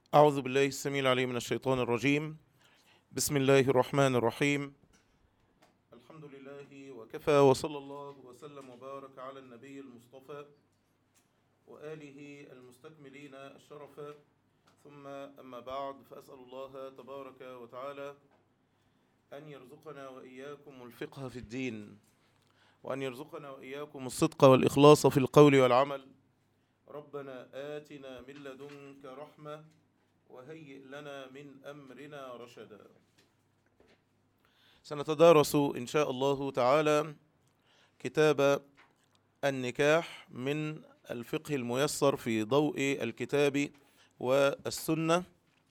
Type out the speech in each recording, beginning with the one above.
أعوذ بالله السميع العليم من الشيطان الرجيم بسم الله الرحمن الرحيم الحمد لله وكفى وصلى الله وسلم وبارك على النبي المصطفى وآله المستكملين الشرف ثم أما بعد فأسأل الله تبارك وتعالى أن يرزقنا وإياكم الفقه في الدين وأن يرزقنا وإياكم الصدق والإخلاص في القول والعمل ربنا آتنا من لدنك رحمة وهيئ لنا من أمرنا رشدا سنتدارس إن شاء الله تعالى كتاب النكاح من الفقه الميسر في ضوء الكتاب والسنة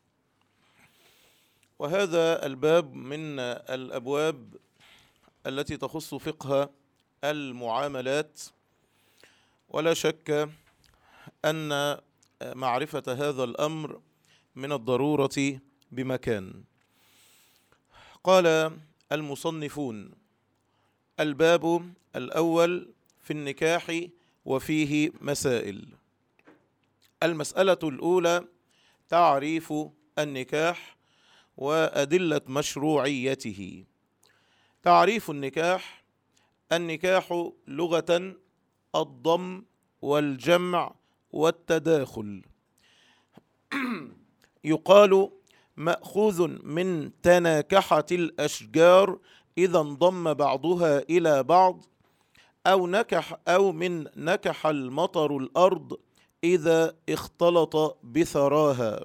وهذا الباب من الأبواب التي تخص فقه المعاملات ولا شك أن معرفة هذا الأمر من الضرورة بمكان قال المصنفون الباب الأول في النكاح وفيه مسائل المسألة الأولى تعريف النكاح وأدلة مشروعيته تعريف النكاح النكاح لغة الضم والجمع والتداخل يقال ماخوذ من تناكحه الاشجار اذا انضم بعضها الى بعض او نكح او من نكح المطر الارض اذا اختلط بثراها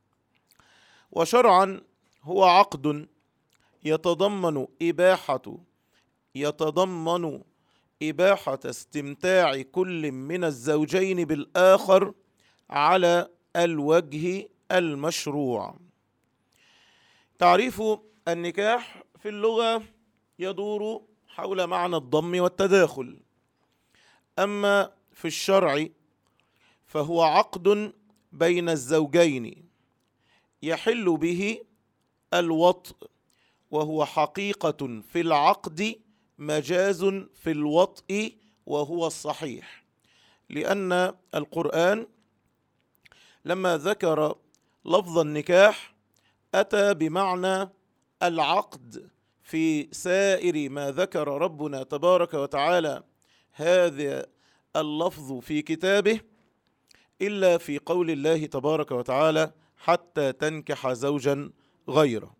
وشرعا هو عقد يتضمن اباحه يتضمن اباحه استمتاع كل من الزوجين بالاخر على الوجه المشروع تعريف النكاح في اللغه يدور حول معنى الضم والتداخل اما في الشرع فهو عقد بين الزوجين يحل به الوطء وهو حقيقه في العقد مجاز في الوطء وهو الصحيح لان القران لما ذكر لفظ النكاح اتى بمعنى العقد في سائر ما ذكر ربنا تبارك وتعالى هذا اللفظ في كتابه الا في قول الله تبارك وتعالى حتى تنكح زوجا غيره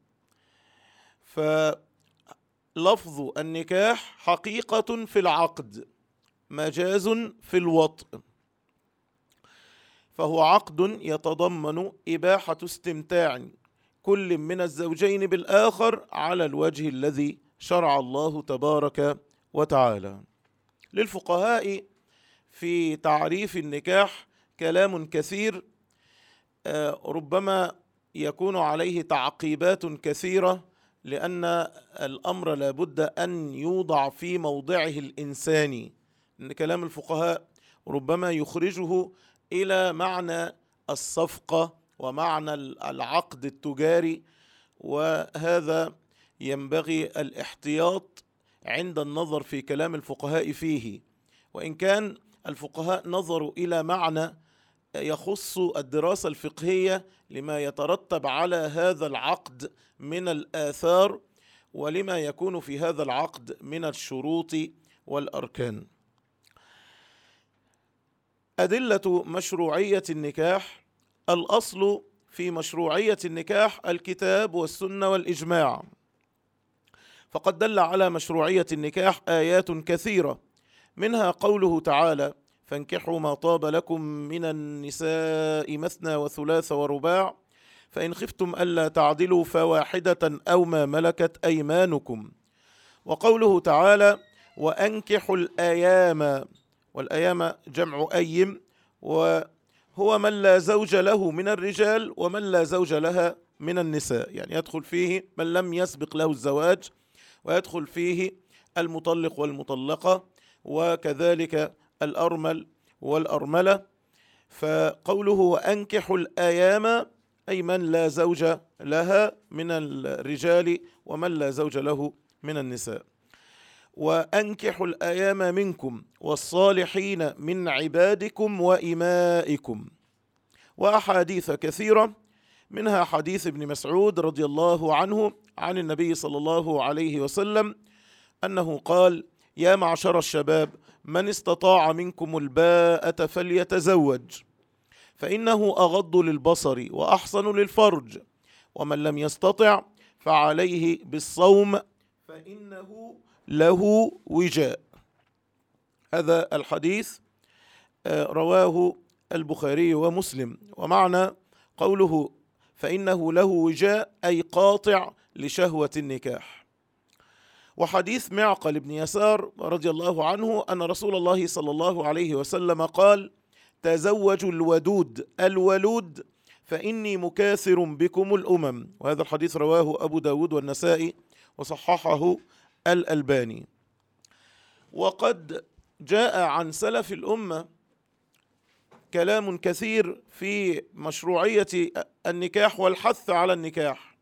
فلفظ النكاح حقيقه في العقد مجاز في الوطء فهو عقد يتضمن اباحه استمتاع كل من الزوجين بالاخر على الوجه الذي شرع الله تبارك وتعالى للفقهاء في تعريف النكاح كلام كثير ربما يكون عليه تعقيبات كثيره لان الامر لابد ان يوضع في موضعه الانساني ان كلام الفقهاء ربما يخرجه الى معنى الصفقه ومعنى العقد التجاري وهذا ينبغي الاحتياط عند النظر في كلام الفقهاء فيه وان كان الفقهاء نظروا الى معنى يخص الدراسه الفقهيه لما يترتب على هذا العقد من الاثار ولما يكون في هذا العقد من الشروط والاركان أدلة مشروعية النكاح الأصل في مشروعية النكاح الكتاب والسنة والإجماع فقد دل على مشروعية النكاح آيات كثيرة منها قوله تعالى فانكحوا ما طاب لكم من النساء مثنى وثلاث ورباع فإن خفتم ألا تعدلوا فواحدة أو ما ملكت أيمانكم وقوله تعالى وأنكحوا الأيام والأيام جمع أيم وهو من لا زوج له من الرجال ومن لا زوج لها من النساء يعني يدخل فيه من لم يسبق له الزواج ويدخل فيه المطلق والمطلقة وكذلك الأرمل والأرملة فقوله وأنكحوا الأيام أي من لا زوج لها من الرجال ومن لا زوج له من النساء وانكحوا الايام منكم والصالحين من عبادكم وامائكم واحاديث كثيره منها حديث ابن مسعود رضي الله عنه عن النبي صلى الله عليه وسلم انه قال يا معشر الشباب من استطاع منكم الباءة فليتزوج فإنه أغض للبصر وأحصن للفرج ومن لم يستطع فعليه بالصوم فإنه له وجاء هذا الحديث آه، رواه البخاري ومسلم ومعنى قوله فإنه له وجاء أي قاطع لشهوة النكاح وحديث معقل بن يسار رضي الله عنه أن رسول الله صلى الله عليه وسلم قال تزوجوا الودود الولود فإني مكاثر بكم الأمم وهذا الحديث رواه أبو داود والنسائي وصححه الألباني وقد جاء عن سلف الأمة كلام كثير في مشروعية النكاح والحث على النكاح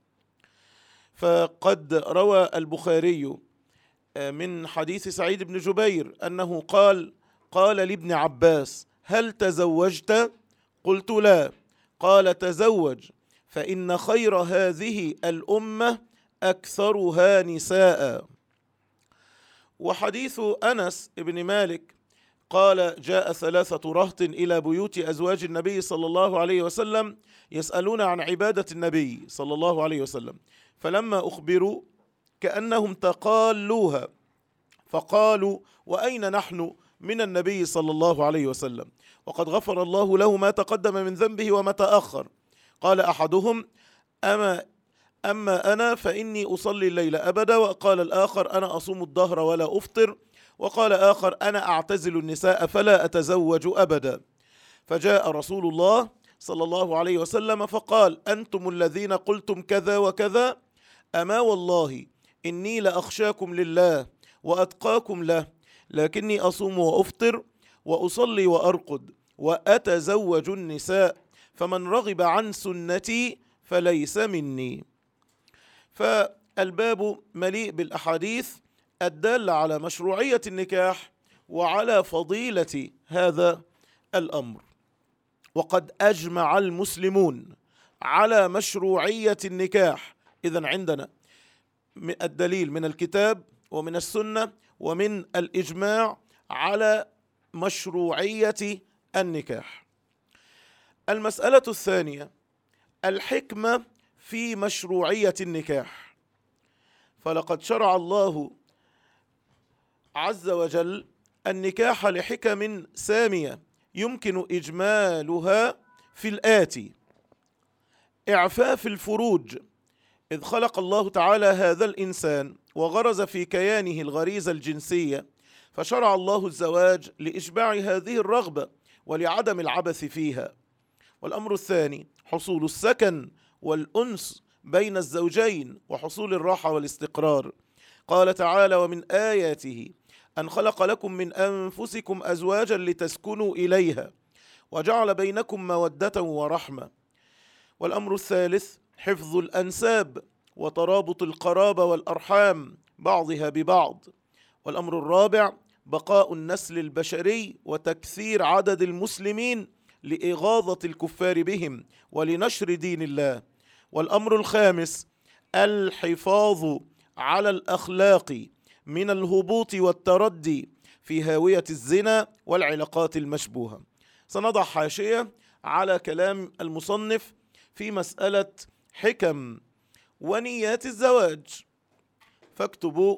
فقد روى البخاري من حديث سعيد بن جبير أنه قال قال لابن عباس هل تزوجت قلت لا قال تزوج فإن خير هذه الأمة أكثرها نساء وحديث أنس بن مالك قال جاء ثلاثة رهط إلى بيوت أزواج النبي صلى الله عليه وسلم يسألون عن عبادة النبي صلى الله عليه وسلم فلما أخبروا كأنهم تقالوها فقالوا وأين نحن من النبي صلى الله عليه وسلم وقد غفر الله له ما تقدم من ذنبه وما تأخر قال أحدهم أما أما أنا فإني أصلي الليل أبدا وقال الآخر أنا أصوم الدهر ولا أفطر وقال آخر أنا أعتزل النساء فلا أتزوج أبدا فجاء رسول الله صلى الله عليه وسلم فقال أنتم الذين قلتم كذا وكذا أما والله إني لأخشاكم لله وأتقاكم له لكني أصوم وأفطر وأصلي وأرقد وأتزوج النساء فمن رغب عن سنتي فليس مني فالباب مليء بالأحاديث الدالة على مشروعية النكاح وعلى فضيلة هذا الأمر وقد أجمع المسلمون على مشروعية النكاح إذا عندنا الدليل من الكتاب ومن السنة ومن الإجماع على مشروعية النكاح المسألة الثانية الحكمة في مشروعية النكاح فلقد شرع الله عز وجل النكاح لحكم سامية يمكن إجمالها في الآتي إعفاف الفروج إذ خلق الله تعالى هذا الإنسان وغرز في كيانه الغريزة الجنسية فشرع الله الزواج لإشباع هذه الرغبة ولعدم العبث فيها والأمر الثاني حصول السكن والأنس بين الزوجين وحصول الراحة والاستقرار قال تعالى ومن آياته أن خلق لكم من أنفسكم أزواجا لتسكنوا إليها وجعل بينكم مودة ورحمة والأمر الثالث حفظ الأنساب وترابط القرابة والأرحام بعضها ببعض والأمر الرابع بقاء النسل البشري وتكثير عدد المسلمين لإغاظة الكفار بهم ولنشر دين الله والأمر الخامس الحفاظ على الأخلاق من الهبوط والتردي في هاوية الزنا والعلاقات المشبوهة سنضع حاشية على كلام المصنف في مسألة حكم ونيات الزواج فاكتبوا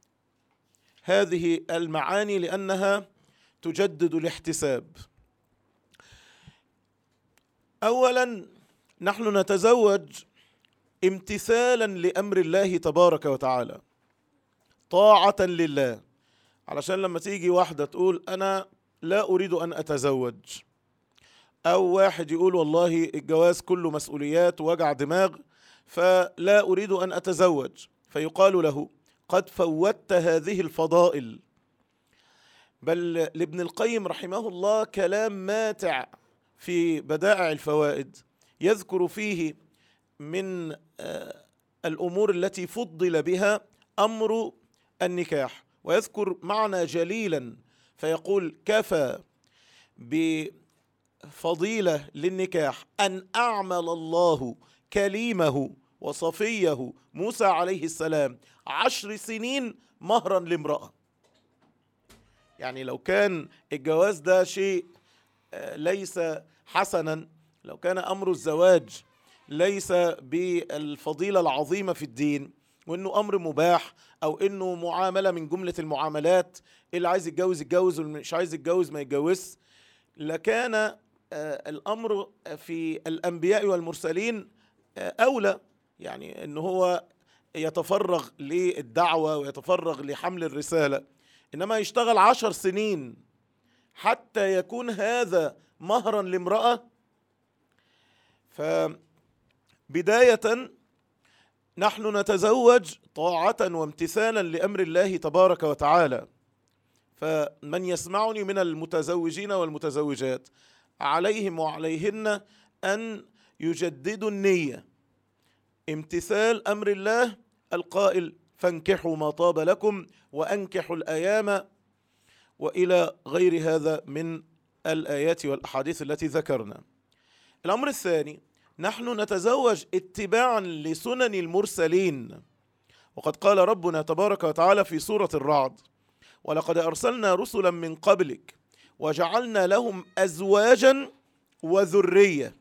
هذه المعاني لأنها تجدد الاحتساب أولا نحن نتزوج امتثالا لأمر الله تبارك وتعالى طاعة لله علشان لما تيجي واحدة تقول أنا لا أريد أن أتزوج أو واحد يقول والله الجواز كله مسؤوليات ووجع دماغ فلا أريد أن أتزوج فيقال له قد فوتت هذه الفضائل بل لابن القيم رحمه الله كلام ماتع في بدائع الفوائد يذكر فيه من الأمور التي فضل بها أمر النكاح ويذكر معنى جليلا فيقول كفى بفضيلة للنكاح أن أعمل الله كليمه وصفيه موسى عليه السلام عشر سنين مهرا لامرأة يعني لو كان الجواز ده شيء آه، ليس حسنا لو كان أمر الزواج ليس بالفضيلة العظيمة في الدين وانه امر مباح او انه معامله من جمله المعاملات اللي عايز يتجوز يتجوز واللي مش عايز يتجوز ما يتجوزش لكان آه، الامر في الانبياء والمرسلين آه، اولى يعني ان هو يتفرغ للدعوه ويتفرغ لحمل الرساله انما يشتغل عشر سنين حتى يكون هذا مهرا لامراه فبدايه نحن نتزوج طاعه وامتثالا لامر الله تبارك وتعالى فمن يسمعني من المتزوجين والمتزوجات عليهم وعليهن ان يجددوا النيه امتثال امر الله القائل فانكحوا ما طاب لكم وانكحوا الايام والى غير هذا من الايات والاحاديث التي ذكرنا. الامر الثاني نحن نتزوج اتباعا لسنن المرسلين وقد قال ربنا تبارك وتعالى في سوره الرعد ولقد ارسلنا رسلا من قبلك وجعلنا لهم ازواجا وذريه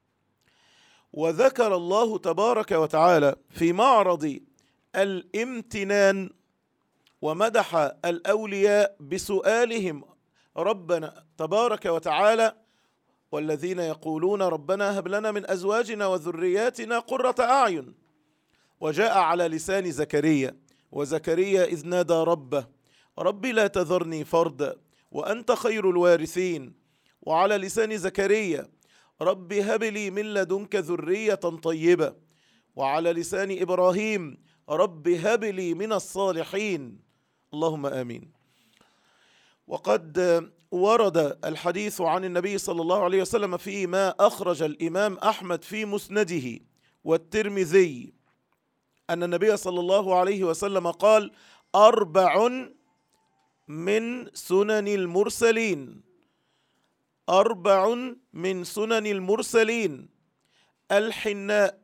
وذكر الله تبارك وتعالى في معرض الامتنان ومدح الاولياء بسؤالهم ربنا تبارك وتعالى والذين يقولون ربنا هب لنا من ازواجنا وذرياتنا قره اعين وجاء على لسان زكريا وزكريا اذ نادى ربه رب لا تذرني فردا وانت خير الوارثين وعلى لسان زكريا رب هب لي من لدنك ذريه طيبه وعلى لسان ابراهيم رب هب لي من الصالحين اللهم امين وقد ورد الحديث عن النبي صلى الله عليه وسلم فيما اخرج الامام احمد في مسنده والترمذي ان النبي صلى الله عليه وسلم قال اربع من سنن المرسلين اربع من سنن المرسلين الحناء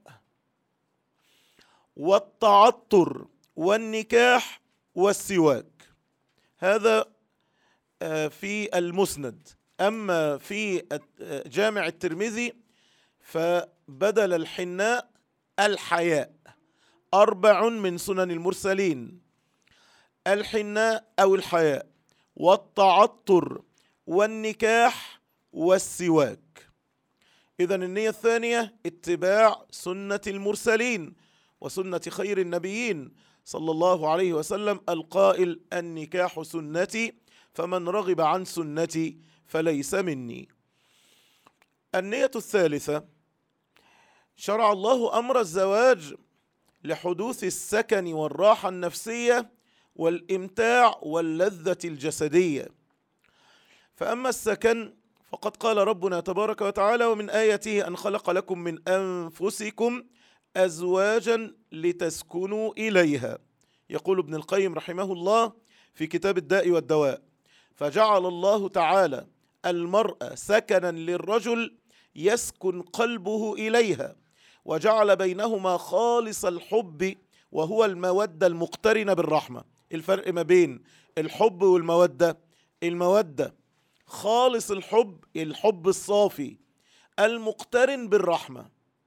والتعطر والنكاح والسواك هذا في المسند اما في جامع الترمذي فبدل الحناء الحياء اربع من سنن المرسلين الحناء او الحياء والتعطر والنكاح والسواك اذا النيه الثانيه اتباع سنه المرسلين وسنه خير النبيين صلى الله عليه وسلم القائل النكاح سنتي فمن رغب عن سنتي فليس مني النيه الثالثه شرع الله امر الزواج لحدوث السكن والراحه النفسيه والامتاع واللذه الجسديه فاما السكن فقد قال ربنا تبارك وتعالى ومن اياته ان خلق لكم من انفسكم ازواجا لتسكنوا اليها يقول ابن القيم رحمه الله في كتاب الداء والدواء فجعل الله تعالى المراه سكنا للرجل يسكن قلبه اليها وجعل بينهما خالص الحب وهو الموده المقترنه بالرحمه الفرق ما بين الحب والموده الموده خالص الحب الحب الصافي المقترن بالرحمه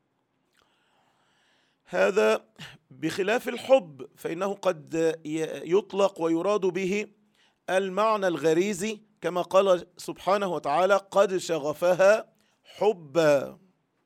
هذا بخلاف الحب فانه قد يطلق ويراد به المعنى الغريزي كما قال سبحانه وتعالى قد شغفها حبا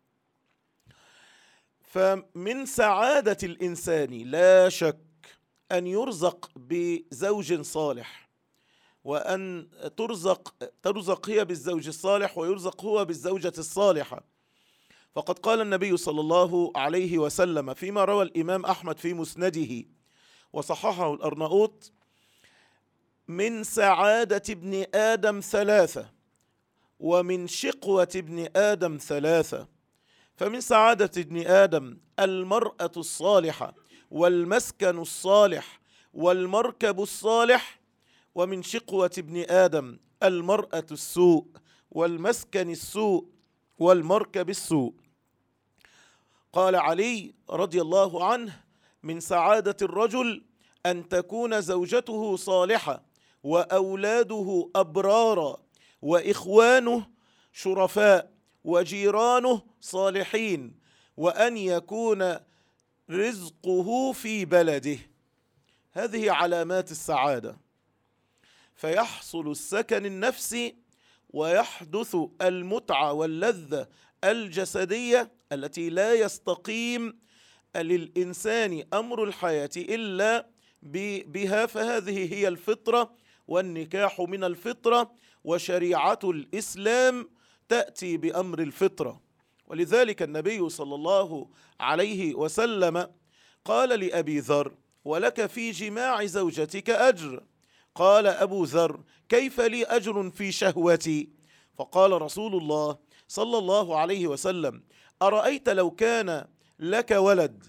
فمن سعاده الانسان لا شك ان يرزق بزوج صالح وان ترزق ترزق هي بالزوج الصالح ويرزق هو بالزوجه الصالحه فقد قال النبي صلى الله عليه وسلم فيما روى الامام احمد في مسنده وصححه الارناؤوط من سعاده ابن ادم ثلاثه ومن شقوه ابن ادم ثلاثه فمن سعاده ابن ادم المراه الصالحه والمسكن الصالح والمركب الصالح ومن شقوه ابن ادم المراه السوء والمسكن السوء والمركب السوء قال علي رضي الله عنه من سعادة الرجل أن تكون زوجته صالحة وأولاده أبرارا وإخوانه شرفاء وجيرانه صالحين وأن يكون رزقه في بلده هذه علامات السعادة فيحصل السكن النفسي ويحدث المتعة واللذة الجسدية التي لا يستقيم للإنسان أمر الحياة إلا بها فهذه هي الفطرة والنكاح من الفطرة وشريعة الإسلام تأتي بأمر الفطرة ولذلك النبي صلى الله عليه وسلم قال لأبي ذر ولك في جماع زوجتك أجر قال أبو ذر كيف لي أجر في شهوتي فقال رسول الله صلى الله عليه وسلم أرأيت لو كان لك ولد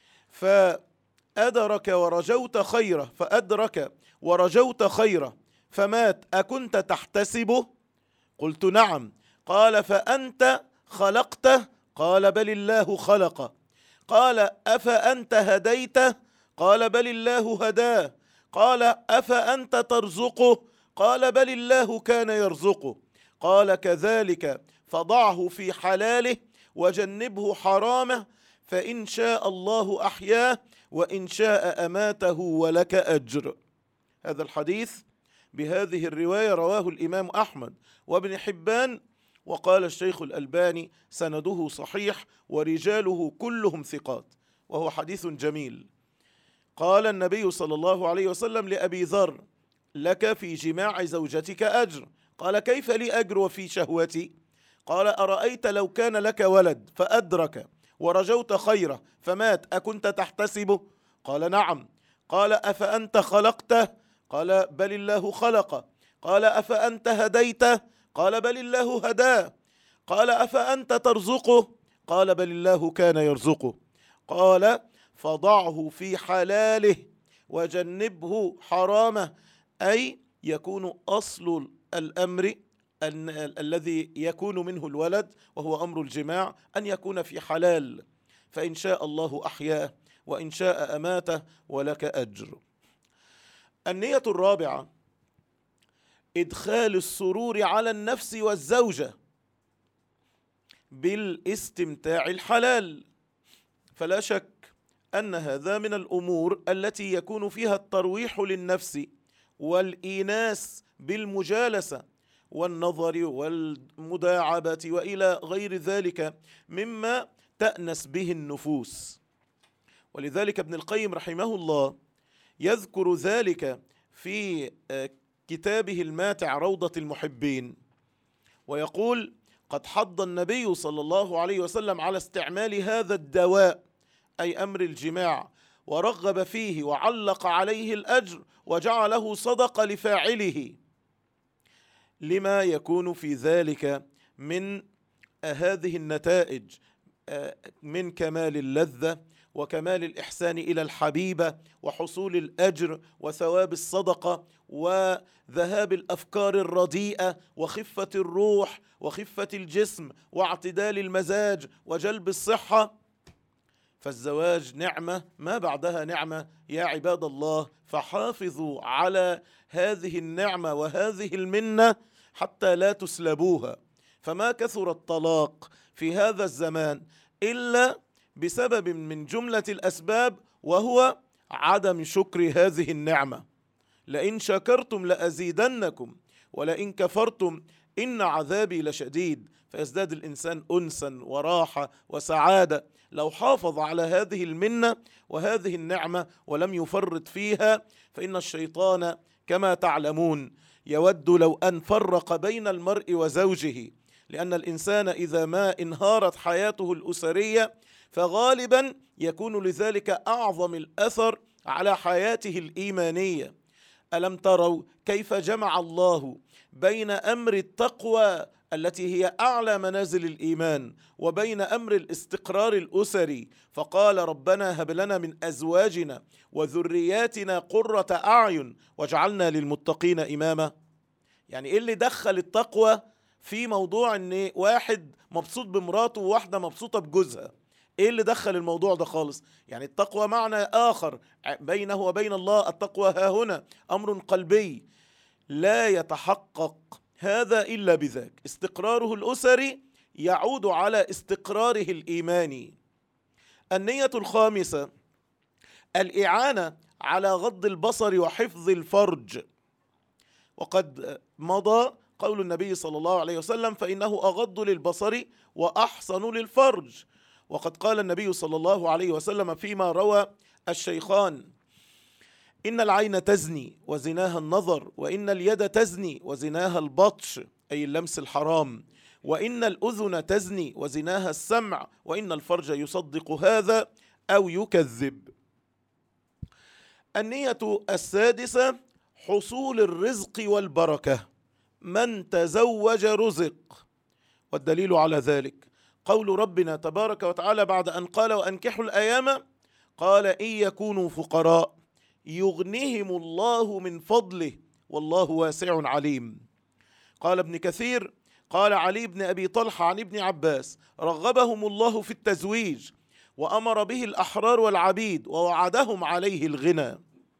فأدرك ورجوت خيره فأدرك ورجوت خيره فمات أكنت تحتسبه قلت نعم قال فأنت خلقته قال بل الله خلقه قال أفأنت هديته قال بل الله هداه قال أفأنت ترزقه قال بل الله كان يرزقه قال كذلك فضعه في حلاله وجنبه حرامه فإن شاء الله أحياه وإن شاء أماته ولك أجر هذا الحديث بهذه الرواية رواه الإمام أحمد وابن حبان وقال الشيخ الألباني سنده صحيح ورجاله كلهم ثقات وهو حديث جميل قال النبي صلى الله عليه وسلم لأبي ذر لك في جماع زوجتك أجر قال كيف لي أجر وفي شهوتي قال أرأيت لو كان لك ولد فأدرك ورجوت خيره فمات أكنت تحتسبه قال نعم قال أفأنت خلقته قال بل الله خلقه قال أفأنت هديته قال بل الله هداه قال أفأنت ترزقه قال بل الله كان يرزقه قال فضعه في حلاله وجنبه حرامه أي يكون أصل الأمر أن الذي يكون منه الولد وهو أمر الجماع أن يكون في حلال فإن شاء الله أحياه وإن شاء أماته ولك أجر النية الرابعة إدخال السرور على النفس والزوجة بالاستمتاع الحلال فلا شك أن هذا من الأمور التي يكون فيها الترويح للنفس والإيناس بالمجالسة والنظر والمداعبة وإلى غير ذلك مما تأنس به النفوس ولذلك ابن القيم رحمه الله يذكر ذلك في كتابه الماتع روضة المحبين ويقول قد حض النبي صلى الله عليه وسلم على استعمال هذا الدواء أي أمر الجماع ورغب فيه وعلق عليه الأجر وجعله صدق لفاعله لما يكون في ذلك من هذه النتائج من كمال اللذة وكمال الإحسان إلى الحبيبة وحصول الأجر وثواب الصدقة وذهاب الأفكار الرديئة وخفة الروح وخفة الجسم واعتدال المزاج وجلب الصحة فالزواج نعمة ما بعدها نعمة يا عباد الله فحافظوا على هذه النعمة وهذه المنة حتى لا تسلبوها فما كثر الطلاق في هذا الزمان إلا بسبب من جملة الأسباب وهو عدم شكر هذه النعمة لئن شكرتم لأزيدنكم ولئن كفرتم إن عذابي لشديد فيزداد الإنسان أنسا وراحة وسعادة لو حافظ على هذه المنة وهذه النعمة ولم يفرط فيها فإن الشيطان كما تعلمون يود لو أن فرق بين المرء وزوجه لأن الإنسان إذا ما انهارت حياته الأسرية فغالبا يكون لذلك أعظم الأثر على حياته الإيمانية ألم تروا كيف جمع الله بين أمر التقوى التي هي أعلى منازل الإيمان وبين أمر الاستقرار الأسري فقال ربنا هب لنا من أزواجنا وذرياتنا قرة أعين واجعلنا للمتقين إماما يعني إيه اللي دخل التقوى في موضوع ان واحد مبسوط بمراته وواحده مبسوطه بجوزها ايه اللي دخل الموضوع ده خالص يعني التقوى معنى اخر بينه وبين الله التقوى ها هنا امر قلبي لا يتحقق هذا الا بذاك استقراره الاسري يعود على استقراره الايماني النيه الخامسه الاعانه على غض البصر وحفظ الفرج وقد مضى قول النبي صلى الله عليه وسلم فانه اغض للبصر واحصن للفرج وقد قال النبي صلى الله عليه وسلم فيما روى الشيخان إن العين تزني وزناها النظر وإن اليد تزني وزناها البطش أي اللمس الحرام وإن الأذن تزني وزناها السمع وإن الفرج يصدق هذا أو يكذب النية السادسة حصول الرزق والبركة من تزوج رزق والدليل على ذلك قول ربنا تبارك وتعالى بعد أن قال وأنكحوا الأيام قال إن يكونوا فقراء يغنيهم الله من فضله والله واسع عليم قال ابن كثير قال علي بن ابي طلحه عن ابن عباس رغبهم الله في التزويج وامر به الاحرار والعبيد ووعدهم عليه الغنى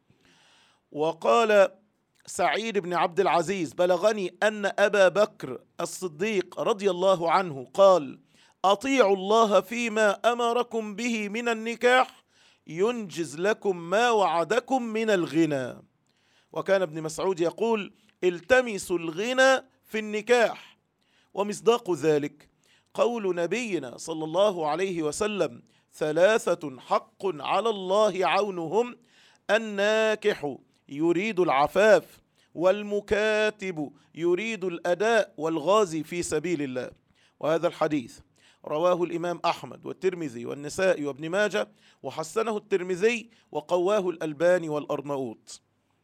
وقال سعيد بن عبد العزيز بلغني ان ابا بكر الصديق رضي الله عنه قال اطيعوا الله فيما امركم به من النكاح ينجز لكم ما وعدكم من الغنى وكان ابن مسعود يقول التمسوا الغنى في النكاح ومصداق ذلك قول نبينا صلى الله عليه وسلم ثلاثة حق على الله عونهم الناكح يريد العفاف والمكاتب يريد الأداء والغازي في سبيل الله وهذا الحديث رواه الإمام أحمد والترمذي والنسائي وابن ماجه وحسنه الترمذي وقواه الألباني والأرناؤوط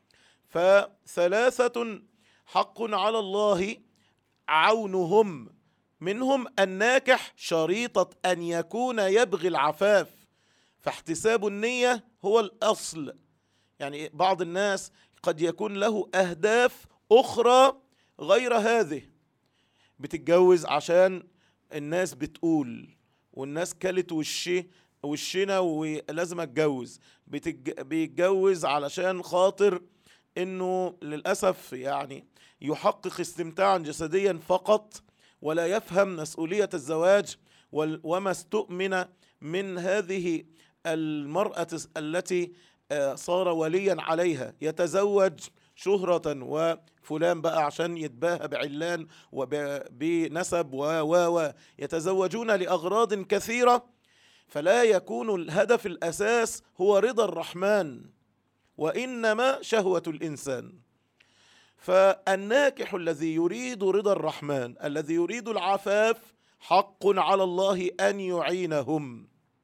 فثلاثة حق على الله عونهم منهم الناكح شريطة أن يكون يبغي العفاف فاحتساب النية هو الأصل يعني بعض الناس قد يكون له أهداف أخرى غير هذه بتتجوز عشان الناس بتقول والناس كلت وشي وشنا ولازم اتجوز بتج... بيتجوز علشان خاطر انه للاسف يعني يحقق استمتاعا جسديا فقط ولا يفهم مسؤوليه الزواج وما استؤمن من هذه المراه التي صار وليا عليها يتزوج شهرة وفلان بقى عشان يتباهى بعلان وبنسب و و يتزوجون لأغراض كثيرة فلا يكون الهدف الأساس هو رضا الرحمن وإنما شهوة الإنسان فالناكح الذي يريد رضا الرحمن الذي يريد العفاف حق على الله أن يعينهم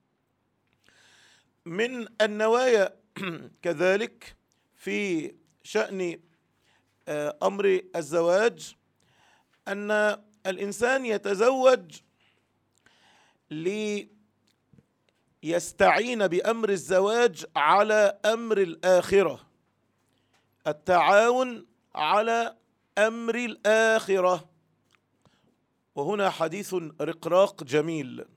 من النوايا كذلك في شأن آه، أمر الزواج أن الإنسان يتزوج ليستعين بأمر الزواج على أمر الآخرة التعاون على أمر الآخرة وهنا حديث رقراق جميل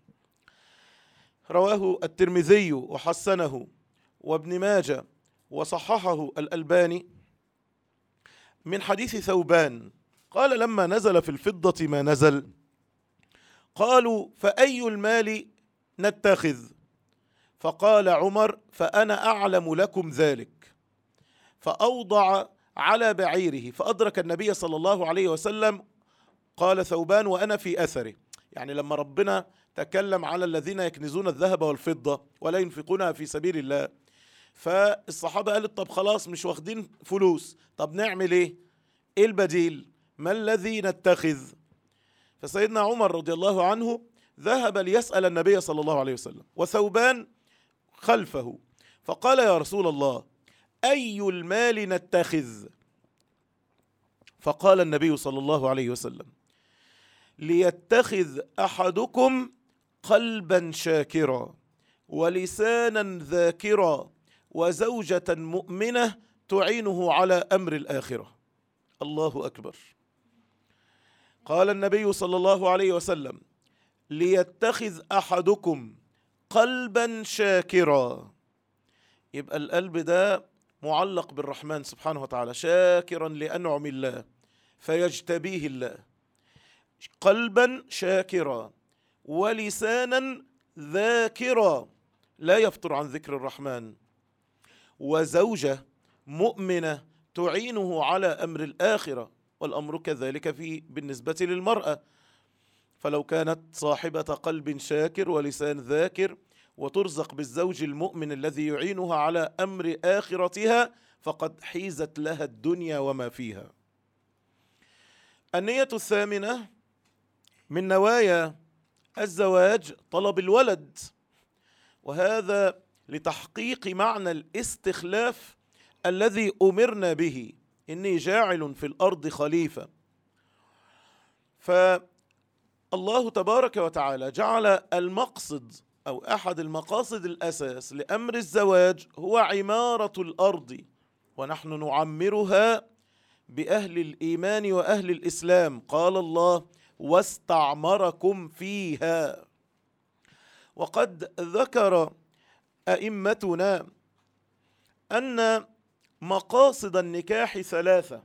رواه الترمذي وحسنه وابن ماجه وصححه الألباني من حديث ثوبان قال لما نزل في الفضة ما نزل قالوا فأي المال نتخذ فقال عمر فأنا أعلم لكم ذلك فأوضع على بعيره فأدرك النبي صلى الله عليه وسلم قال ثوبان وأنا في أثره يعني لما ربنا تكلم على الذين يكنزون الذهب والفضة ولا ينفقونها في سبيل الله فالصحابة قالت طب خلاص مش واخدين فلوس طب نعمل ايه ايه البديل ما الذي نتخذ فسيدنا عمر رضي الله عنه ذهب ليسأل النبي صلى الله عليه وسلم وثوبان خلفه فقال يا رسول الله أي المال نتخذ فقال النبي صلى الله عليه وسلم ليتخذ أحدكم قلبا شاكرا ولسانا ذاكرا وزوجة مؤمنة تعينه على أمر الآخرة الله أكبر قال النبي صلى الله عليه وسلم ليتخذ أحدكم قلبا شاكرا يبقى القلب ده معلق بالرحمن سبحانه وتعالى شاكرا لانعم الله فيجتبيه الله قلبا شاكرا ولسانا ذاكرا لا يفطر عن ذكر الرحمن وزوجه مؤمنه تعينه على امر الاخره والامر كذلك في بالنسبه للمراه فلو كانت صاحبه قلب شاكر ولسان ذاكر وترزق بالزوج المؤمن الذي يعينها على امر اخرتها فقد حيزت لها الدنيا وما فيها النيه الثامنه من نوايا الزواج طلب الولد وهذا لتحقيق معنى الاستخلاف الذي امرنا به اني جاعل في الارض خليفه فالله تبارك وتعالى جعل المقصد او احد المقاصد الاساس لامر الزواج هو عماره الارض ونحن نعمرها باهل الايمان واهل الاسلام قال الله واستعمركم فيها وقد ذكر ائمتنا ان مقاصد النكاح ثلاثه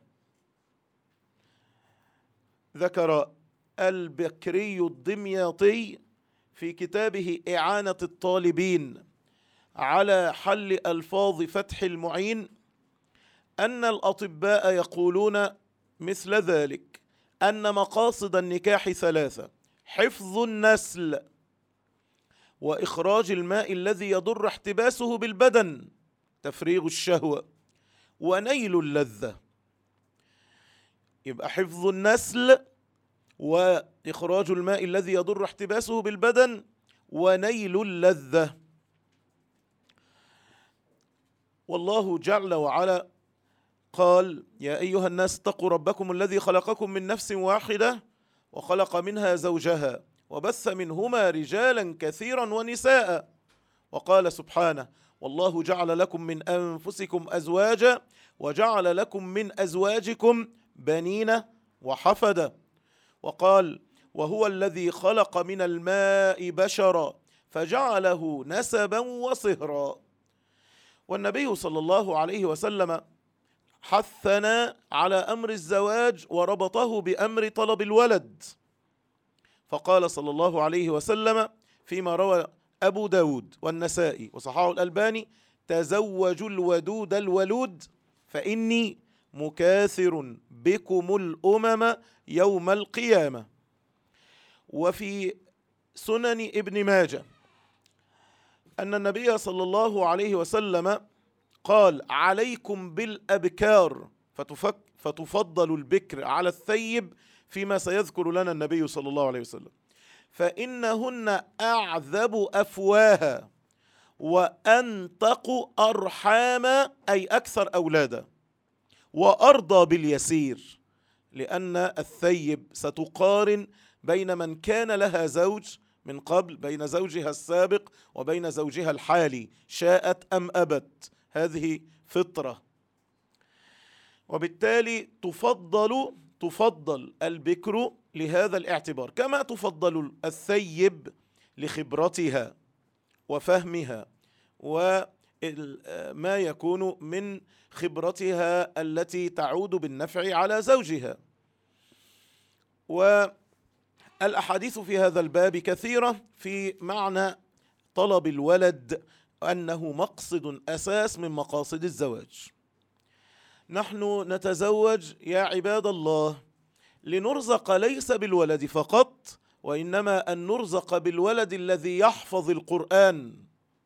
ذكر البكري الدمياطي في كتابه اعانه الطالبين على حل الفاظ فتح المعين ان الاطباء يقولون مثل ذلك ان مقاصد النكاح ثلاثه حفظ النسل واخراج الماء الذي يضر احتباسه بالبدن تفريغ الشهوه ونيل اللذه يبقى حفظ النسل واخراج الماء الذي يضر احتباسه بالبدن ونيل اللذه والله جل وعلا قال يا ايها الناس اتقوا ربكم الذي خلقكم من نفس واحده وخلق منها زوجها وبث منهما رجالا كثيرا ونساء وقال سبحانه والله جعل لكم من انفسكم ازواجا وجعل لكم من ازواجكم بنين وحفدا وقال وهو الذي خلق من الماء بشرا فجعله نسبا وصهرا والنبي صلى الله عليه وسلم حثنا على امر الزواج وربطه بامر طلب الولد فقال صلى الله عليه وسلم فيما روى ابو داود والنسائي وصححه الالباني تزوجوا الودود الولود فاني مكاثر بكم الامم يوم القيامه وفي سنن ابن ماجه ان النبي صلى الله عليه وسلم قال عليكم بالابكار فتفك فتفضل البكر على الثيب فيما سيذكر لنا النبي صلى الله عليه وسلم فانهن اعذب افواها وانتق ارحاما اي اكثر اولادا وارضى باليسير لان الثيب ستقارن بين من كان لها زوج من قبل بين زوجها السابق وبين زوجها الحالي شاءت ام ابت هذه فطره وبالتالي تفضل تفضل البكر لهذا الاعتبار كما تفضل الثيب لخبرتها وفهمها وما يكون من خبرتها التي تعود بالنفع على زوجها والاحاديث في هذا الباب كثيره في معنى طلب الولد انه مقصد اساس من مقاصد الزواج نحن نتزوج يا عباد الله لنرزق ليس بالولد فقط وانما ان نرزق بالولد الذي يحفظ القران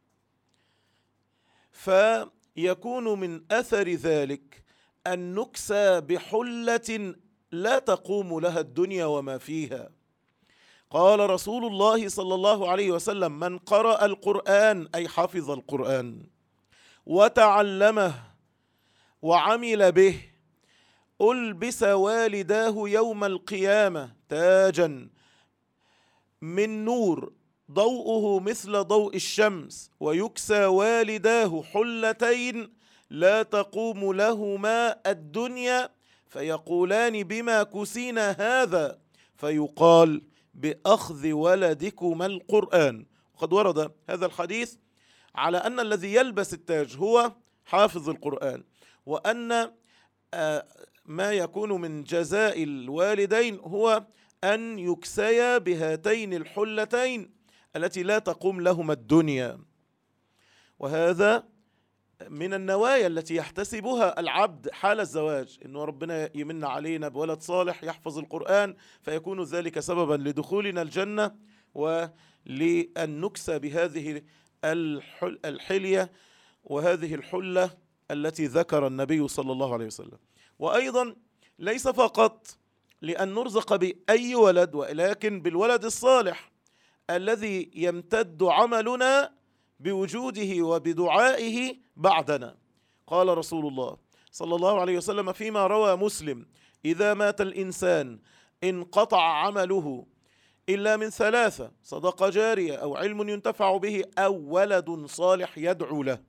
فيكون من اثر ذلك ان نكسى بحله لا تقوم لها الدنيا وما فيها قال رسول الله صلى الله عليه وسلم من قرأ القرآن أي حفظ القرآن وتعلمه وعمل به ألبس والداه يوم القيامة تاجا من نور ضوءه مثل ضوء الشمس ويكسى والداه حلتين لا تقوم لهما الدنيا فيقولان بما كسينا هذا فيقال باخذ ولدكما القران قد ورد هذا الحديث على أن الذي يلبس التاج هو حافظ القرآن وأن آه، ما يكون من جزاء الوالدين هو أن يكسيا بهاتين الحلتين التي لا تقوم لهما الدنيا وهذا من النوايا التي يحتسبها العبد حال الزواج انه ربنا يمن علينا بولد صالح يحفظ القرآن فيكون ذلك سببا لدخولنا الجنة ولأن نكسى بهذه الحلية وهذه الحلة التي ذكر النبي صلى الله عليه وسلم وأيضا ليس فقط لأن نرزق بأي ولد ولكن بالولد الصالح الذي يمتد عملنا بوجوده وبدعائه بعدنا قال رسول الله صلى الله عليه وسلم فيما روى مسلم إذا مات الإنسان انقطع عمله إلا من ثلاثة صدقة جارية أو علم ينتفع به أو ولد صالح يدعو له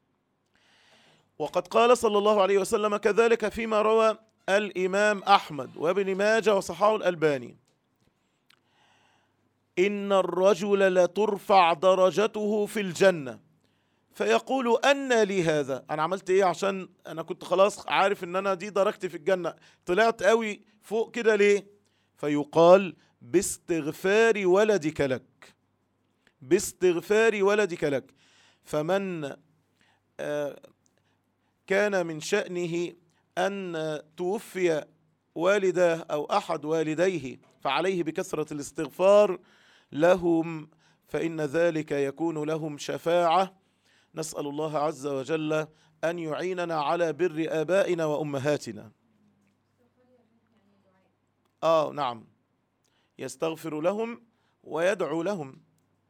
وقد قال صلى الله عليه وسلم كذلك فيما روى الإمام أحمد وابن ماجه وصححه الألباني إن الرجل لترفع درجته في الجنة فيقول أن لي هذا أنا عملت إيه عشان أنا كنت خلاص عارف إن أنا دي درجتي في الجنة طلعت قوي فوق كده ليه فيقال باستغفار ولدك لك باستغفار ولدك لك فمن آه، كان من شأنه أن توفي والداه أو أحد والديه فعليه بكثرة الاستغفار لهم فإن ذلك يكون لهم شفاعة نسأل الله عز وجل أن يعيننا على بر آبائنا وأمهاتنا آه نعم يستغفر لهم ويدعو لهم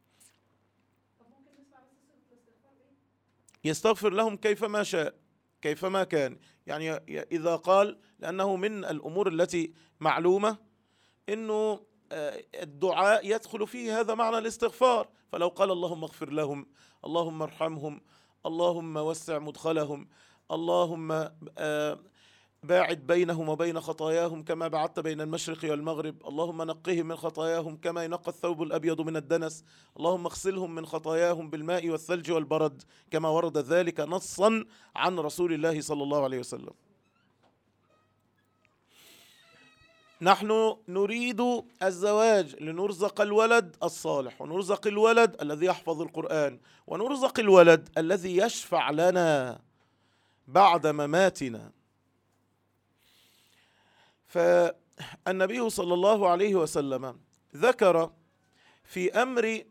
يستغفر لهم كيفما شاء كيفما كان يعني إذا قال لأنه من الأمور التي معلومة أنه آه، الدعاء يدخل فيه هذا معنى الاستغفار فلو قال اللهم اغفر لهم اللهم ارحمهم اللهم وسع مدخلهم اللهم آه، باعد بينهم وبين خطاياهم كما بعدت بين المشرق والمغرب اللهم نقهم من خطاياهم كما ينقى الثوب الأبيض من الدنس اللهم اغسلهم من خطاياهم بالماء والثلج والبرد كما ورد ذلك نصا عن رسول الله صلى الله عليه وسلم نحن نريد الزواج لنرزق الولد الصالح ونرزق الولد الذي يحفظ القرآن ونرزق الولد الذي يشفع لنا بعد مماتنا فالنبي صلى الله عليه وسلم ذكر في امر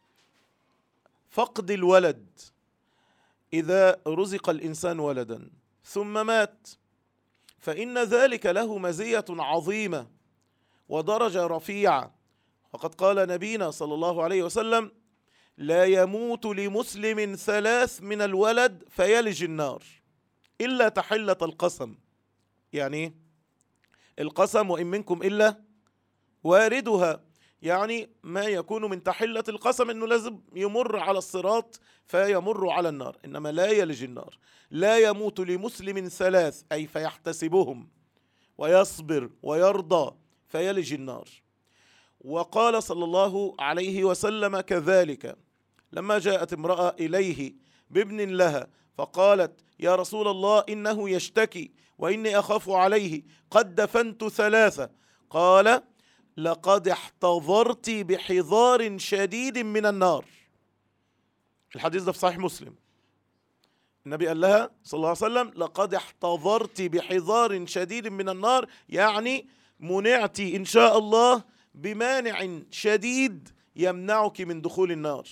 فقد الولد اذا رزق الانسان ولدا ثم مات فان ذلك له مزيه عظيمه ودرجه رفيعه وقد قال نبينا صلى الله عليه وسلم لا يموت لمسلم ثلاث من الولد فيلج النار الا تحله القسم يعني القسم وإن منكم إلا واردها يعني ما يكون من تحلة القسم أنه لازم يمر على الصراط فيمر على النار إنما لا يلج النار لا يموت لمسلم ثلاث أي فيحتسبهم ويصبر ويرضى فيلج النار وقال صلى الله عليه وسلم كذلك لما جاءت امرأة إليه بابن لها فقالت يا رسول الله إنه يشتكي وإني أخاف عليه قد دفنت ثلاثة قال لقد احتضرت بحضار شديد من النار الحديث ده في صحيح مسلم النبي قال لها صلى الله عليه وسلم لقد احتضرت بحضار شديد من النار يعني منعت إن شاء الله بمانع شديد يمنعك من دخول النار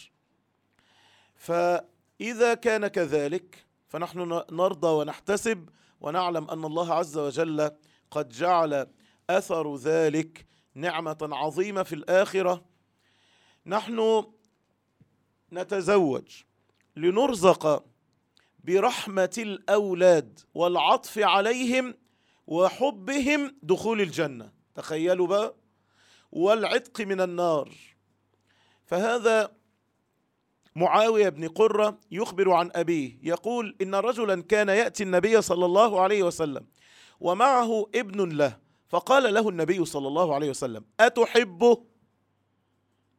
فإذا كان كذلك فنحن نرضى ونحتسب ونعلم ان الله عز وجل قد جعل اثر ذلك نعمه عظيمه في الاخره نحن نتزوج لنرزق برحمه الاولاد والعطف عليهم وحبهم دخول الجنه تخيلوا بقى والعتق من النار فهذا معاوية بن قرة يخبر عن أبيه يقول إن رجلا كان يأتي النبي صلى الله عليه وسلم ومعه ابن له فقال له النبي صلى الله عليه وسلم أتحبه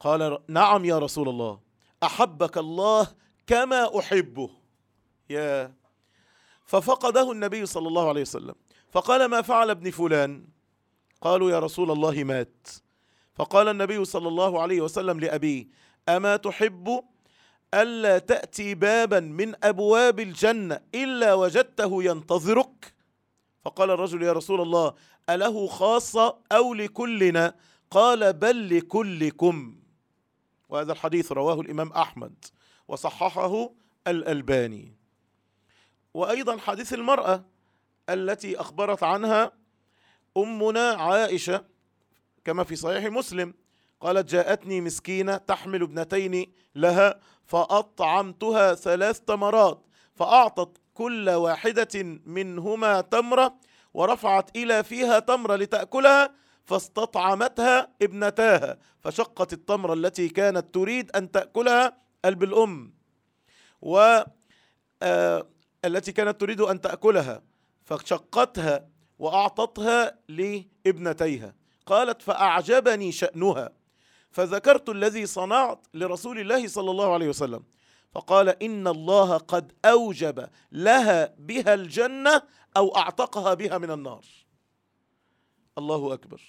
قال نعم يا رسول الله احبك الله كما احبه يا ففقده النبي صلى الله عليه وسلم فقال ما فعل ابن فلان قالوا يا رسول الله مات فقال النبي صلى الله عليه وسلم لابيه اما تحب الا تاتي بابا من ابواب الجنه الا وجدته ينتظرك فقال الرجل يا رسول الله اله خاصه او لكلنا قال بل لكلكم وهذا الحديث رواه الامام احمد وصححه الالباني وايضا حديث المراه التي اخبرت عنها امنا عائشه كما في صحيح مسلم قالت جاءتني مسكينه تحمل ابنتين لها فاطعمتها ثلاث تمرات فاعطت كل واحده منهما تمره ورفعت الى فيها تمره لتاكلها فاستطعمتها ابنتاها فشقت التمره التي كانت تريد ان تاكلها قلب الام و آه التي كانت تريد ان تاكلها فشقتها واعطتها لابنتيها قالت فاعجبني شانها فذكرت الذي صنعت لرسول الله صلى الله عليه وسلم فقال ان الله قد اوجب لها بها الجنه او اعتقها بها من النار الله اكبر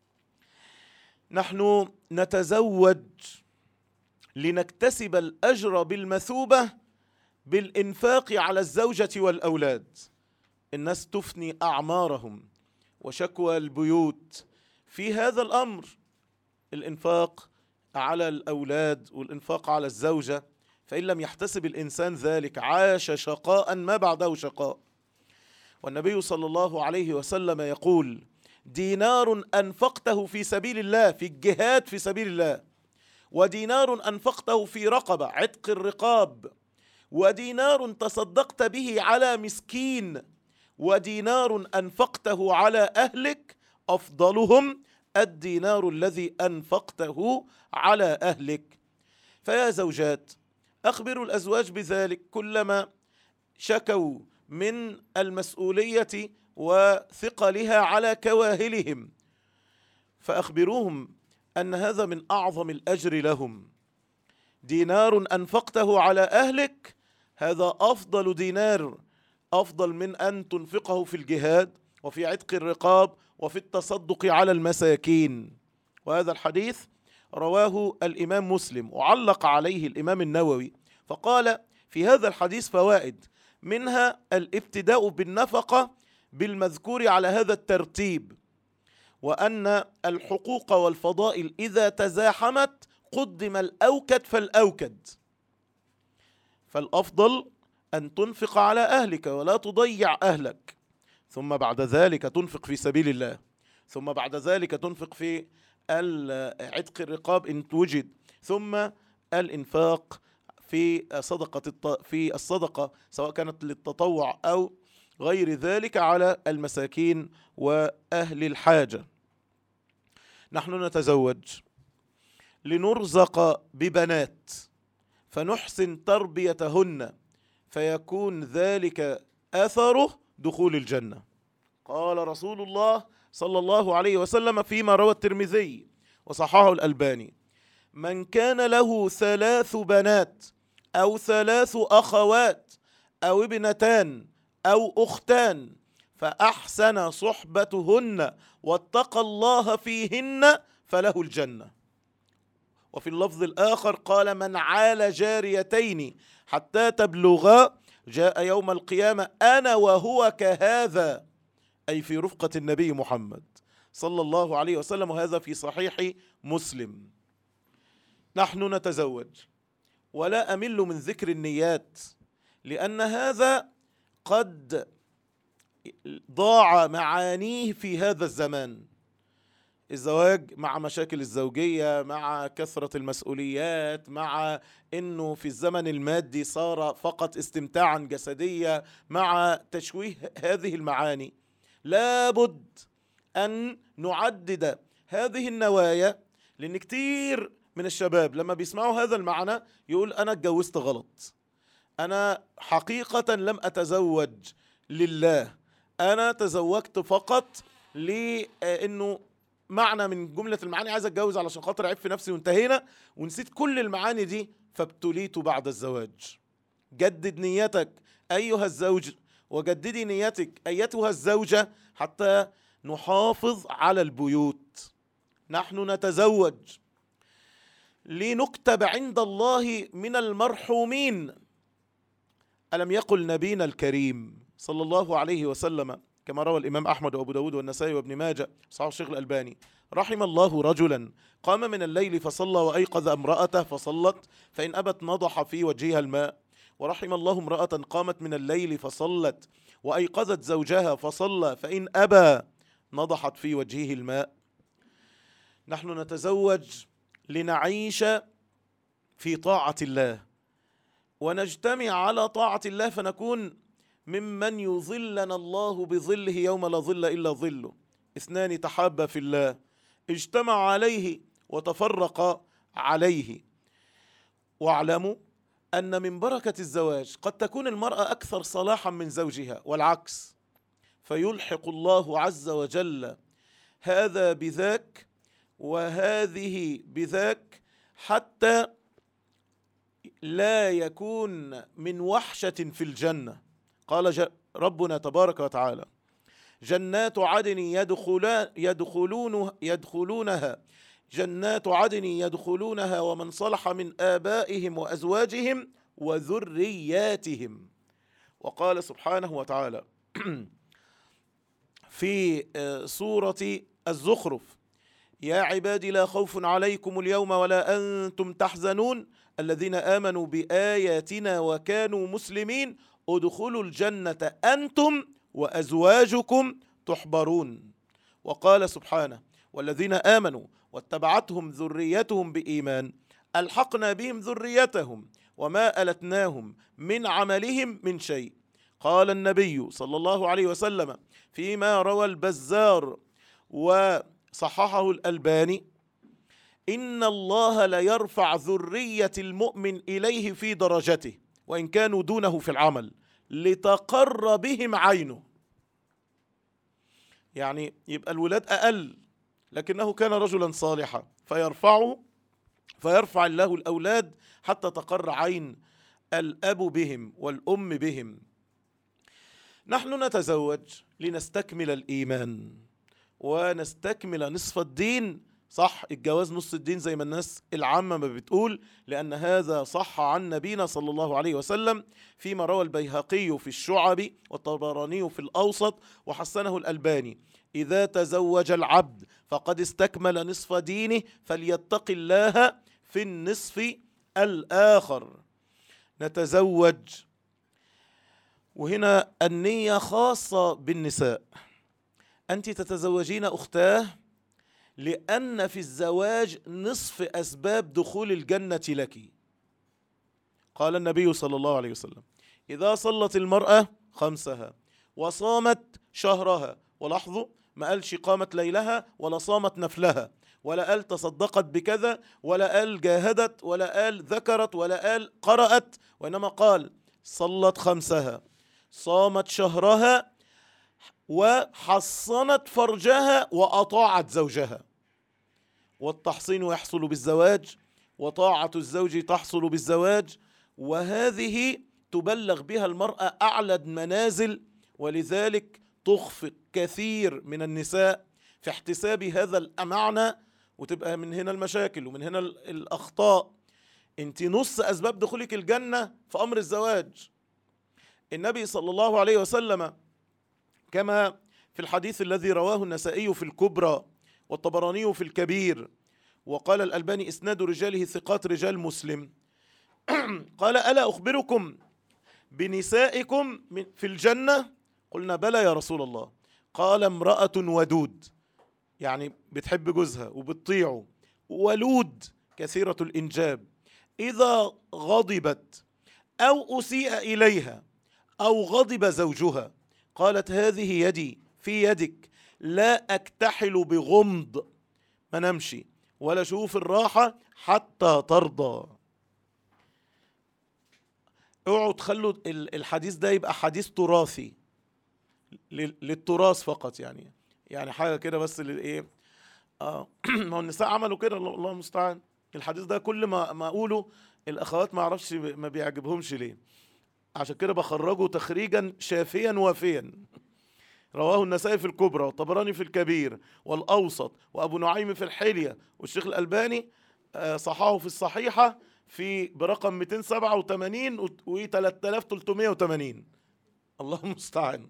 نحن نتزوج لنكتسب الاجر بالمثوبه بالانفاق على الزوجه والاولاد الناس تفني اعمارهم وشكوى البيوت في هذا الامر الانفاق على الاولاد والانفاق على الزوجه فان لم يحتسب الانسان ذلك عاش شقاء ما بعده شقاء والنبي صلى الله عليه وسلم يقول دينار انفقته في سبيل الله في الجهاد في سبيل الله ودينار انفقته في رقبه عتق الرقاب ودينار تصدقت به على مسكين ودينار انفقته على اهلك افضلهم الدينار الذي انفقته على اهلك فيا زوجات اخبروا الازواج بذلك كلما شكوا من المسؤوليه وثقلها على كواهلهم فاخبروهم ان هذا من اعظم الاجر لهم دينار انفقته على اهلك هذا افضل دينار افضل من ان تنفقه في الجهاد وفي عتق الرقاب وفي التصدق على المساكين وهذا الحديث رواه الامام مسلم وعلق عليه الامام النووي فقال في هذا الحديث فوائد منها الابتداء بالنفقه بالمذكور على هذا الترتيب وان الحقوق والفضائل اذا تزاحمت قدم الاوكد فالاوكد فالافضل ان تنفق على اهلك ولا تضيع اهلك ثم بعد ذلك تنفق في سبيل الله ثم بعد ذلك تنفق في عتق الرقاب ان وجد ثم الانفاق في صدقه في الصدقه سواء كانت للتطوع او غير ذلك على المساكين واهل الحاجه نحن نتزوج لنرزق ببنات فنحسن تربيتهن فيكون ذلك اثره دخول الجنه قال رسول الله صلى الله عليه وسلم فيما روى الترمذي وصححه الالباني من كان له ثلاث بنات او ثلاث اخوات او ابنتان او اختان فاحسن صحبتهن واتقى الله فيهن فله الجنه وفي اللفظ الاخر قال من عال جاريتين حتى تبلغا جاء يوم القيامه انا وهو كهذا اي في رفقه النبي محمد صلى الله عليه وسلم وهذا في صحيح مسلم نحن نتزوج ولا امل من ذكر النيات لان هذا قد ضاع معانيه في هذا الزمان الزواج مع مشاكل الزوجية مع كثرة المسؤوليات مع انه في الزمن المادي صار فقط استمتاعا جسديا مع تشويه هذه المعاني لابد ان نعدد هذه النوايا لان كتير من الشباب لما بيسمعوا هذا المعنى يقول انا اتجوزت غلط انا حقيقة لم اتزوج لله انا تزوجت فقط لانه معنى من جملة المعاني عايز اتجوز علشان خاطر اعيب في نفسي وانتهينا ونسيت كل المعاني دي فابتليت بعد الزواج جدد نيتك ايها الزوج وجددي نيتك ايتها الزوجة حتى نحافظ على البيوت نحن نتزوج لنكتب عند الله من المرحومين ألم يقل نبينا الكريم صلى الله عليه وسلم كما روى الإمام أحمد وأبو داود والنسائي وابن ماجة صحيح الشيخ الألباني رحم الله رجلا قام من الليل فصلى وأيقظ امرأته فصلت فإن أبت نضح في وجهها الماء ورحم الله امرأة قامت من الليل فصلت وأيقظت زوجها فصلى فإن أبى نضحت في وجهه الماء نحن نتزوج لنعيش في طاعة الله ونجتمع على طاعة الله فنكون ممن يظلنا الله بظله يوم لا ظل إلا ظله اثنان تحابا في الله اجتمع عليه وتفرق عليه واعلموا أن من بركة الزواج قد تكون المرأة أكثر صلاحا من زوجها والعكس فيلحق الله عز وجل هذا بذاك وهذه بذاك حتى لا يكون من وحشة في الجنة قال ربنا تبارك وتعالى جنات عدن يدخلون يدخلون يدخلونها جنات عدن يدخلونها ومن صلح من آبائهم وأزواجهم وذرياتهم وقال سبحانه وتعالى في سورة الزخرف يا عبادي لا خوف عليكم اليوم ولا أنتم تحزنون الذين آمنوا بآياتنا وكانوا مسلمين ادخلوا الجنة أنتم وأزواجكم تحبرون وقال سبحانه والذين آمنوا واتبعتهم ذريتهم بإيمان ألحقنا بهم ذريتهم وما ألتناهم من عملهم من شيء قال النبي صلى الله عليه وسلم فيما روى البزار وصححه الألباني إن الله ليرفع ذرية المؤمن إليه في درجته وإن كانوا دونه في العمل لتقر بهم عينه يعني يبقى الولاد أقل لكنه كان رجلا صالحا فيرفعه فيرفع الله الأولاد حتى تقر عين الأب بهم والأم بهم نحن نتزوج لنستكمل الإيمان ونستكمل نصف الدين صح الجواز نص الدين زي ما الناس العامة ما بتقول لأن هذا صح عن نبينا صلى الله عليه وسلم فيما روى البيهقي في الشعب والطبراني في الأوسط وحسنه الألباني إذا تزوج العبد فقد استكمل نصف دينه فليتق الله في النصف الآخر نتزوج وهنا النية خاصة بالنساء أنت تتزوجين أختاه لأن في الزواج نصف أسباب دخول الجنة لك قال النبي صلى الله عليه وسلم إذا صلت المرأة خمسها وصامت شهرها ولاحظوا ما قالش قامت ليلها ولا صامت نفلها ولا قال تصدقت بكذا ولا قال جاهدت ولا قال ذكرت ولا قال قرأت وإنما قال صلت خمسها صامت شهرها وحصنت فرجها وأطاعت زوجها والتحصين يحصل بالزواج وطاعة الزوج تحصل بالزواج وهذه تبلغ بها المرأة أعلى المنازل ولذلك تخفق كثير من النساء في احتساب هذا المعنى وتبقى من هنا المشاكل ومن هنا الأخطاء انت نص أسباب دخولك الجنة في أمر الزواج النبي صلى الله عليه وسلم كما في الحديث الذي رواه النسائي في الكبرى والطبراني في الكبير وقال الألباني إسناد رجاله ثقات رجال مسلم قال ألا أخبركم بنسائكم في الجنة قلنا بلى يا رسول الله قال امرأة ودود يعني بتحب جوزها وبتطيعه ولود كثيرة الإنجاب إذا غضبت أو أسيء إليها أو غضب زوجها قالت هذه يدي في يدك لا أكتحل بغمض ما نمشي ولا أشوف الراحة حتى ترضى اوعوا تخلوا الحديث ده يبقى حديث تراثي للتراث فقط يعني يعني حاجة كده بس للإيه اه ما هو النساء عملوا كده الله الله المستعان الحديث ده كل ما ما اقوله الاخوات ما اعرفش ما بيعجبهمش ليه عشان كده بخرجه تخريجا شافيا وافيا رواه النسائي في الكبرى والطبراني في الكبير والاوسط وابو نعيم في الحليه والشيخ الالباني آه، صححه في الصحيحه في برقم 287 و 3380 الله المستعان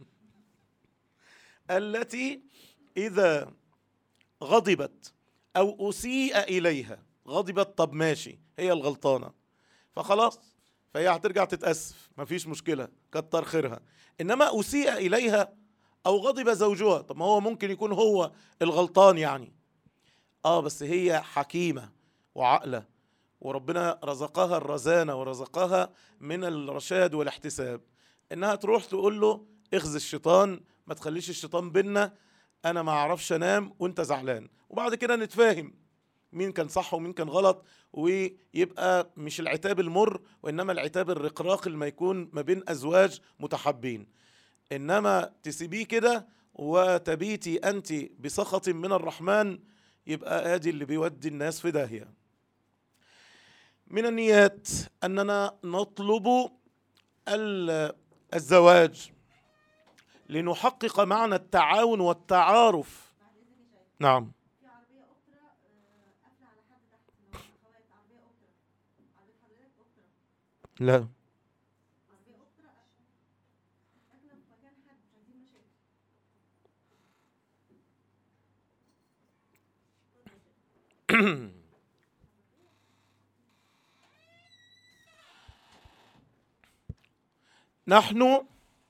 التي اذا غضبت او اسيء اليها غضبت طب ماشي هي الغلطانه فخلاص فهي هترجع تتاسف مفيش مشكله كتر خيرها انما اسيء اليها او غضب زوجها طب ما هو ممكن يكون هو الغلطان يعني اه بس هي حكيمه وعقله وربنا رزقها الرزانه ورزقها من الرشاد والاحتساب انها تروح تقول له اخذ الشيطان ما تخليش الشيطان بينا انا ما اعرفش انام وانت زعلان وبعد كده نتفاهم مين كان صح ومين كان غلط ويبقى مش العتاب المر وانما العتاب الرقراق اللي ما يكون ما بين ازواج متحابين انما تسيبيه كده وتبيتي انت بسخط من الرحمن يبقى ادي اللي بيودي الناس في داهيه من النيات اننا نطلب الزواج لنحقق معنى التعاون والتعارف نعم لا نحن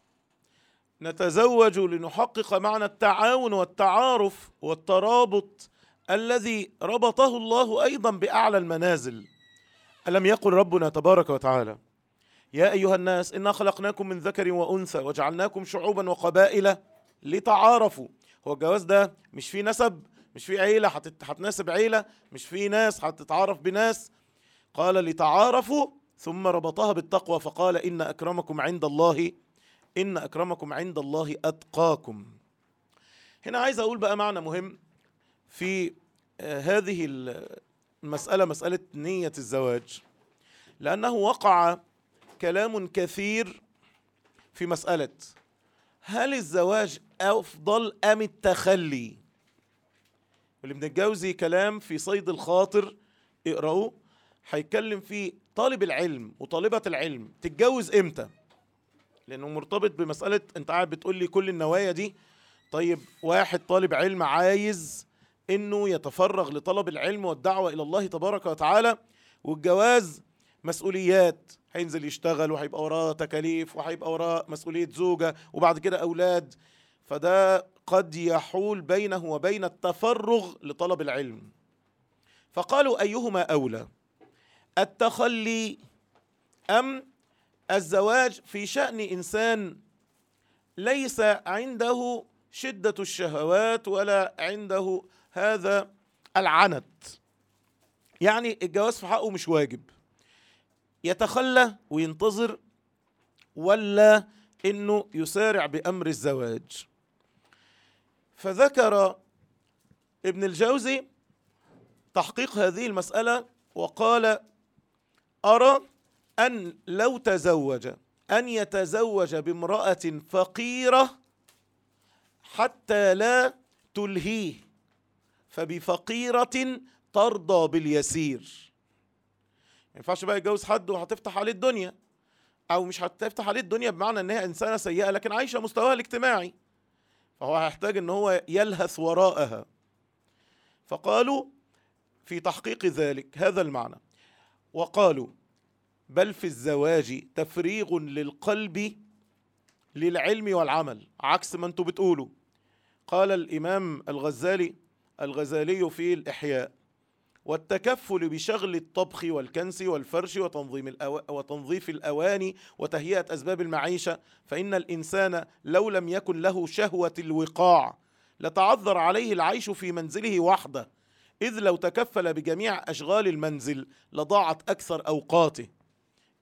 نتزوج لنحقق معنى التعاون والتعارف والترابط الذي ربطه الله ايضا باعلى المنازل الم يقل ربنا تبارك وتعالى يا ايها الناس انا خلقناكم من ذكر وانثى وجعلناكم شعوبا وقبائل لتعارفوا هو الجواز ده مش فيه نسب مش فيه عيله هتناسب عيله مش فيه ناس هتتعارف بناس قال لتعارفوا ثم ربطها بالتقوى فقال ان اكرمكم عند الله ان اكرمكم عند الله اتقاكم هنا عايز اقول بقى معنى مهم في آه، هذه المساله مساله نيه الزواج لانه وقع كلام كثير في مساله هل الزواج افضل ام التخلي ابن الجوزي كلام في صيد الخاطر اقرأوه هيتكلم في طالب العلم وطالبة العلم تتجوز امتى لانه مرتبط بمساله انت قاعد بتقول لي كل النوايا دي طيب واحد طالب علم عايز انه يتفرغ لطلب العلم والدعوه الى الله تبارك وتعالى والجواز مسؤوليات هينزل يشتغل وهيبقى وراه تكاليف وهيبقى وراه مسؤوليه زوجه وبعد كده اولاد فده قد يحول بينه وبين التفرغ لطلب العلم فقالوا ايهما اولى التخلي ام الزواج في شأن إنسان ليس عنده شدة الشهوات ولا عنده هذا العنت يعني الجواز في حقه مش واجب يتخلى وينتظر ولا انه يسارع بامر الزواج فذكر ابن الجوزي تحقيق هذه المساله وقال ارى أن لو تزوج أن يتزوج بامرأة فقيرة حتى لا تلهيه فبفقيرة ترضى باليسير ما ينفعش بقى يتجوز حد وهتفتح عليه الدنيا او مش هتفتح عليه الدنيا بمعنى ان هي انسانه سيئه لكن عايشه مستواها الاجتماعي فهو هيحتاج ان هو يلهث وراءها فقالوا في تحقيق ذلك هذا المعنى وقالوا بل في الزواج تفريغ للقلب للعلم والعمل عكس ما انتم بتقولوا قال الامام الغزالي الغزالي في الاحياء والتكفل بشغل الطبخ والكنس والفرش وتنظيم الأو... وتنظيف الاواني وتهيئه اسباب المعيشه فان الانسان لو لم يكن له شهوه الوقاع لتعذر عليه العيش في منزله وحده اذ لو تكفل بجميع اشغال المنزل لضاعت اكثر اوقاته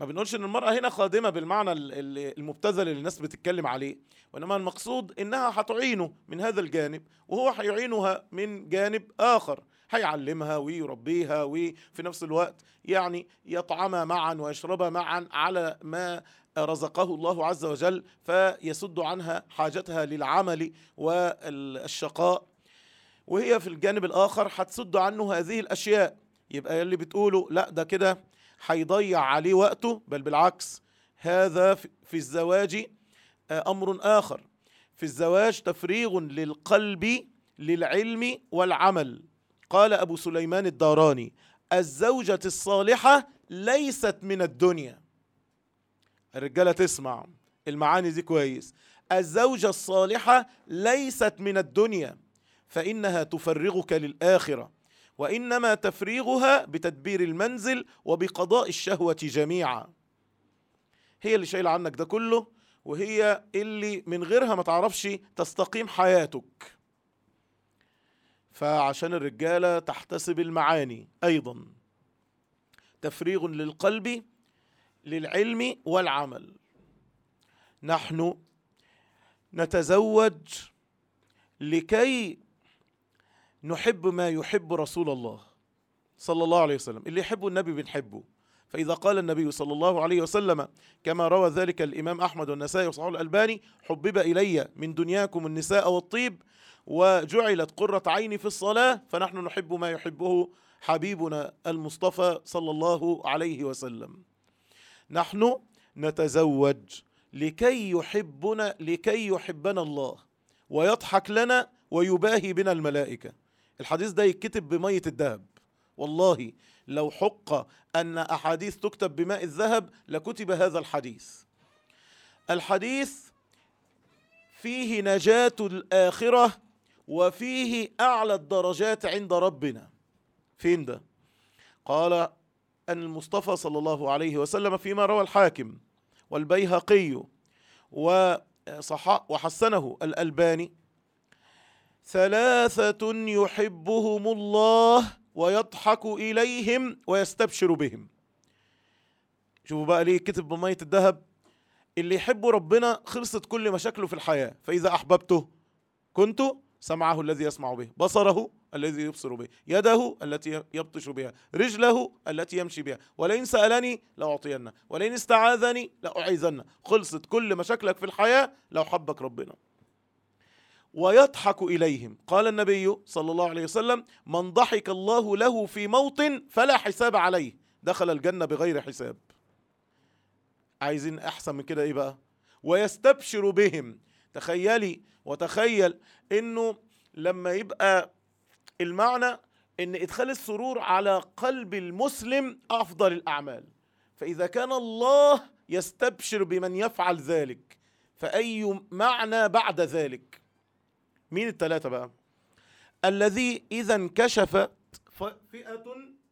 ما بنقولش ان المرأة هنا خادمة بالمعنى ال- ال- المبتذل اللي الناس بتتكلم عليه وانما المقصود انها هتعينه من هذا الجانب وهو هيعينها من جانب اخر هيعلمها ويربيها وفي نفس الوقت يعني يطعما معا ويشربا معا على ما رزقه الله عز وجل فيسد عنها حاجتها للعمل والشقاء وهي في الجانب الاخر هتسد عنه هذه الاشياء يبقى اللي بتقوله لا ده كده هيضيع عليه وقته بل بالعكس هذا في في الزواج آه، امر اخر في الزواج تفريغ للقلب للعلم والعمل قال ابو سليمان الداراني الزوجه الصالحه ليست من الدنيا الرجاله تسمع المعاني دي كويس الزوجه الصالحه ليست من الدنيا فانها تفرغك للاخره وانما تفريغها بتدبير المنزل وبقضاء الشهوه جميعا هي اللي شايله عنك ده كله وهي اللي من غيرها ما تعرفش تستقيم حياتك فعشان الرجاله تحتسب المعاني ايضا تفريغ للقلب للعلم والعمل نحن نتزوج لكي نحب ما يحب رسول الله صلى الله عليه وسلم اللي يحبه النبي بنحبه فإذا قال النبي صلى الله عليه وسلم كما روى ذلك الإمام أحمد والنسائي وصححه الألباني حبب إلي من دنياكم النساء والطيب وجعلت قرة عيني في الصلاة فنحن نحب ما يحبه حبيبنا المصطفى صلى الله عليه وسلم نحن نتزوج لكي يحبنا لكي يحبنا الله ويضحك لنا ويباهي بنا الملائكة الحديث ده يتكتب بمية الذهب والله لو حق أن أحاديث تكتب بماء الذهب لكتب هذا الحديث الحديث فيه نجاة الآخرة وفيه أعلى الدرجات عند ربنا فين ده قال أن المصطفى صلى الله عليه وسلم فيما روى الحاكم والبيهقي وصح وحسنه الألباني ثلاثة يحبهم الله ويضحك إليهم ويستبشر بهم شوفوا بقى ليه كتب بمية الذهب اللي يحب ربنا خلصت كل مشاكله في الحياة فإذا أحببته كنت سمعه الذي يسمع به بصره الذي يبصر به يده التي يبطش بها رجله التي يمشي بها ولئن سألني لأعطينه ولئن استعاذني لأعيذنه خلصت كل مشاكلك في الحياة لو حبك ربنا ويضحك إليهم قال النبي صلى الله عليه وسلم من ضحك الله له في موطن فلا حساب عليه دخل الجنة بغير حساب عايزين أحسن من كده إيه بقى ويستبشر بهم تخيلي وتخيل إنه لما يبقى المعنى إن إدخال السرور على قلب المسلم أفضل الأعمال فإذا كان الله يستبشر بمن يفعل ذلك فأي معنى بعد ذلك مين الثلاثة بقى الذي إذا انكشفت فئة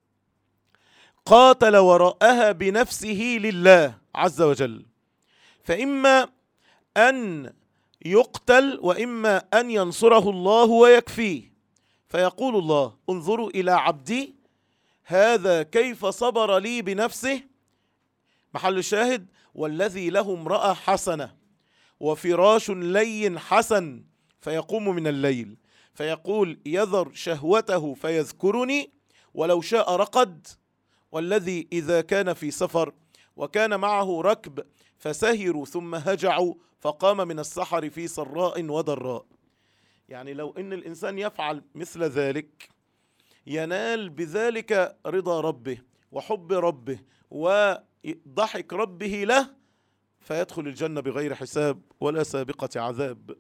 قاتل وراءها بنفسه لله عز وجل فإما أن يقتل وإما أن ينصره الله ويكفيه فيقول الله انظروا إلى عبدي هذا كيف صبر لي بنفسه محل الشاهد والذي له امرأة حسنة وفراش لين حسن فيقوم من الليل فيقول يذر شهوته فيذكرني ولو شاء رقد والذي إذا كان في سفر وكان معه ركب فسهروا ثم هجعوا فقام من السحر في سراء وضراء يعني لو ان الانسان يفعل مثل ذلك ينال بذلك رضا ربه وحب ربه وضحك ربه له فيدخل الجنه بغير حساب ولا سابقه عذاب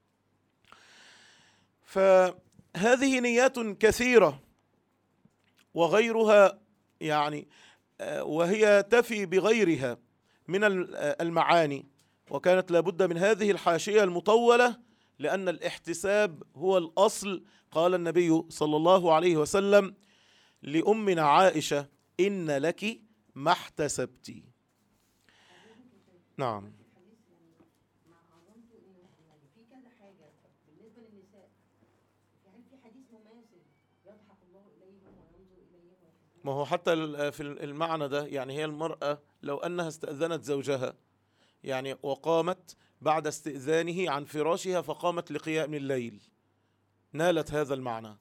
فهذه نيات كثيره وغيرها يعني وهي تفي بغيرها من المعاني وكانت لابد من هذه الحاشيه المطوله لان الاحتساب هو الاصل قال النبي صلى الله عليه وسلم لامنا عائشه ان لك ما احتسبت نعم مع عظمته انه يعني في كذا حاجه بالنسبه للنساء هل في حديث مماثل يضحك الله اليهم وينظر اليهم ويحبهم ما هو حتى ال- في المعنى ده يعني هي المرأة لو أنها استأذنت زوجها يعني وقامت بعد استئذانه عن فراشها فقامت لقيام الليل نالت هذا المعنى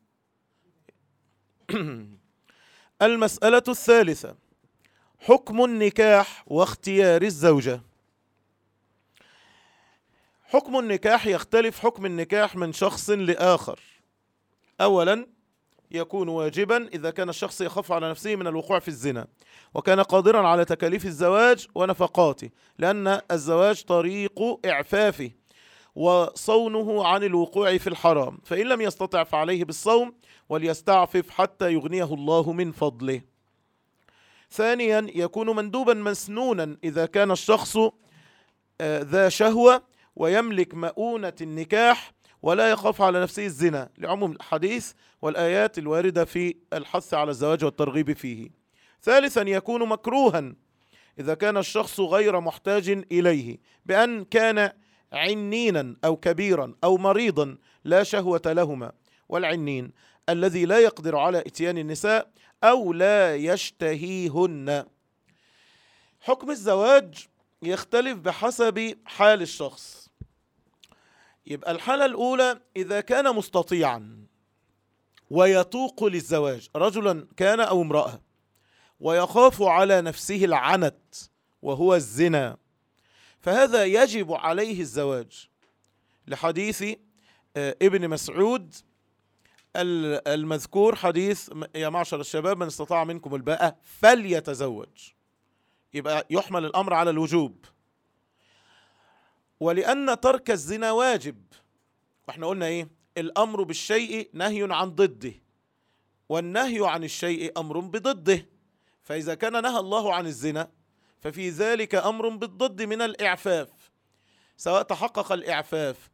المسألة الثالثة حكم النكاح واختيار الزوجة حكم النكاح يختلف حكم النكاح من شخص لآخر أولا يكون واجبا إذا كان الشخص يخاف على نفسه من الوقوع في الزنا وكان قادرا على تكاليف الزواج ونفقاته لأن الزواج طريق إعفافه وصونه عن الوقوع في الحرام فإن لم يستطع فعليه بالصوم وليستعفف حتى يغنيه الله من فضله ثانيا يكون مندوبا مسنونا إذا كان الشخص آه، ذا شهوة ويملك مؤونة النكاح ولا يخاف على نفسه الزنا لعموم الحديث والآيات الواردة في الحث على الزواج والترغيب فيه ثالثا يكون مكروها إذا كان الشخص غير محتاج إليه بأن كان عنينا أو كبيرا أو مريضا لا شهوة لهما والعنين الذي لا يقدر على إتيان النساء أو لا يشتهيهن حكم الزواج يختلف بحسب حال الشخص يبقى الحالة الأولى إذا كان مستطيعا ويتوق للزواج رجلا كان أو امرأة ويخاف على نفسه العنت وهو الزنا فهذا يجب عليه الزواج لحديث آه، ابن مسعود ال- المذكور حديث م- يا معشر الشباب من استطاع منكم الباءة فليتزوج يبقى يحمل الأمر على الوجوب ولأن ترك الزنا واجب واحنا قلنا ايه الأمر بالشيء نهي عن ضده والنهي عن الشيء أمر بضده فإذا كان نهى الله عن الزنا ففي ذلك أمر بالضد من الإعفاف سواء تحقق الإعفاف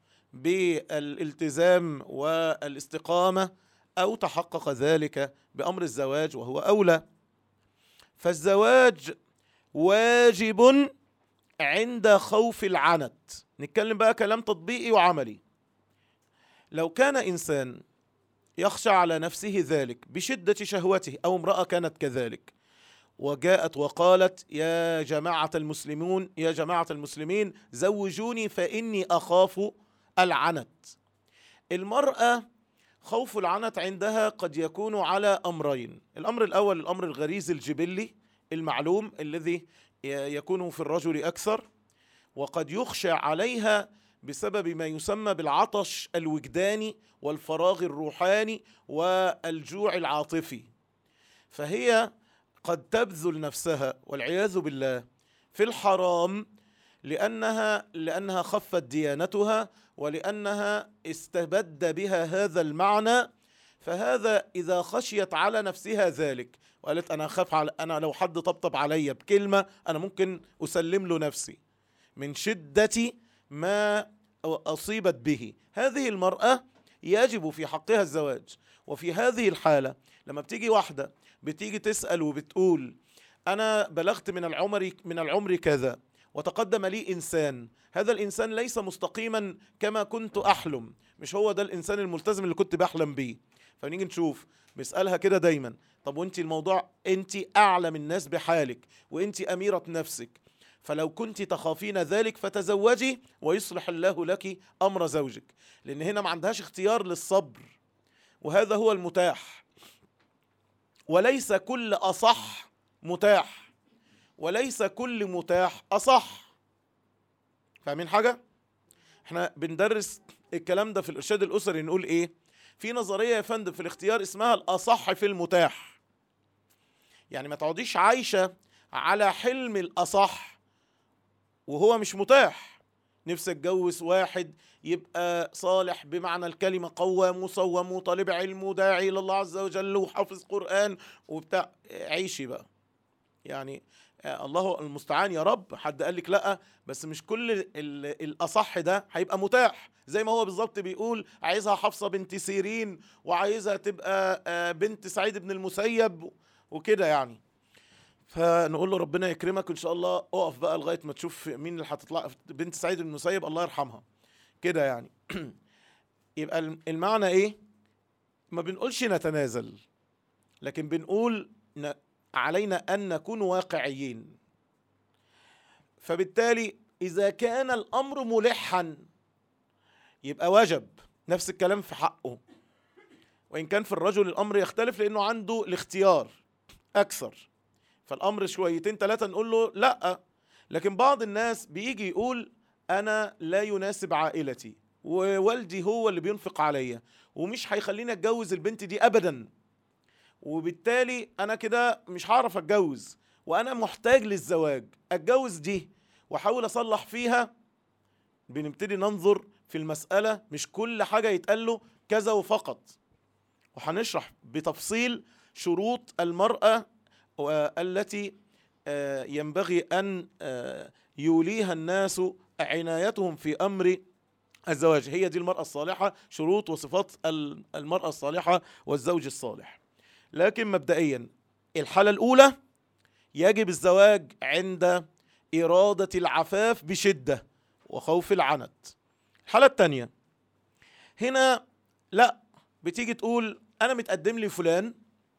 بالالتزام والاستقامة أو تحقق ذلك بأمر الزواج وهو أولى فالزواج واجب عند خوف العنت نتكلم بقى كلام تطبيقي وعملي لو كان إنسان يخشى على نفسه ذلك بشدة شهوته أو امرأة كانت كذلك وجاءت وقالت يا جماعة المسلمون يا جماعة المسلمين زوجوني فإني أخاف العنت المرأة خوف العنت عندها قد يكون على أمرين الأمر الأول الأمر الغريزي الجبلي المعلوم الذي ي- يكون في الرجل أكثر وقد يخشى عليها بسبب ما يسمى بالعطش الوجداني والفراغ الروحاني والجوع العاطفي فهي قد تبذل نفسها والعياذ بالله في الحرام لأنها لأنها خفت ديانتها ولأنها استبد بها هذا المعنى فهذا إذا خشيت على نفسها ذلك وقالت أنا أخاف على أنا لو حد طبطب عليا بكلمة أنا ممكن أسلم له نفسي من شدة ما أصيبت به هذه المرأة يجب في حقها الزواج وفي هذه الحالة لما بتيجي واحدة بتيجي تسأل وبتقول أنا بلغت من العمر من العمر كذا وتقدم لي إنسان هذا الإنسان ليس مستقيما كما كنت أحلم مش هو ده الإنسان الملتزم اللي كنت بحلم بيه فنيجي نشوف بيسألها كده دايما طب وانت الموضوع انت أعلم الناس بحالك وانت أميرة نفسك فلو كنت تخافين ذلك فتزوجي ويصلح الله لك أمر زوجك لأن هنا ما عندهاش اختيار للصبر وهذا هو المتاح وليس كل أصح متاح وليس كل متاح أصح فاهمين حاجة؟ احنا بندرس الكلام ده في الإرشاد الأسري نقول إيه؟ في نظرية يا فندم في الاختيار اسمها الأصح في المتاح يعني ما تقعديش عايشة على حلم الأصح وهو مش متاح نفسي اتجوز واحد يبقى صالح بمعنى الكلمة قوام مصوم وطالب علم وداعي إلى الله عز وجل وحافظ قرآن وبتاع عيشي بقى يعني آه، الله المستعان يا رب حد قال لك لا بس مش كل ال- الاصح ده هيبقى متاح زي ما هو بالظبط بيقول عايزها حفصه بنت سيرين وعايزها تبقى آه، بنت سعيد بن المسيب وكده يعني فنقول له ربنا يكرمك ان شاء الله اقف بقى لغايه ما تشوف مين اللي هتطلع بنت سعيد بن المسيب الله يرحمها كده يعني يبقى الم- المعنى ايه ما بنقولش نتنازل لكن بنقول ن- علينا ان نكون واقعيين فبالتالي اذا كان الامر ملحا يبقى وجب نفس الكلام في حقه وان كان في الرجل الامر يختلف لانه عنده الاختيار اكثر فالامر شويتين ثلاثه نقول له لا لكن بعض الناس بيجي يقول انا لا يناسب عائلتي ووالدي هو اللي بينفق عليا ومش هيخليني اتجوز البنت دي ابدا وبالتالي انا كده مش هعرف اتجوز وانا محتاج للزواج اتجوز دي واحاول اصلح فيها بنبتدي ننظر في المسألة مش كل حاجة يتقال له كذا وفقط وهنشرح بتفصيل شروط المرأة التي آه، ينبغي أن آه، يوليها الناس عنايتهم في أمر الزواج هي دي المرأة الصالحة شروط وصفات ال- المرأة الصالحة والزوج الصالح لكن مبدئيا الحالة الأولى يجب الزواج عند إرادة العفاف بشدة وخوف العنت الحالة التانية هنا لا بتيجي تقول أنا متقدم لي فلان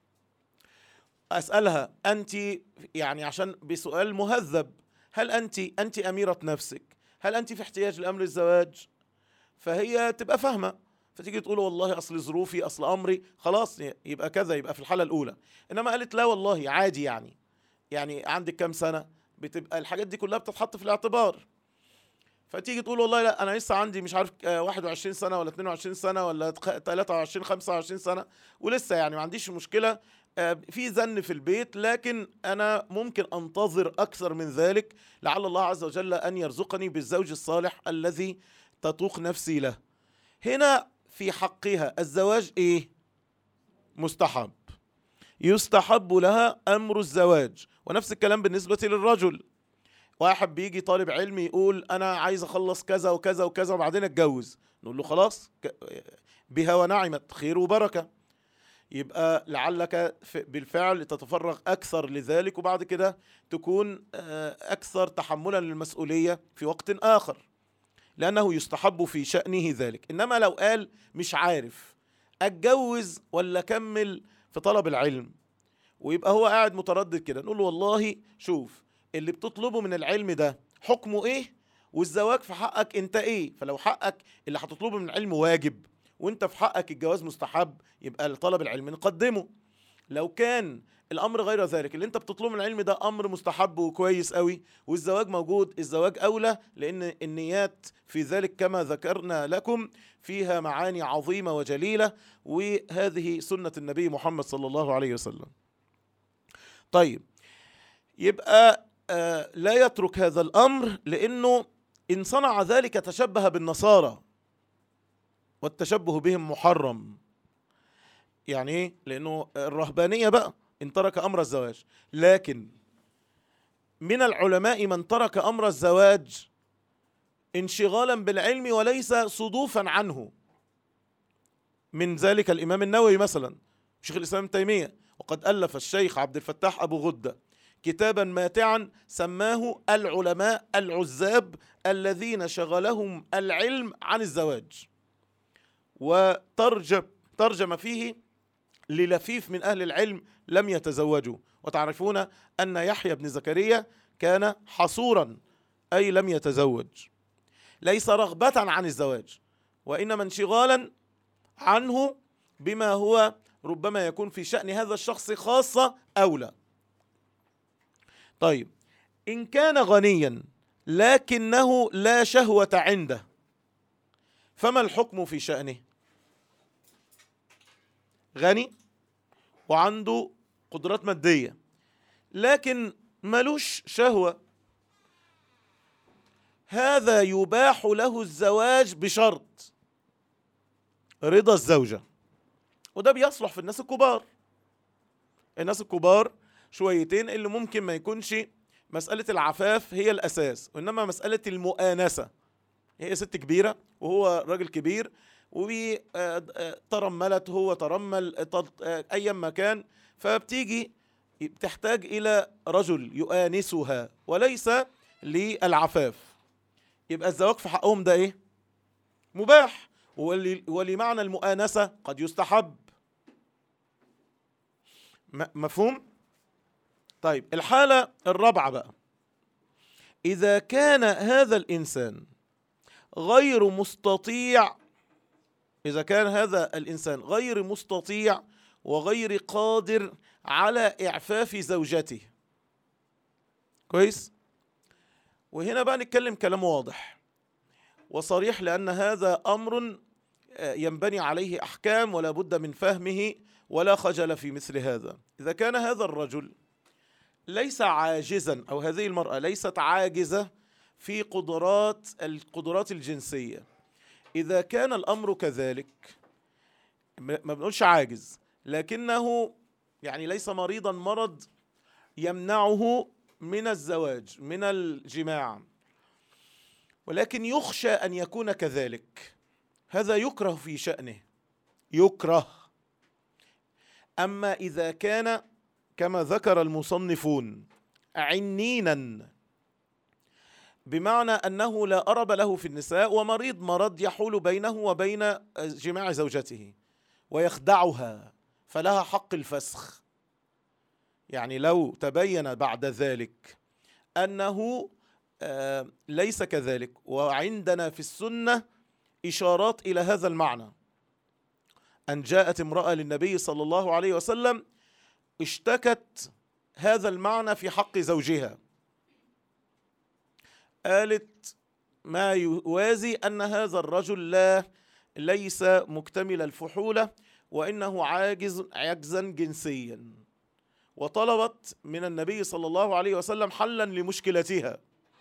أسألها أنت يعني عشان بسؤال مهذب هل أنت أنت أميرة نفسك هل أنت في احتياج لأمر الزواج فهي تبقى فاهمة فتيجي تقول والله أصل ظروفي أصل أمري خلاص يبقى كذا يبقى في الحالة الأولى إنما قالت لا والله عادي يعني يعني عندك كام سنة بتبقى الحاجات دي كلها بتتحط في الاعتبار فتيجي تقول والله لا انا لسه عندي مش عارف آه، 21 سنه ولا 22 سنه ولا تخ- 23 25 سنه ولسه يعني ما عنديش مشكله آه، في زن في البيت لكن انا ممكن انتظر اكثر من ذلك لعل الله عز وجل ان يرزقني بالزوج الصالح الذي تطوق نفسي له هنا في حقها الزواج ايه مستحب يستحب لها امر الزواج ونفس الكلام بالنسبه للرجل واحد بيجي طالب علم يقول انا عايز اخلص كذا وكذا وكذا وبعدين اتجوز نقول له خلاص ك- بها ونعمت خير وبركه يبقى لعلك ف- بالفعل تتفرغ اكثر لذلك وبعد كده تكون آه، اكثر تحملا للمسؤوليه في وقت اخر لانه يستحب في شانه ذلك انما لو قال مش عارف اتجوز ولا اكمل في طلب العلم ويبقى هو قاعد متردد كده نقول له والله شوف اللي بتطلبه من العلم ده حكمه ايه والزواج في حقك انت ايه فلو حقك اللي هتطلبه من العلم واجب وانت في حقك الجواز مستحب يبقى طلب العلم نقدمه لو كان الامر غير ذلك اللي انت بتطلبه من العلم ده امر مستحب وكويس قوي والزواج موجود الزواج اولى لان النيات في ذلك كما ذكرنا لكم فيها معاني عظيمه وجليله وهذه سنه النبي محمد صلى الله عليه وسلم طيب يبقى آه، لا يترك هذا الامر لانه ان صنع ذلك تشبه بالنصارى والتشبه بهم محرم يعني ايه لانه الرهبانيه بقى ان ترك امر الزواج لكن من العلماء من ترك امر الزواج انشغالا بالعلم وليس صدوفا عنه من ذلك الامام النووي مثلا شيخ الاسلام ابن تيميه وقد الف الشيخ عبد الفتاح ابو غده كتابا ماتعا سماه العلماء العزاب الذين شغلهم العلم عن الزواج وترجم ترجم فيه للفيف من أهل العلم لم يتزوجوا وتعرفون أن يحيى بن زكريا كان حصورا أي لم يتزوج ليس رغبة عن الزواج وإنما انشغالا عنه بما هو ربما يكون في شأن هذا الشخص خاصة أولى طيب إن كان غنيا لكنه لا شهوة عنده فما الحكم في شأنه غني وعنده قدرات مادية لكن ملوش شهوة هذا يباح له الزواج بشرط رضا الزوجة وده بيصلح في الناس الكبار الناس الكبار شويتين اللي ممكن ما يكونش مسألة العفاف هي الأساس وإنما مسألة المؤانسة هي ست كبيرة وهو راجل كبير وترملت هو ترمل طل- آه، أيا ما كان فبتيجي بتحتاج إلى رجل يؤانسها وليس للعفاف يبقى الزواج في حقهم ده إيه؟ مباح ول- ولمعنى المؤانسة قد يستحب م- مفهوم؟ طيب الحالة الرابعة بقى إذا كان هذا الإنسان غير مستطيع إذا كان هذا الإنسان غير مستطيع وغير قادر على إعفاف زوجته كويس وهنا بقى نتكلم كلام واضح وصريح لأن هذا أمر آه، ينبني عليه أحكام ولا بد من فهمه ولا خجل في مثل هذا إذا كان هذا الرجل ليس عاجزا أو هذه المرأة ليست عاجزة في قدرات القدرات الجنسية إذا كان الأمر كذلك ما ما بنقولش عاجز لكنه يعني ليس مريضا مرض يمنعه من الزواج من الجماع ولكن يخشى أن يكون كذلك هذا يكره في شأنه يكره أما إذا كان كما ذكر المصنفون عنينا بمعنى أنه لا أرب له في النساء ومريض مرض يحول بينه وبين جماع زوجته ويخدعها فلها حق الفسخ يعني لو تبين بعد ذلك أنه آه، ليس كذلك وعندنا في السنة إشارات إلى هذا المعنى أن جاءت امرأة للنبي صلى الله عليه وسلم اشتكت هذا المعنى في حق زوجها قالت ما يوازي أن هذا الرجل لا ليس مكتمل الفحولة وإنه عاجز عجزا جنسيا وطلبت من النبي صلى الله عليه وسلم حلا لمشكلتها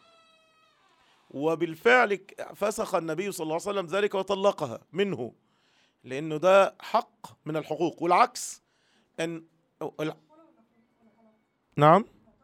وبالفعل ك- فسخ النبي صلى الله عليه وسلم ذلك وطلقها منه لأنه ده حق من الحقوق والعكس أن أو- ال- نعم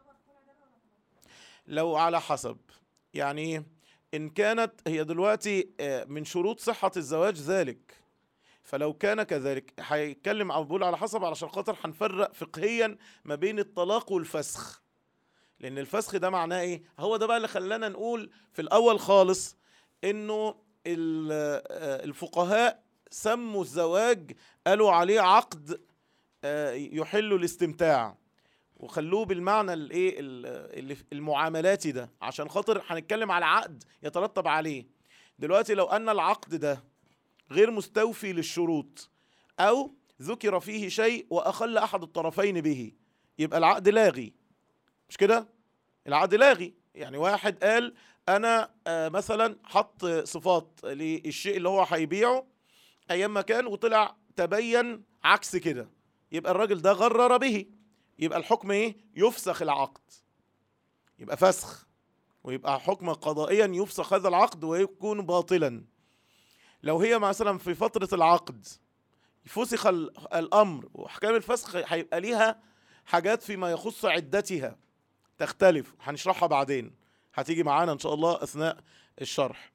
لو على حسب يعني إن كانت هي دلوقتي آه، من شروط صحة الزواج ذلك فلو كان كذلك هيتكلم أو بقول على حسب علشان خاطر هنفرق فقهيا ما بين الطلاق والفسخ لأن الفسخ ده معناه إيه؟ هو ده بقى اللي خلانا نقول في الأول خالص إنه ال- آه، الفقهاء سموا الزواج قالوا عليه عقد آه، يحل الاستمتاع وخلوه بالمعنى الايه ال- اللي في- المعاملاتي ده عشان خاطر هنتكلم على عقد يترتب عليه دلوقتي لو ان العقد ده غير مستوفي للشروط او ذكر فيه شيء واخل احد الطرفين به يبقى العقد لاغي مش كده العقد لاغي يعني واحد قال انا آه، مثلا حط صفات للشيء اللي هو هيبيعه ايام ما كان وطلع تبين عكس كده يبقى الراجل ده غرر به يبقى الحكم ايه يفسخ العقد يبقى فسخ ويبقى حكما قضائيا يفسخ هذا العقد ويكون باطلا لو هي مثلا في فترة العقد فسخ ال- الأمر وأحكام الفسخ هيبقى ليها حاجات فيما يخص عدتها تختلف هنشرحها بعدين هتيجي معانا إن شاء الله أثناء الشرح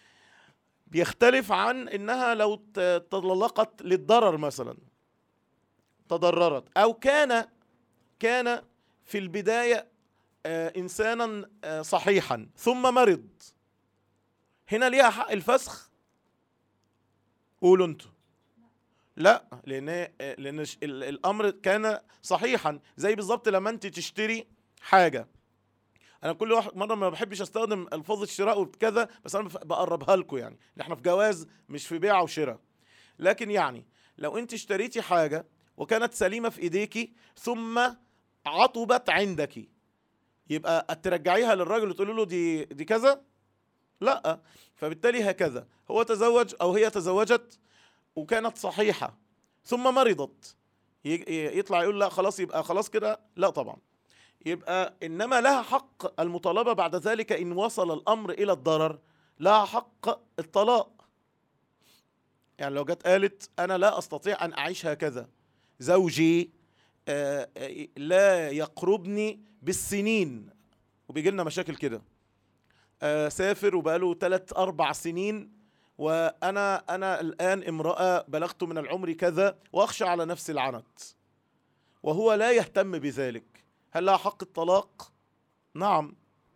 بيختلف عن إنها لو ت- تطلقت للضرر مثلا تضررت أو كان كان في البداية آه، إنسانا آه، صحيحا ثم مرض هنا ليها حق الفسخ قولوا انتوا لا لان آه، لان ش- ال- الامر كان صحيحا زي بالظبط لما انت تشتري حاجه انا كل واحد مره ما بحبش استخدم الفاظ الشراء وكذا بس انا بف- بقربها لكم يعني إن احنا في جواز مش في بيع وشراء لكن يعني لو انت اشتريتي حاجه وكانت سليمه في ايديكي ثم عطبت عندك يبقى ترجعيها للراجل وتقول له دي دي كذا لا فبالتالي هكذا هو تزوج او هي تزوجت وكانت صحيحه ثم مرضت ي- ي- يطلع يقول لا خلاص يبقى خلاص كده لا طبعا يبقى انما لها حق المطالبه بعد ذلك ان وصل الامر الى الضرر لها حق الطلاق يعني لو جت قالت انا لا استطيع ان اعيش هكذا زوجي آه، آه، لا يقربني بالسنين وبيجي لنا مشاكل كده آه، سافر وبقاله ثلاث اربع سنين وانا انا الان امراه بلغت من العمر كذا واخشى على نفسي العنت وهو لا يهتم بذلك هل لها حق الطلاق نعم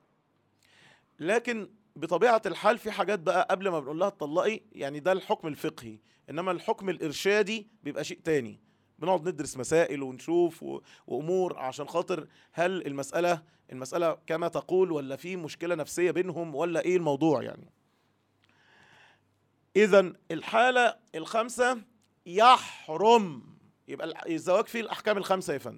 لكن بطبيعه الحال في حاجات بقى قبل ما بنقول لها اتطلقي يعني ده الحكم الفقهي انما الحكم الارشادي بيبقى شيء تاني بنقعد ندرس مسائل ونشوف و... وامور عشان خاطر هل المساله المساله كما تقول ولا في مشكله نفسيه بينهم ولا ايه الموضوع يعني اذا الحاله الخامسه يحرم يبقى ال- الزواج فيه الاحكام الخمسه يا فندم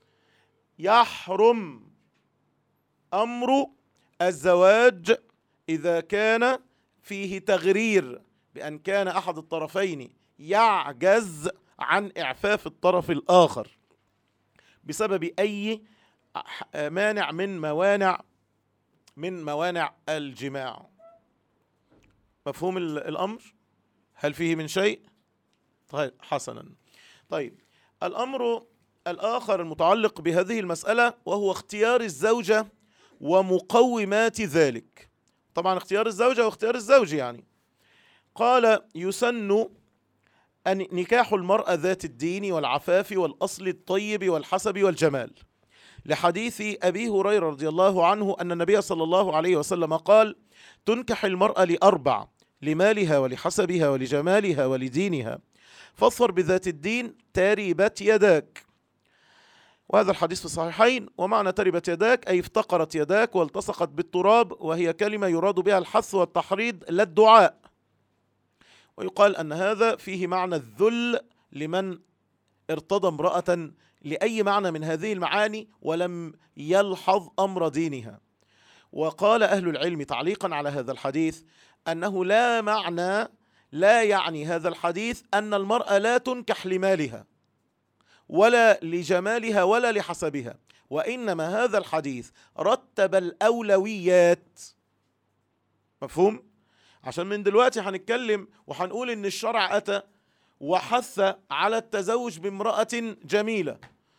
يحرم امر الزواج اذا كان فيه تغرير بان كان احد الطرفين يعجز عن اعفاف الطرف الاخر بسبب اي ح- مانع من موانع من موانع الجماع مفهوم ال- الامر هل فيه من شيء طيب حسنا طيب الامر الاخر المتعلق بهذه المساله وهو اختيار الزوجه ومقومات ذلك طبعا اختيار الزوجه واختيار الزوج يعني قال يسن أن نكاح المرأة ذات الدين والعفاف والأصل الطيب والحسب والجمال لحديث أبي هريرة رضي الله عنه أن النبي صلى الله عليه وسلم قال تنكح المرأة لأربع لمالها ولحسبها ولجمالها ولدينها فاظفر بذات الدين تربت يداك وهذا الحديث في الصحيحين ومعنى تربت يداك أي افتقرت يداك والتصقت بالتراب وهي كلمة يراد بها الحث والتحريض لا الدعاء ويقال أن هذا فيه معنى الذل لمن ارتضى امرأة لأي معنى من هذه المعاني ولم يلحظ أمر دينها وقال أهل العلم تعليقا على هذا الحديث أنه لا معنى لا يعني هذا الحديث أن المرأة لا تنكح لمالها ولا لجمالها ولا لحسبها وإنما هذا الحديث رتب الأولويات مفهوم؟ عشان من دلوقتي هنتكلم وهنقول ان الشرع اتى وحث على التزوج بامرأة جميلة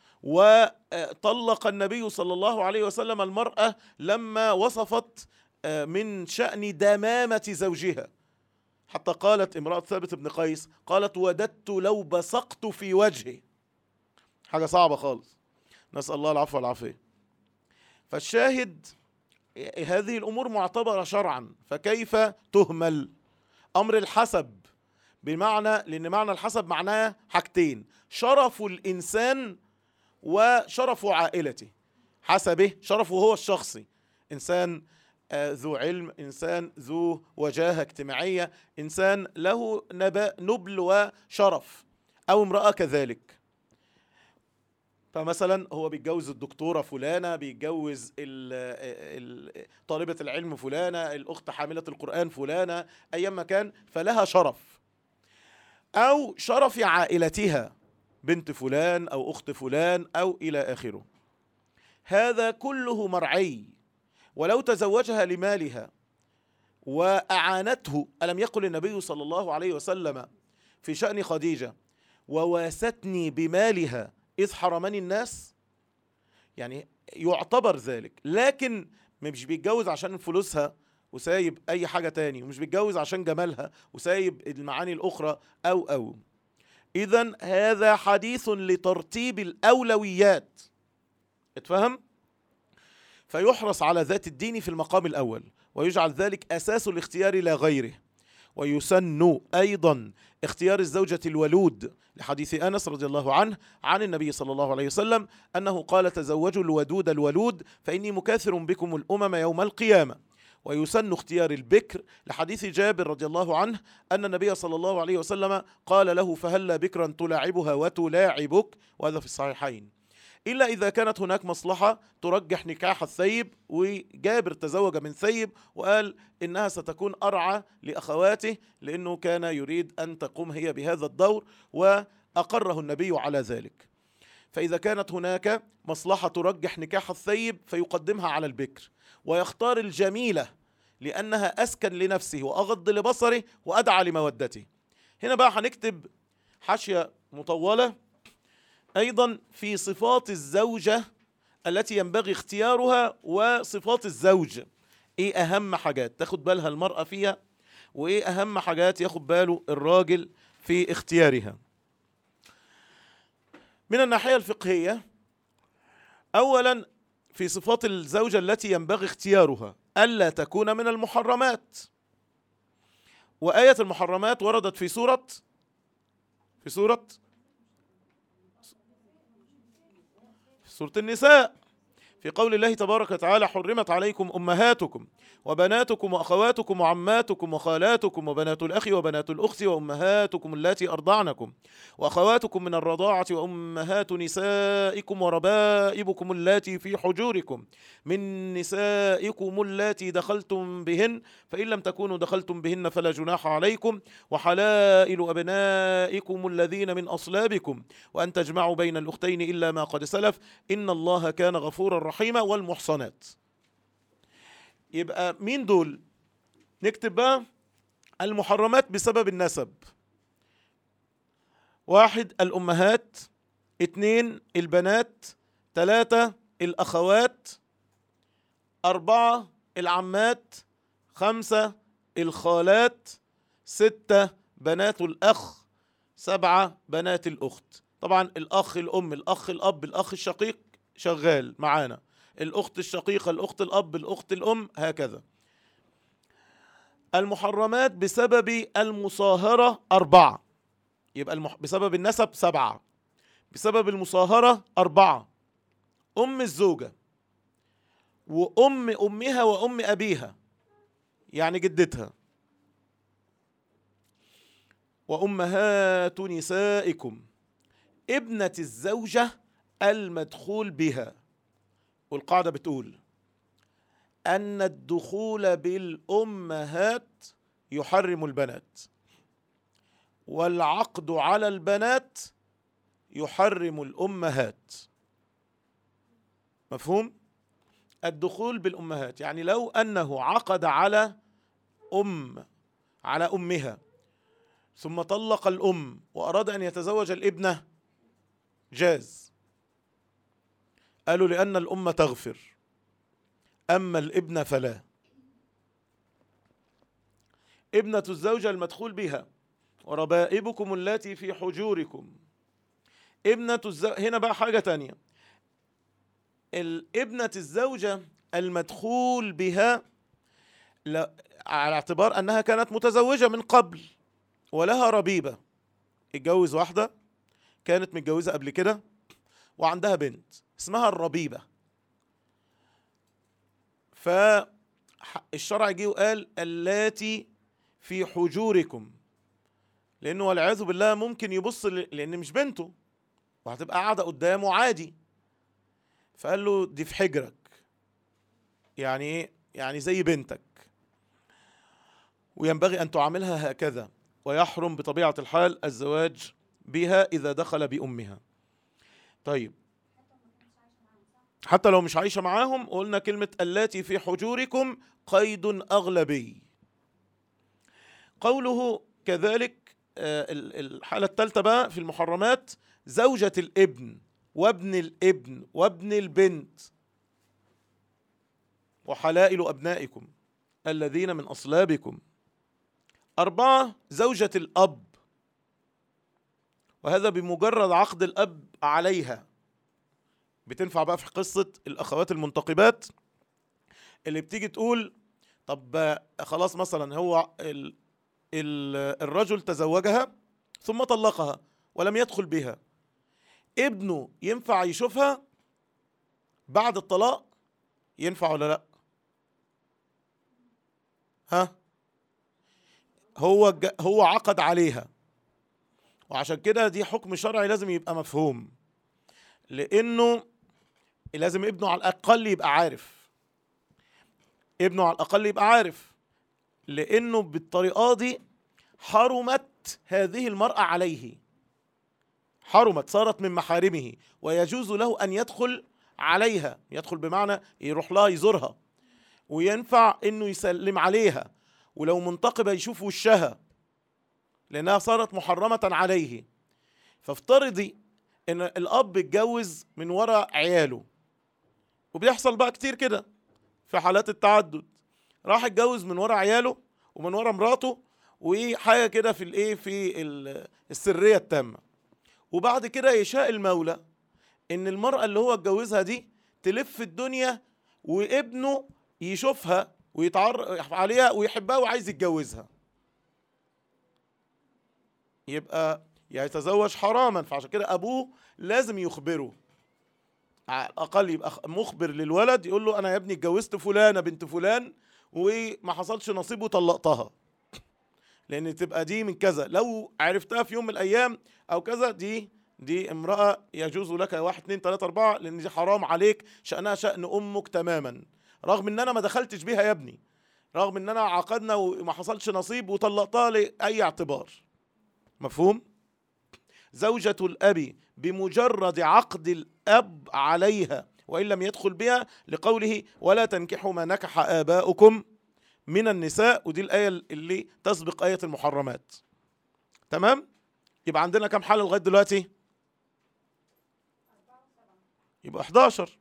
وطلق النبي صلى الله عليه وسلم المرأة لما وصفت من شأن دمامة زوجها حتى قالت امرأة ثابت بن قيس قالت وددت لو بصقت في وجهه حاجة صعبة خالص نسأل الله العفو والعافية فالشاهد هذه الامور معتبره شرعا فكيف تهمل امر الحسب بمعنى لان معنى الحسب معناه حاجتين شرف الانسان وشرف عائلته حسبه شرفه هو الشخصي انسان آه، ذو علم انسان ذو وجاهه اجتماعيه انسان له نبا نبل وشرف او امراه كذلك فمثلا هو بيتجوز الدكتوره فلانه بيتجوز ال- ال- طالبه العلم فلانه الاخت حامله القران فلانه ايما كان فلها شرف او شرف عائلتها بنت فلان او اخت فلان او الى اخره هذا كله مرعي ولو تزوجها لمالها واعانته الم يقل النبي صلى الله عليه وسلم في شان خديجه وواستني بمالها إذ حرمني الناس يعني يعتبر ذلك لكن مش بيتجوز عشان فلوسها وسايب أي حاجة تاني ومش بيتجوز عشان جمالها وسايب المعاني الأخرى أو أو إذا هذا حديث لترتيب الأولويات اتفهم؟ فيحرص على ذات الدين في المقام الأول ويجعل ذلك أساس الاختيار لا غيره ويسن أيضا اختيار الزوجة الولود لحديث أنس رضي الله عنه عن النبي صلى الله عليه وسلم أنه قال تزوجوا الودود الولود فإني مكاثر بكم الأمم يوم القيامة ويسن اختيار البكر لحديث جابر رضي الله عنه أن النبي صلى الله عليه وسلم قال له فهلا بكرا تلاعبها وتلاعبك وهذا في الصحيحين إلا إذا كانت هناك مصلحة ترجح نكاح الثيب وجابر تزوج من ثيب وقال إنها ستكون أرعى لأخواته لأنه كان يريد أن تقوم هي بهذا الدور وأقره النبي على ذلك فإذا كانت هناك مصلحة ترجح نكاح الثيب فيقدمها على البكر ويختار الجميلة لأنها أسكن لنفسه وأغض لبصره وأدعى لمودته هنا بقى هنكتب حاشية مطولة أيضا في صفات الزوجة التي ينبغي اختيارها وصفات الزوج ايه اهم حاجات تاخد بالها المرأة فيها وايه اهم حاجات ياخد باله الراجل في اختيارها من الناحية الفقهية اولا في صفات الزوجة التي ينبغي اختيارها ألا تكون من المحرمات وآية المحرمات وردت في سورة في سورة سورة النساء في قول الله تبارك وتعالى حرمت عليكم أمهاتكم وبناتكم وأخواتكم وعماتكم وخالاتكم وبنات الأخ وبنات الأخت وأمهاتكم اللاتي أرضعنكم وأخواتكم من الرضاعة وأمهات نسائكم وربائبكم اللاتي في حجوركم من نسائكم اللاتي دخلتم بهن فإن لم تكونوا دخلتم بهن فلا جناح عليكم وحلائل أبنائكم الذين من أصلابكم وأن تجمعوا بين الأختين إلا ما قد سلف إن الله كان غفورا رحيما والمحصنات يبقى مين دول نكتب بقى المحرمات بسبب النسب واحد الأمهات اتنين البنات تلاتة الأخوات أربعة العمات خمسة الخالات ستة بنات الأخ سبعة بنات الأخت طبعا الأخ الأم الأخ الأب الأخ الشقيق شغال معانا الأخت الشقيقة الأخت الأب الأخت الأم هكذا المحرمات بسبب المصاهرة أربعة يبقى المح... بسبب النسب سبعة بسبب المصاهرة أربعة أم الزوجة وأم أمها وأم أبيها يعني جدتها وأمهات نسائكم ابنة الزوجة المدخول بها والقاعدة بتقول أن الدخول بالأمهات يحرم البنات والعقد على البنات يحرم الأمهات مفهوم؟ الدخول بالأمهات يعني لو أنه عقد على أم على أمها ثم طلق الأم وأراد أن يتزوج الابنة جاز قالوا لأن الأم تغفر أما الابن فلا ابنة الزوجة المدخول بها وربائبكم اللاتي في حجوركم ابنة الزوجة هنا بقى حاجة تانية ابنة الزوجة المدخول بها لا على اعتبار أنها كانت متزوجة من قبل ولها ربيبة اتجوز واحدة كانت متجوزة قبل كده وعندها بنت اسمها الربيبة فالشرع جه وقال اللاتي في حجوركم لانه والعياذ بالله ممكن يبص لان مش بنته وهتبقى قاعده قدامه عادي فقال له دي في حجرك يعني ايه يعني زي بنتك وينبغي ان تعاملها هكذا ويحرم بطبيعه الحال الزواج بها اذا دخل بامها طيب حتى لو مش عايشه معاهم قلنا كلمه اللاتي في حجوركم قيد اغلبي قوله كذلك الحاله الثالثه بقى في المحرمات زوجه الابن وابن الابن وابن البنت وحلائل ابنائكم الذين من اصلابكم اربعه زوجه الاب وهذا بمجرد عقد الاب عليها بتنفع بقى في قصة الأخوات المنتقبات اللي بتيجي تقول طب خلاص مثلا هو ال ال الرجل تزوجها ثم طلقها ولم يدخل بها ابنه ينفع يشوفها بعد الطلاق ينفع ولا لا ها هو هو عقد عليها وعشان كده دي حكم شرعي لازم يبقى مفهوم لانه لازم ابنه على الاقل يبقى عارف ابنه على الاقل يبقى عارف لانه بالطريقه دي حرمت هذه المراه عليه حرمت صارت من محارمه ويجوز له ان يدخل عليها يدخل بمعنى يروح لها يزورها وينفع انه يسلم عليها ولو منتقبه يشوف وشها لانها صارت محرمه عليه فافترضي ان الاب اتجوز من ورا عياله وبيحصل بقى كتير كده في حالات التعدد راح اتجوز من ورا عياله ومن ورا مراته وايه حاجه كده في الايه في السريه التامه وبعد كده يشاء المولى ان المراه اللي هو اتجوزها دي تلف الدنيا وابنه يشوفها ويتعرف عليها ويحبها وعايز يتجوزها يبقى يتزوج حراما فعشان كده ابوه لازم يخبره على الاقل يبقى خ- مخبر للولد يقول له انا يا ابني اتجوزت فلانه بنت فلان وما حصلش نصيب وطلقتها لان تبقى دي من كذا لو عرفتها في يوم من الايام او كذا دي دي امراه يجوز لك واحد اتنين تلاته اربعه لان دي حرام عليك شانها شان امك تماما رغم ان انا ما دخلتش بيها يا ابني رغم ان انا عقدنا وما حصلش نصيب وطلقتها لاي اعتبار مفهوم زوجة الأب بمجرد عقد الأب عليها وإن لم يدخل بها لقوله ولا تنكحوا ما نكح آباؤكم من النساء ودي الآية اللي تسبق آية المحرمات تمام يبقى عندنا كم حالة لغاية دلوقتي يبقى 11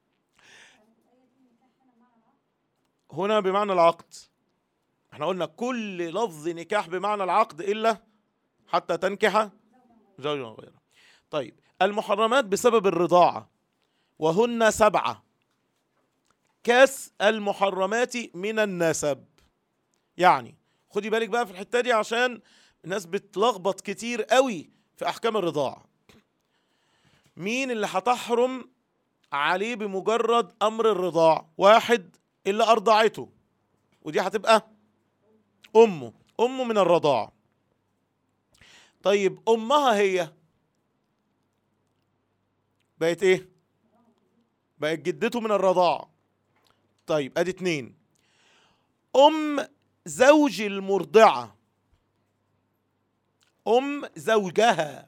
هنا بمعنى العقد احنا قلنا كل لفظ نكاح بمعنى العقد إلا حتى تنكح زوجا غيره طيب المحرمات بسبب الرضاعة وهن سبعة كاس المحرمات من النسب يعني خدي بالك بقى في الحتة دي عشان الناس بتلخبط كتير قوي في أحكام الرضاعة مين اللي هتحرم عليه بمجرد أمر الرضاع واحد اللي أرضعته ودي هتبقى أمه أمه من الرضاعة طيب امها هي بقت ايه بقت جدته من الرضاعة طيب ادي اتنين ام زوج المرضعة ام زوجها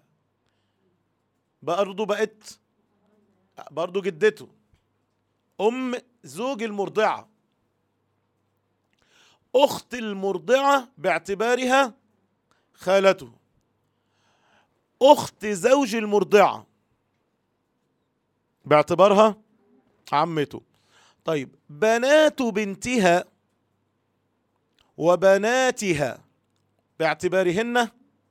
برضه بقت برضه جدته ام زوج المرضعة اخت المرضعة باعتبارها خالته اخت زوج المرضعه باعتبارها عمته طيب بنات بنتها وبناتها باعتبارهن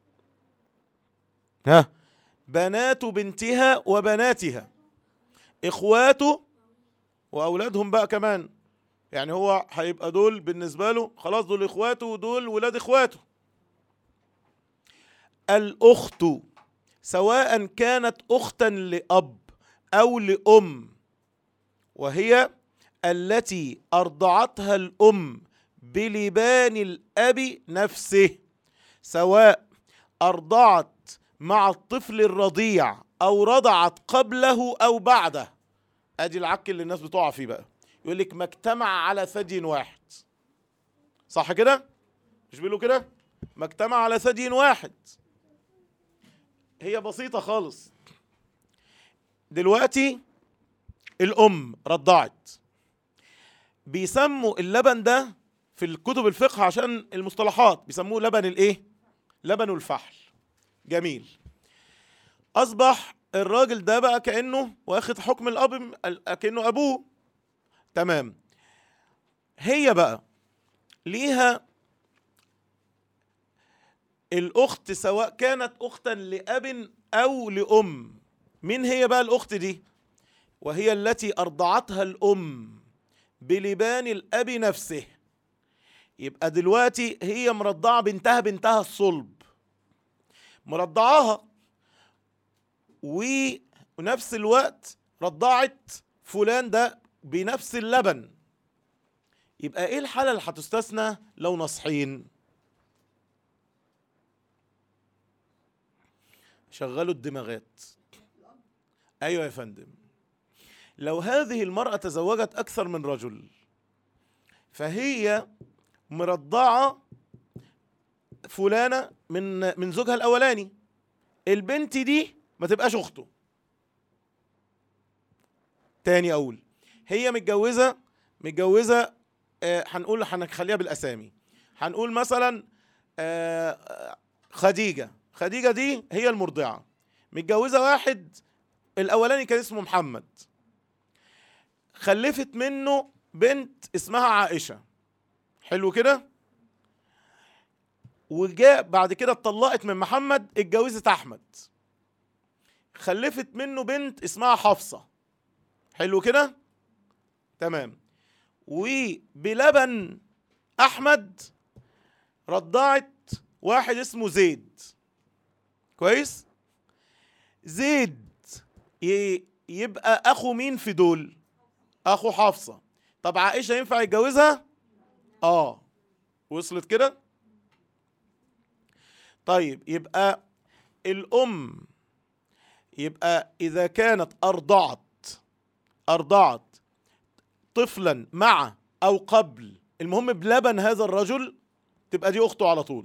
ها بنات بنتها وبناتها اخواته واولادهم بقى كمان يعني هو هيبقى دول بالنسبه له خلاص دول اخواته ودول ولاد اخواته الاخت سواء كانت اختا لاب او لام وهي التي ارضعتها الام بلبان الاب نفسه سواء ارضعت مع الطفل الرضيع او رضعت قبله او بعده ادي العك اللي الناس بتقع فيه بقى يقول لك ما اجتمع على ثدي واحد صح كده مش بيقولوا كده ما اجتمع على ثدي واحد هي بسيطة خالص دلوقتي الأم رضعت بيسموا اللبن ده في الكتب الفقه عشان المصطلحات بيسموه لبن الايه لبن الفحل جميل اصبح الراجل ده بقى كانه واخد حكم الاب كانه ابوه تمام هي بقى ليها الاخت سواء كانت اختا لاب او لام مين هي بقى الاخت دي وهي التي ارضعتها الام بلبان الاب نفسه يبقى دلوقتي هي مرضعه بنتها بنتها الصلب مرضعاها ونفس الوقت رضعت فلان ده بنفس اللبن يبقى ايه الحاله اللي هتستثنى لو نصحين شغلوا الدماغات ايوه يا فندم لو هذه المراه تزوجت اكثر من رجل فهي مرضعه فلانه من من زوجها الاولاني البنت دي ما تبقاش اخته تاني اقول هي متجوزه متجوزه آه، هنقول هنخليها بالاسامي هنقول مثلا آه، خديجه خديجه دي هي المرضعه متجوزه واحد الاولاني كان اسمه محمد خلفت منه بنت اسمها عائشه حلو كده وجاء بعد كده اتطلقت من محمد اتجوزت احمد خلفت منه بنت اسمها حفصه حلو كده تمام وبلبن احمد رضعت واحد اسمه زيد كويس زيد ي- يبقى اخو مين في دول اخو حفصه طب عائشه ينفع يتجوزها اه وصلت كده طيب يبقى الام يبقى اذا كانت ارضعت ارضعت طفلا مع او قبل المهم بلبن هذا الرجل تبقى دي اخته على طول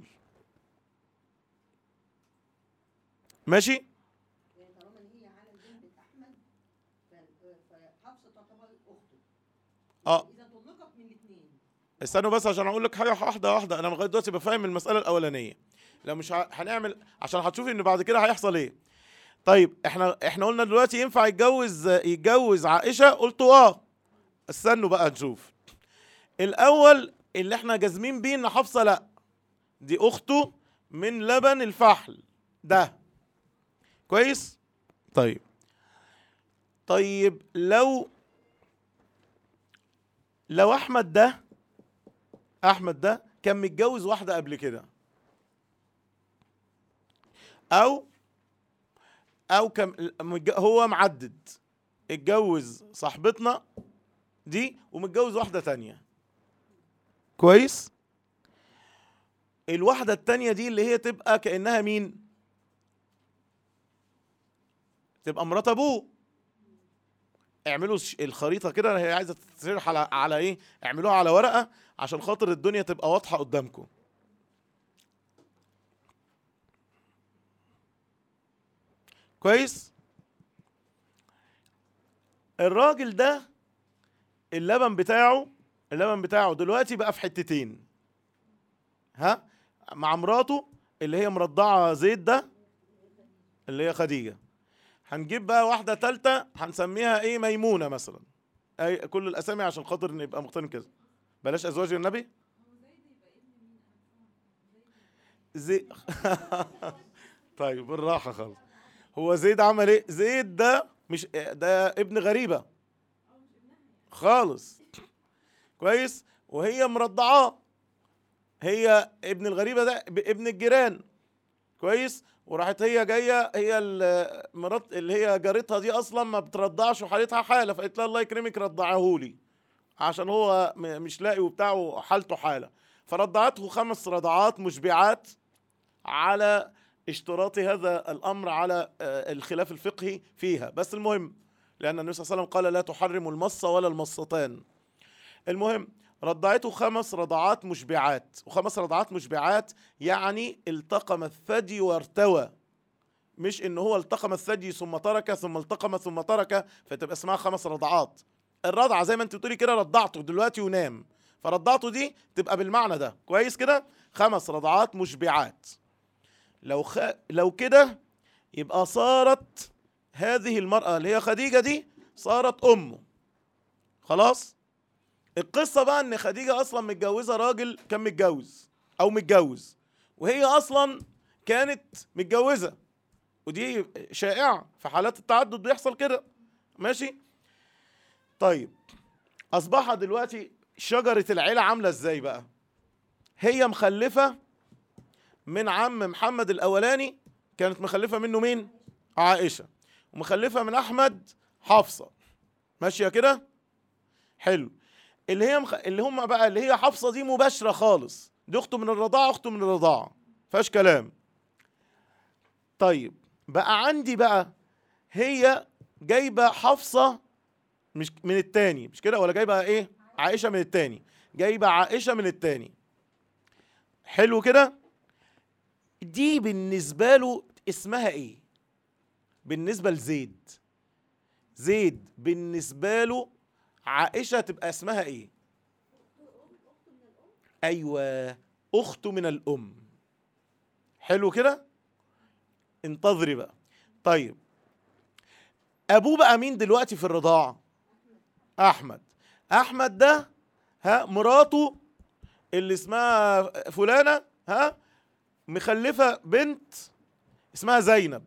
ماشي يعني طالما ان هي على البنت احمد ف- فحفصه تعتبر اخته اه اذا طلقت من الاثنين استنوا بس عشان اقول لك حاجه واحده واحده انا لغايه دلوقتي بفهم المساله الاولانيه لو مش ه- هنعمل عشان هتشوفي ان بعد كده هيحصل ايه طيب احنا احنا قلنا دلوقتي ينفع يتجوز يتجوز عائشه قلتوا اه استنوا بقى نشوف الاول اللي احنا جازمين بيه ان حفصه لا دي اخته من لبن الفحل ده كويس طيب طيب لو لو احمد ده احمد ده كان متجوز واحده قبل كده او او كان متج- هو معدد اتجوز صاحبتنا دي ومتجوز واحده تانية كويس الواحده التانية دي اللي هي تبقى كانها مين تبقى مرات ابوه اعملوا الش- الخريطه كده هي عايزه تتشرح على على ايه اعملوها على ورقه عشان خاطر الدنيا تبقى واضحه قدامكم كويس الراجل ده اللبن بتاعه اللبن بتاعه دلوقتي بقى في حتتين ها مع مراته اللي هي مرضعه زيد ده اللي هي خديجه هنجيب بقى واحده تالتة هنسميها ايه ميمونه مثلا اي كل الاسامي عشان خاطر نبقى مقتنع كده بلاش ازواج النبي زي طيب بالراحه خالص هو زيد عمل ايه زيد ده مش ده ابن غريبه خالص كويس وهي مرضعاه هي ابن الغريبه ده ب- ابن الجيران كويس وراحت هي جايه هي ال- مرات اللي هي جارتها دي اصلا ما بترضعش وحالتها حاله فقالت لها الله يكرمك رضعهولي عشان هو م- مش لاقي وبتاع وحالته حاله فرضعته خمس رضعات مشبعات على اشتراط هذا الامر على آه، الخلاف الفقهي فيها بس المهم لان النبي صلى الله عليه وسلم قال لا تحرم المص ولا المصتان المهم رضعته خمس رضعات مشبعات وخمس رضعات مشبعات يعني التقم الثدي وارتوى مش ان هو التقم الثدي ثم ترك ثم التقم ثم ترك فتبقى اسمها خمس رضعات الرضعه زي ما انت بتقولي كده رضعته دلوقتي ونام فرضعته دي تبقى بالمعنى ده كويس كده خمس رضعات مشبعات لو خ... لو كده يبقى صارت هذه المرأة اللي هي خديجة دي صارت أمه خلاص القصة بقى إن خديجة أصلا متجوزة راجل كان متجوز أو متجوز وهي أصلا كانت متجوزة ودي شائعة في حالات التعدد بيحصل كده ماشي طيب أصبح دلوقتي شجرة العيلة عاملة إزاي بقى هي مخلفة من عم محمد الأولاني كانت مخلفة منه مين عائشة ومخلفة من أحمد حفصة ماشية كده حلو اللي هي مخ... اللي هم بقى اللي هي حفصة دي مباشرة خالص دي أخته من الرضاعة أخته من الرضاعة فيهاش كلام طيب بقى عندي بقى هي جايبة حفصة مش من التاني مش كده ولا جايبة ايه عائشة من التاني جايبة عائشة من التاني حلو كده دي بالنسبة له اسمها ايه بالنسبة لزيد زيد بالنسبة له عائشة تبقى اسمها ايه ايوه اخته من الام حلو كده انتظري بقى طيب ابوه بقى مين دلوقتي في الرضاعة احمد احمد ده ها مراته اللي اسمها فلانة ها مخلفة بنت اسمها زينب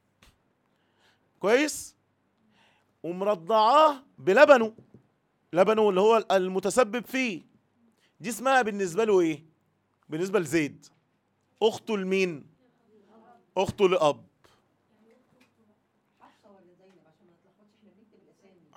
كويس ومرضعاه بلبنه لبنه اللي هو المتسبب فيه دي اسمها بالنسبة له ايه بالنسبة لزيد اخته لمين اخته لاب حفصه ولا زينب عشان ما نتلخبطش احنا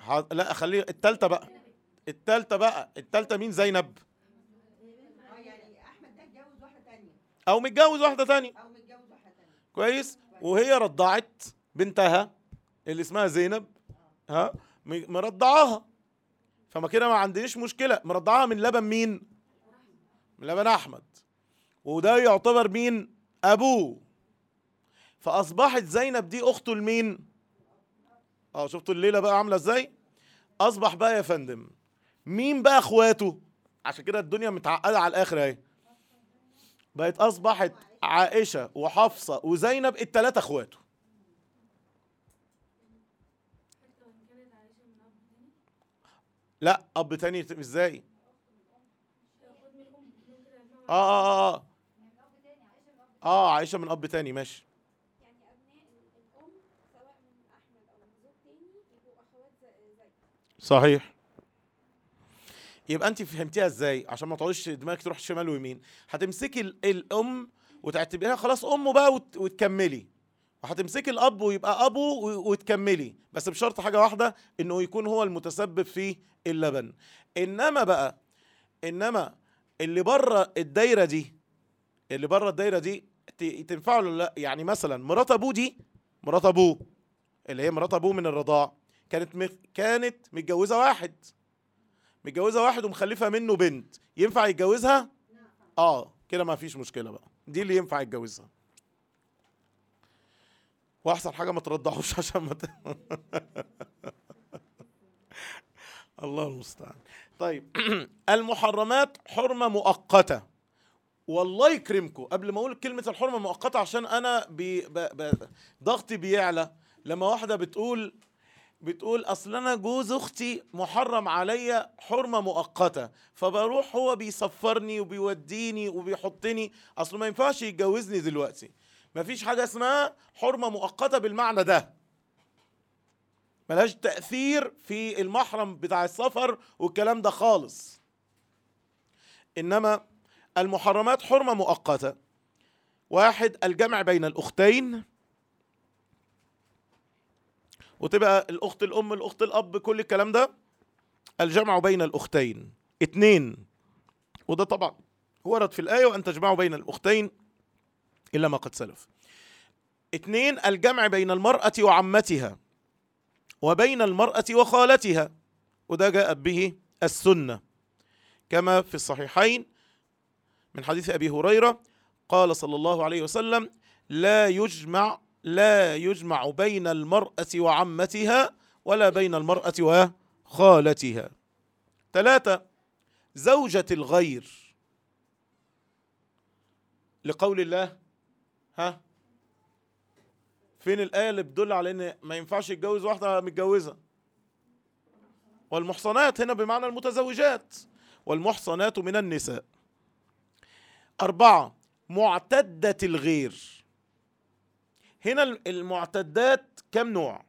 ح- لا خليه التالتة بقى التالتة بقى التالتة مين زينب اه يعني احمد ده اتجوز واحده تانية او متجوز واحدة تانية او متجوز واحده تانية كويس وهي رضعت بنتها اللي اسمها زينب ها م- مرضعاها فما كده ما عندناش مشكلة مرضعاها من لبن مين من لبن احمد وده يعتبر مين ابوه فاصبحت زينب دي اخته لمين اه شفتوا الليله بقى عامله ازاي اصبح بقى يا فندم مين بقى اخواته عشان كده الدنيا متعقده على الاخر اهي بقت اصبحت عائشه وحفصه وزينب الثلاثه اخواته حتى وإن كانت عايشة من أب تاني لا اب تاني ت- ازاي خد من الأم ممكن أجمع اه اه اه اه عائشه من اب تاني ماشي يعني أبناء الأم سواء من أحمد أو من زوج تاني يبقوا أخوات زي زي صحيح يبقى انت فهمتيها ازاي عشان ما تقعدش دماغك تروح شمال ويمين هتمسكي ال- الام وتعتبريها خلاص امه بقى وت- وتكملي وهتمسكي الاب ويبقى ابو و- وتكملي بس بشرط حاجه واحده انه يكون هو المتسبب في اللبن انما بقى انما اللي بره الدايره دي اللي بره الدايره دي ت- تنفعه ولا لا يعني مثلا مرات ابوه دي مرات ابوه اللي هي مرات ابوه من الرضاع كانت مخ... كانت متجوزه واحد متجوزه واحد ومخلفه منه بنت ينفع يتجوزها اه كده ما فيش مشكله بقى دي اللي ينفع يتجوزها واحسن حاجه ما ترضعوش عشان ما ت... الله المستعان طيب المحرمات حرمه مؤقته والله يكرمكم قبل ما اقول كلمه الحرمه مؤقته عشان انا بي... ب... ب... ضغطي بيعلى لما واحده بتقول بتقول اصل انا جوز اختي محرم عليا حرمه مؤقته فبروح هو بيسفرني وبيوديني وبيحطني اصله ما ينفعش يتجوزني دلوقتي مفيش حاجه اسمها حرمه مؤقته بالمعنى ده ملهاش تاثير في المحرم بتاع السفر والكلام ده خالص انما المحرمات حرمه مؤقته واحد الجمع بين الاختين وتبقى الاخت الام الاخت الاب كل الكلام ده الجمع بين الاختين اتنين وده طبعا ورد في الايه وان تجمعوا بين الاختين الا ما قد سلف اتنين الجمع بين المراه وعمتها وبين المراه وخالتها وده جاءت به السنه كما في الصحيحين من حديث ابي هريره قال صلى الله عليه وسلم لا يجمع لا يجمع بين المرأة وعمتها ولا بين المرأة وخالتها ثلاثة زوجة الغير لقول الله ها فين الآية اللي بتدل على إن ما ينفعش يتجوز واحدة متجوزة والمحصنات هنا بمعنى المتزوجات والمحصنات من النساء أربعة معتدة الغير هنا المعتدات كم نوع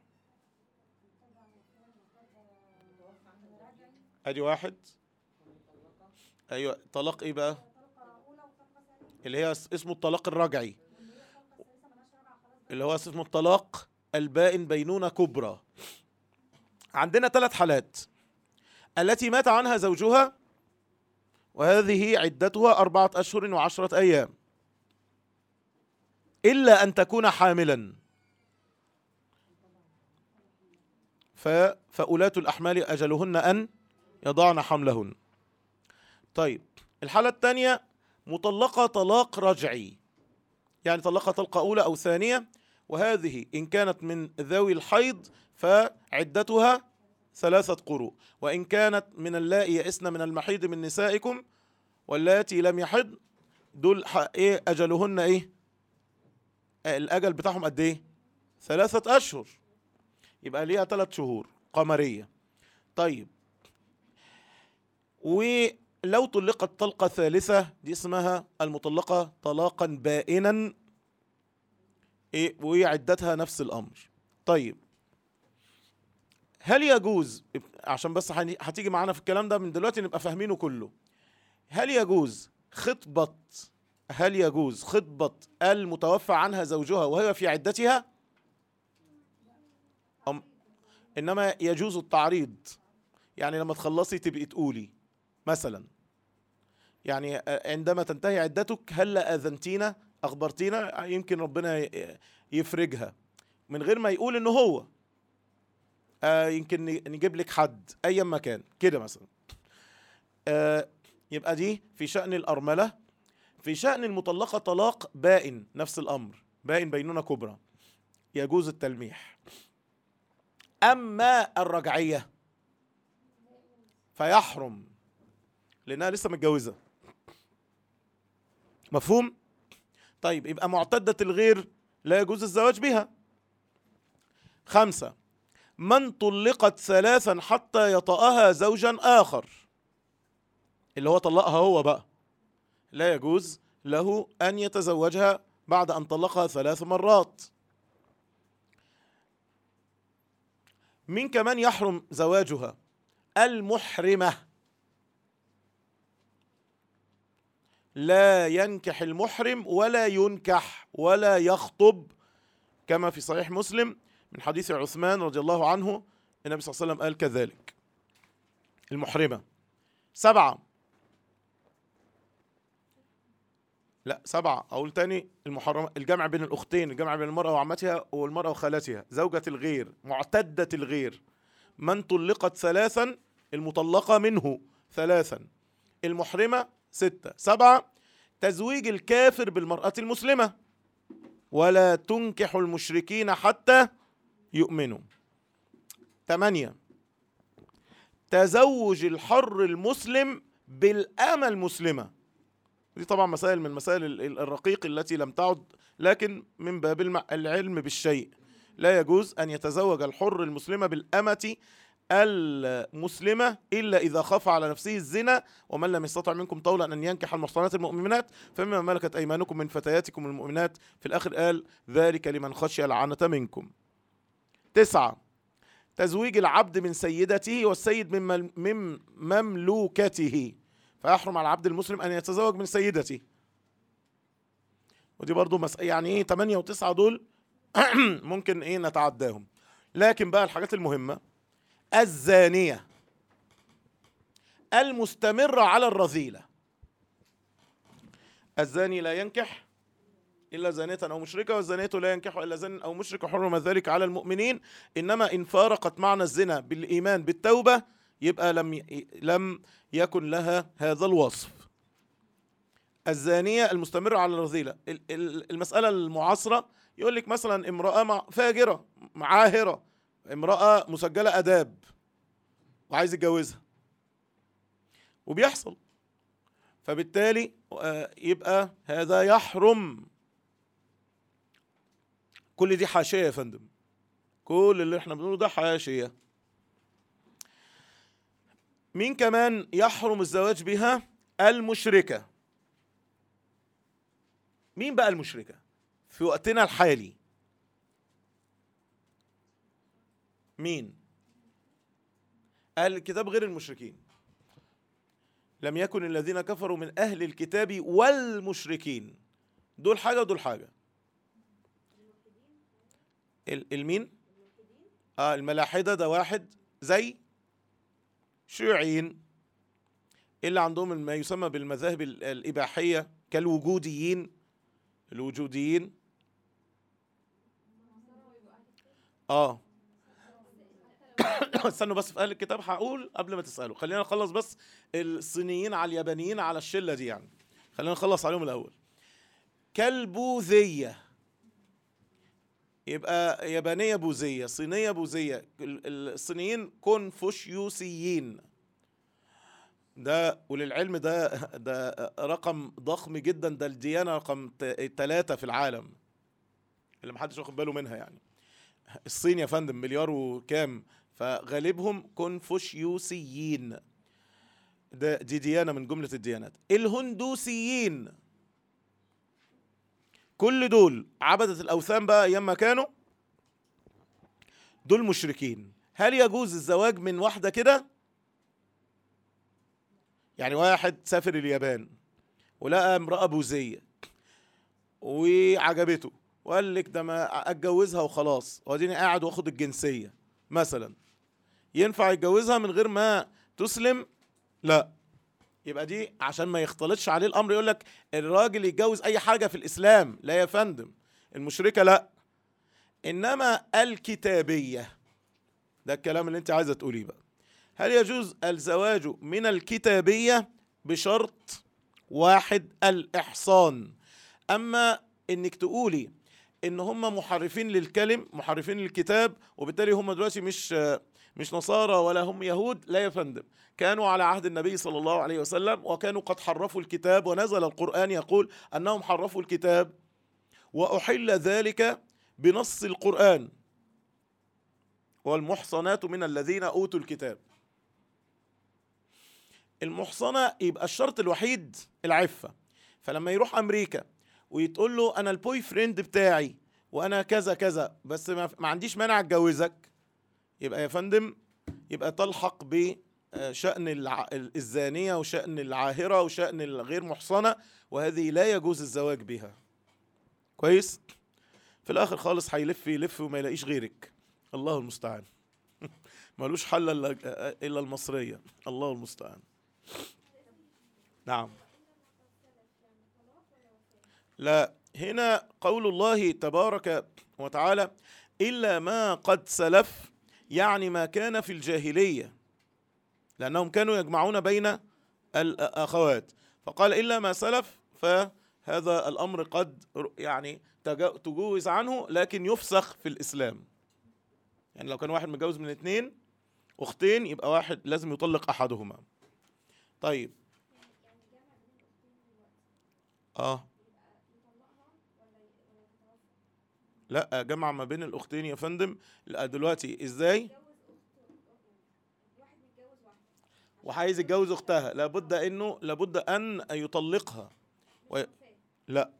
ادي واحد ايوه طلاق ايه بقى اللي هي اس- اسمه الطلاق الرجعي اللي هو اسمه الطلاق البائن بينونة كبرى عندنا ثلاث حالات التي مات عنها زوجها وهذه عدتها أربعة أشهر وعشرة أيام إلا أن تكون حاملا ف... فأولاة الأحمال أجلهن أن يضعن حملهن طيب الحالة الثانية مطلقة طلاق رجعي يعني طلقها طلقة أولى أو ثانية وهذه إن كانت من ذوي الحيض فعدتها ثلاثة قروء وإن كانت من اللائي يئسن من المحيض من نسائكم واللاتي لم يحض دول ح- إيه أجلهن إيه الأجل بتاعهم قد إيه ثلاثة أشهر يبقى ليها ثلاث شهور قمرية طيب ولو طلقت طلقة ثالثة دي اسمها المطلقة طلاقا بائنا إيه وعدتها نفس الأمر طيب هل يجوز عشان بس هني- هتيجي معانا في الكلام ده من دلوقتي نبقى فاهمينه كله هل يجوز خطبة هل يجوز خطبة المتوفى عنها زوجها وهي في عدتها أم انما يجوز التعريض يعني لما تخلصي تبقي تقولي مثلا يعني آه، عندما تنتهي عدتك هلا اذنتينا اخبرتينا يمكن ربنا ي- يفرجها من غير ما يقول انه هو آه يمكن ن- نجيب لك حد ايا ما كان كده مثلا آه يبقى دي في شأن الأرملة في شأن المطلقة طلاق بائن نفس الأمر بائن بينونة كبرى يجوز التلميح أما الرجعية فيحرم لأنها لسه متجوزة مفهوم؟ طيب يبقى معتدة الغير لا يجوز الزواج بها خمسة من طلقت ثلاثا حتى يطأها زوجا آخر اللي هو طلقها هو بقى لا يجوز له أن يتزوجها بعد أن طلقها ثلاث مرات مين كمان يحرم زواجها المحرمة لا ينكح المحرم ولا ينكح ولا يخطب كما في صحيح مسلم من حديث عثمان رضي الله عنه النبي صلى الله عليه وسلم قال كذلك المحرمة سبعة لا سبعة أقول تاني المحرمة الجمع بين الأختين الجمع بين المرأة وعمتها والمرأة وخالتها زوجة الغير معتدة الغير من طلقت ثلاثا المطلقة منه ثلاثا المحرمة ستة سبعة تزويج الكافر بالمرأة المسلمة ولا تنكح المشركين حتى يؤمنوا ثمانية تزوج الحر المسلم بالأمة المسلمة دي طبعا مسائل من مسائل ال- ال- الرقيق التي لم تعد لكن من باب الم- العلم بالشيء لا يجوز أن يتزوج الحر المسلمة بالأمة المسلمة إلا إذا خاف على نفسه الزنا ومن لم يستطع منكم طولا أن ينكح المحصنات المؤمنات فمما ملكت أيمانكم من فتياتكم المؤمنات في الآخر قال ذلك لمن خشي العنة منكم تسعة تزويج العبد من سيدته والسيد من, مل- من مملوكته فيحرم على العبد المسلم أن يتزوج من سيدته ودي برضو مس... يعني ايه 8 و9 دول ممكن ايه نتعداهم لكن بقى الحاجات المهمة الزانية المستمرة على الرذيلة الزاني لا ينكح إلا زانية أو مشركة والزانية لا ينكح إلا زان أو مشرك حرم ذلك على المؤمنين إنما إن فارقت معنى الزنا بالإيمان بالتوبة يبقى لم ي... لم يكن لها هذا الوصف الزانية المستمرة على الرذيلة ال- ال- المسألة المعاصرة يقول لك مثلا امرأة مع- فاجرة عاهرة امرأة مسجلة أداب وعايز يتجوزها وبيحصل فبالتالي آه، يبقى هذا يحرم كل دي حاشية يا فندم كل اللي احنا بنقوله ده حاشية مين كمان يحرم الزواج بها المشركة مين بقى المشركة في وقتنا الحالي مين أهل الكتاب غير المشركين لم يكن الذين كفروا من أهل الكتاب والمشركين دول حاجة ودول حاجة ال- المين آه الملاحدة ده واحد زي شيوعيين اللي عندهم ما يسمى بالمذاهب ال- الإباحية كالوجوديين الوجوديين اه استنوا بس في اهل الكتاب هقول قبل ما تسالوا خلينا نخلص بس الصينيين على اليابانيين على الشله دي يعني خلينا نخلص عليهم الاول كالبوذيه يبقى يابانيه بوذيه صينيه بوذيه ال- ال- الصينيين كونفوشيوسيين ده وللعلم ده ده رقم ضخم جدا ده الديانه رقم ثلاثة في العالم اللي محدش واخد باله منها يعني الصين يا فندم مليار وكام فغالبهم كونفوشيوسيين ده دي ديانه من جمله الديانات الهندوسيين كل دول عبدة الأوثان بقى أيام ما كانوا دول مشركين هل يجوز الزواج من واحدة كده يعني واحد سافر اليابان ولقى امرأة بوذية وعجبته وقال لك ده ما اتجوزها وخلاص واديني قاعد واخد الجنسية مثلا ينفع يتجوزها من غير ما تسلم لا يبقى دي عشان ما يختلطش عليه الامر يقول لك الراجل يتجوز اي حاجه في الاسلام لا يا فندم المشركه لا انما الكتابيه ده الكلام اللي انت عايزه تقوليه بقى هل يجوز الزواج من الكتابيه بشرط واحد الاحصان اما انك تقولي ان هم محرفين للكلم محرفين للكتاب وبالتالي هم دلوقتي مش مش نصارى ولا هم يهود لا يا فندم كانوا على عهد النبي صلى الله عليه وسلم وكانوا قد حرفوا الكتاب ونزل القرآن يقول أنهم حرفوا الكتاب وأحل ذلك بنص القرآن والمحصنات من الذين أوتوا الكتاب المحصنة يبقى الشرط الوحيد العفة فلما يروح أمريكا ويتقول له أنا البوي فريند بتاعي وأنا كذا كذا بس ما ما عنديش مانع أتجوزك يبقى يا فندم يبقى تلحق بشأن الع- الزانية وشأن العاهرة وشأن الغير محصنة وهذه لا يجوز الزواج بها كويس في الآخر خالص هيلف يلف وما يلاقيش غيرك الله المستعان ملوش حل إلا إلا المصرية الله المستعان نعم لا هنا قول الله تبارك وتعالى إلا ما قد سلف يعني ما كان في الجاهلية لأنهم كانوا يجمعون بين الأخوات فقال إلا ما سلف فهذا الأمر قد يعني تجا- تجوز عنه لكن يفسخ في الإسلام يعني لو كان واحد متجوز من اثنين أختين يبقى واحد لازم يطلق أحدهما طيب يعني جمع بين الاختين دلوقتي اه يبقى يطلقها ولا ي- ولا تتوفى لا جمع ما بين الأختين يا فندم لا دلوقتي إزاي يتجوز اخت واحد متجوز واحده وعايز يتجوز أختها لابد إنه لابد أن يطلقها و... لا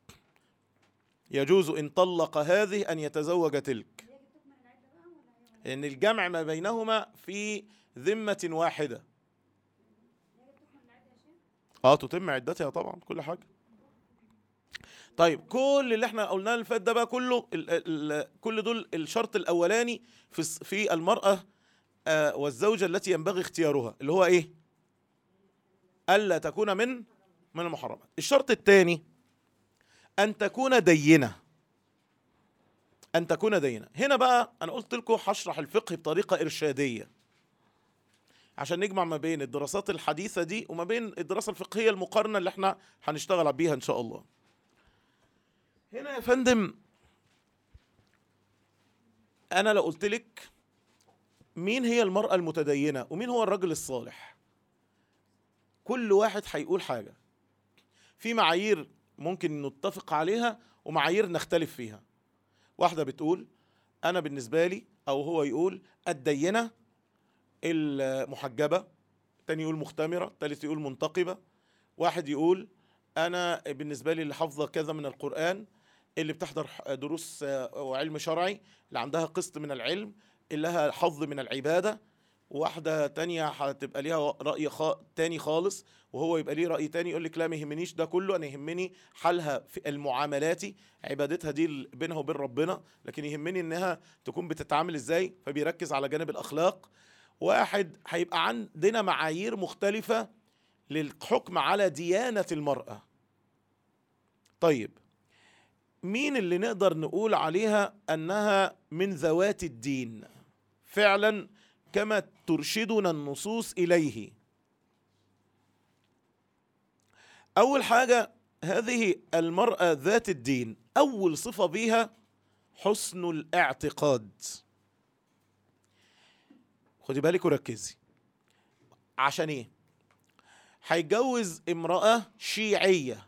يجوز إن طلق هذه أن يتزوج تلك هي اللي بتكمل العده بقى ولا هي ولا لأن الجمع ما بينهما في ذمة واحدة هي اللي بتكمل العده يا شيخ اه تتم عدتها طبعا كل حاجة طيب كل اللي احنا قلناه اللي فات ده بقى كله ال ال كل دول الشرط الأولاني في الس- في المرأة آه والزوجة التي ينبغي اختيارها اللي هو ايه؟ ألا تكون من من المحرمات الشرط الثاني أن تكون دينة أن تكون دينة هنا بقى أنا قلت لكم هشرح الفقه بطريقة إرشادية عشان نجمع ما بين الدراسات الحديثة دي وما بين الدراسة الفقهية المقارنة اللي احنا هنشتغل بيها إن شاء الله هنا يا فندم أنا لو قلت لك مين هي المرأة المتدينة ومين هو الرجل الصالح كل واحد هيقول حاجة في معايير ممكن نتفق عليها ومعايير نختلف فيها واحدة بتقول أنا بالنسبة لي أو هو يقول الدينة المحجبة تاني يقول مختمرة تالت يقول منتقبة واحد يقول أنا بالنسبة لي اللي حافظة كذا من القرآن اللي بتحضر ح- دروس آه، وعلم شرعي اللي عندها قسط من العلم اللي لها حظ من العبادة واحدة تانية هتبقى ليها رأي خا... تاني خالص وهو يبقى ليه رأي تاني يقول لك لا ما يهمنيش ده كله أنا يهمني حالها في المعاملاتي عبادتها دي ال- بينها وبين ربنا لكن يهمني إنها تكون بتتعامل إزاي فبيركز على جانب الأخلاق واحد هيبقى عندنا معايير مختلفة للحكم على ديانة المرأة طيب مين اللي نقدر نقول عليها أنها من ذوات الدين فعلا كما ترشدنا النصوص إليه أول حاجة هذه المرأة ذات الدين أول صفة بيها حسن الاعتقاد خدي بالك وركزي عشان ايه هيتجوز امرأة شيعية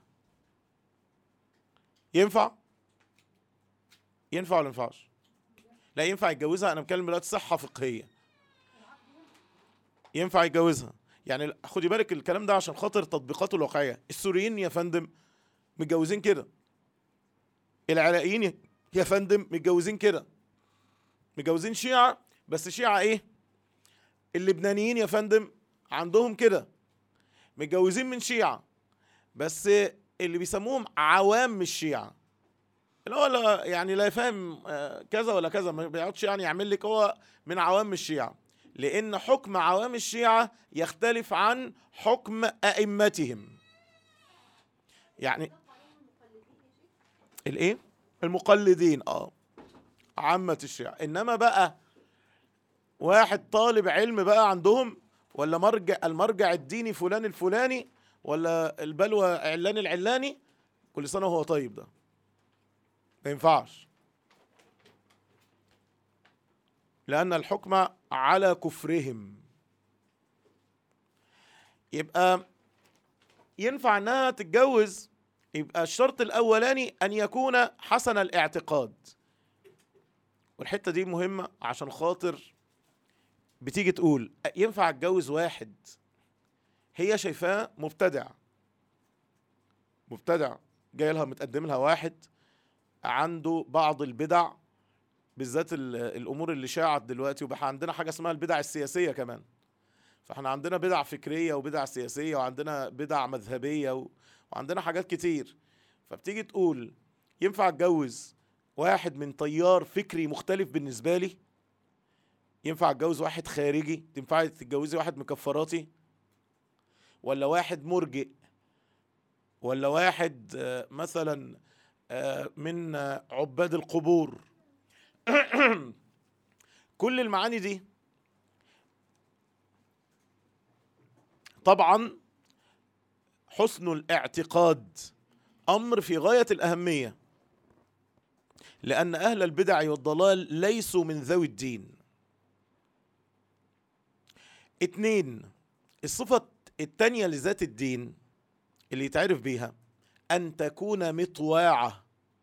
ينفع ينفع ولا ينفعش لا ينفع يتجوزها انا بتكلم دلوقتي صحة فقهية ينفع يتجوزها يعني خدي بالك الكلام ده عشان خاطر تطبيقاته الواقعية السوريين يا فندم متجوزين كده العراقيين يا فندم متجوزين كده متجوزين شيعة بس شيعة ايه اللبنانيين يا فندم عندهم كده متجوزين من شيعة بس اللي بيسموهم عوام الشيعة اللي هو لا يعني لا يفهم آه، كذا ولا كذا ما بيقعدش يعني يعمل لك هو من عوام الشيعة لأن حكم عوام الشيعة يختلف عن حكم أئمتهم يعني الايه المقلدين اه عامة الشيعة انما بقى واحد طالب علم بقى عندهم ولا مرجع المرجع الديني فلان الفلاني ولا البلوى علان العلاني كل سنة وهو طيب ده ما ينفعش لأن الحكم على كفرهم يبقى ينفع انها تتجوز يبقى الشرط الاولاني ان يكون حسن الاعتقاد والحته دي مهمه عشان خاطر بتيجي تقول ينفع اتجوز واحد هي شايفاه مبتدع مبتدع جاي لها متقدم لها واحد عنده بعض البدع بالذات ال- الامور اللي شاعت دلوقتي وبقى عندنا حاجه اسمها البدع السياسيه كمان فاحنا عندنا بدع فكريه وبدع سياسيه وعندنا بدع مذهبيه و... وعندنا حاجات كتير فبتيجي تقول ينفع اتجوز واحد من تيار فكري مختلف بالنسبه لي ينفع اتجوز واحد خارجي تنفع تتجوزي واحد مكفراتي ولا واحد مرجئ ولا واحد آه، مثلا آه، من آه، عباد القبور كل المعاني دي طبعا حسن الاعتقاد امر في غايه الاهميه لان اهل البدع والضلال ليسوا من ذوي الدين اتنين الصفه التانيه لذات الدين اللي يتعرف بيها ان تكون مطواعه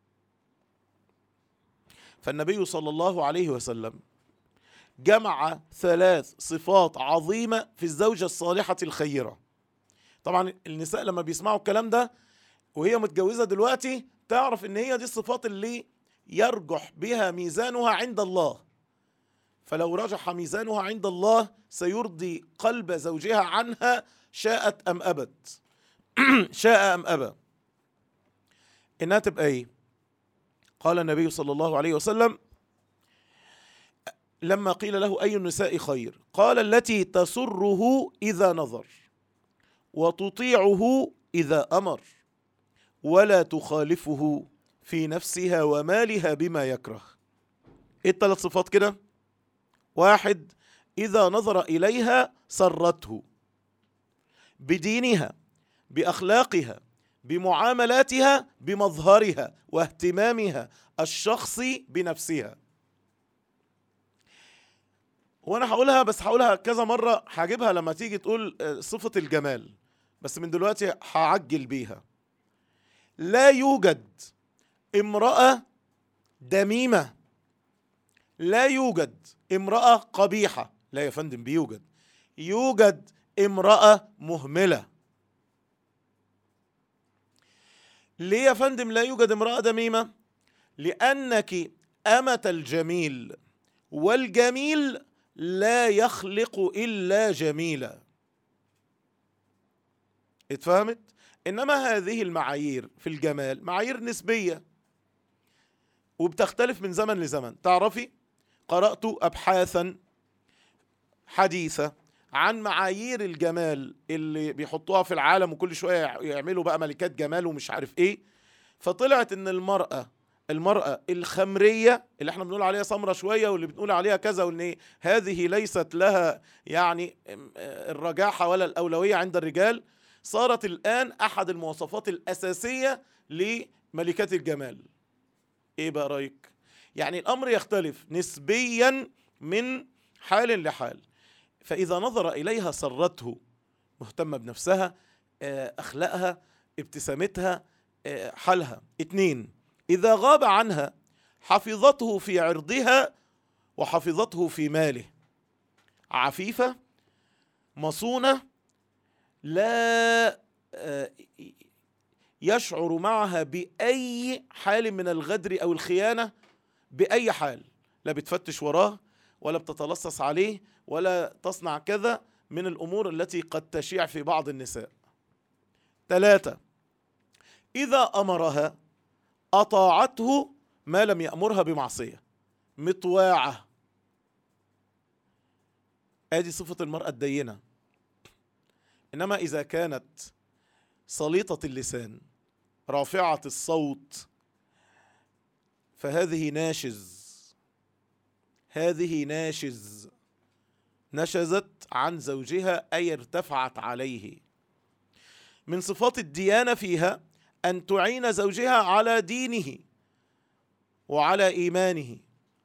فالنبي صلى الله عليه وسلم جمع ثلاث صفات عظيمه في الزوجه الصالحه الخيره طبعا النساء لما بيسمعوا الكلام ده وهي متجوزه دلوقتي تعرف ان هي دي الصفات اللي يرجح بها ميزانها عند الله فلو رجح ميزانها عند الله سيرضي قلب زوجها عنها شاءت ام ابت شاء ام ابى انها تبقى ايه قال النبي صلى الله عليه وسلم لما قيل له اي النساء خير قال التي تسره اذا نظر وتطيعه اذا امر ولا تخالفه في نفسها ومالها بما يكره ايه الثلاث صفات كده واحد اذا نظر اليها سرته بدينها باخلاقها بمعاملاتها بمظهرها واهتمامها الشخصي بنفسها وانا هقولها بس هقولها كذا مره هجيبها لما تيجي تقول آه، صفه الجمال بس من دلوقتي هعجل بيها لا يوجد امراه دميمه لا يوجد امراه قبيحه لا يا فندم بيوجد يوجد امراه مهمله ليه يا فندم لا يوجد امراه دميمه لانك امه الجميل والجميل لا يخلق الا جميلا اتفهمت انما هذه المعايير في الجمال معايير نسبيه وبتختلف من زمن لزمن تعرفي قرات ابحاثا حديثه عن معايير الجمال اللي بيحطوها في العالم وكل شويه يعملوا بقى ملكات جمال ومش عارف ايه فطلعت ان المراه المرأة الخمرية اللي احنا بنقول عليها سمرة شوية واللي بنقول عليها كذا وان هذه ليست لها يعني الرجاحة ولا الأولوية عند الرجال صارت الآن أحد المواصفات الأساسية لملكات الجمال ايه بقى رأيك يعني الأمر يختلف نسبيا من حال لحال فإذا نظر إليها سرته مهتمة بنفسها آه، أخلاقها ابتسامتها آه، حالها اتنين إذا غاب عنها حفظته في عرضها وحفظته في ماله عفيفة مصونة لا آه، يشعر معها بأي حال من الغدر أو الخيانة بأي حال لا بتفتش وراه ولا بتتلصص عليه ولا تصنع كذا من الأمور التي قد تشيع في بعض النساء ثلاثة إذا أمرها أطاعته ما لم يأمرها بمعصية مطواعة ادي صفة المرأة الدينة انما اذا كانت سليطة اللسان رافعة الصوت فهذه ناشز هذه ناشز نشزت عن زوجها اي ارتفعت عليه من صفات الديانه فيها ان تعين زوجها على دينه وعلى ايمانه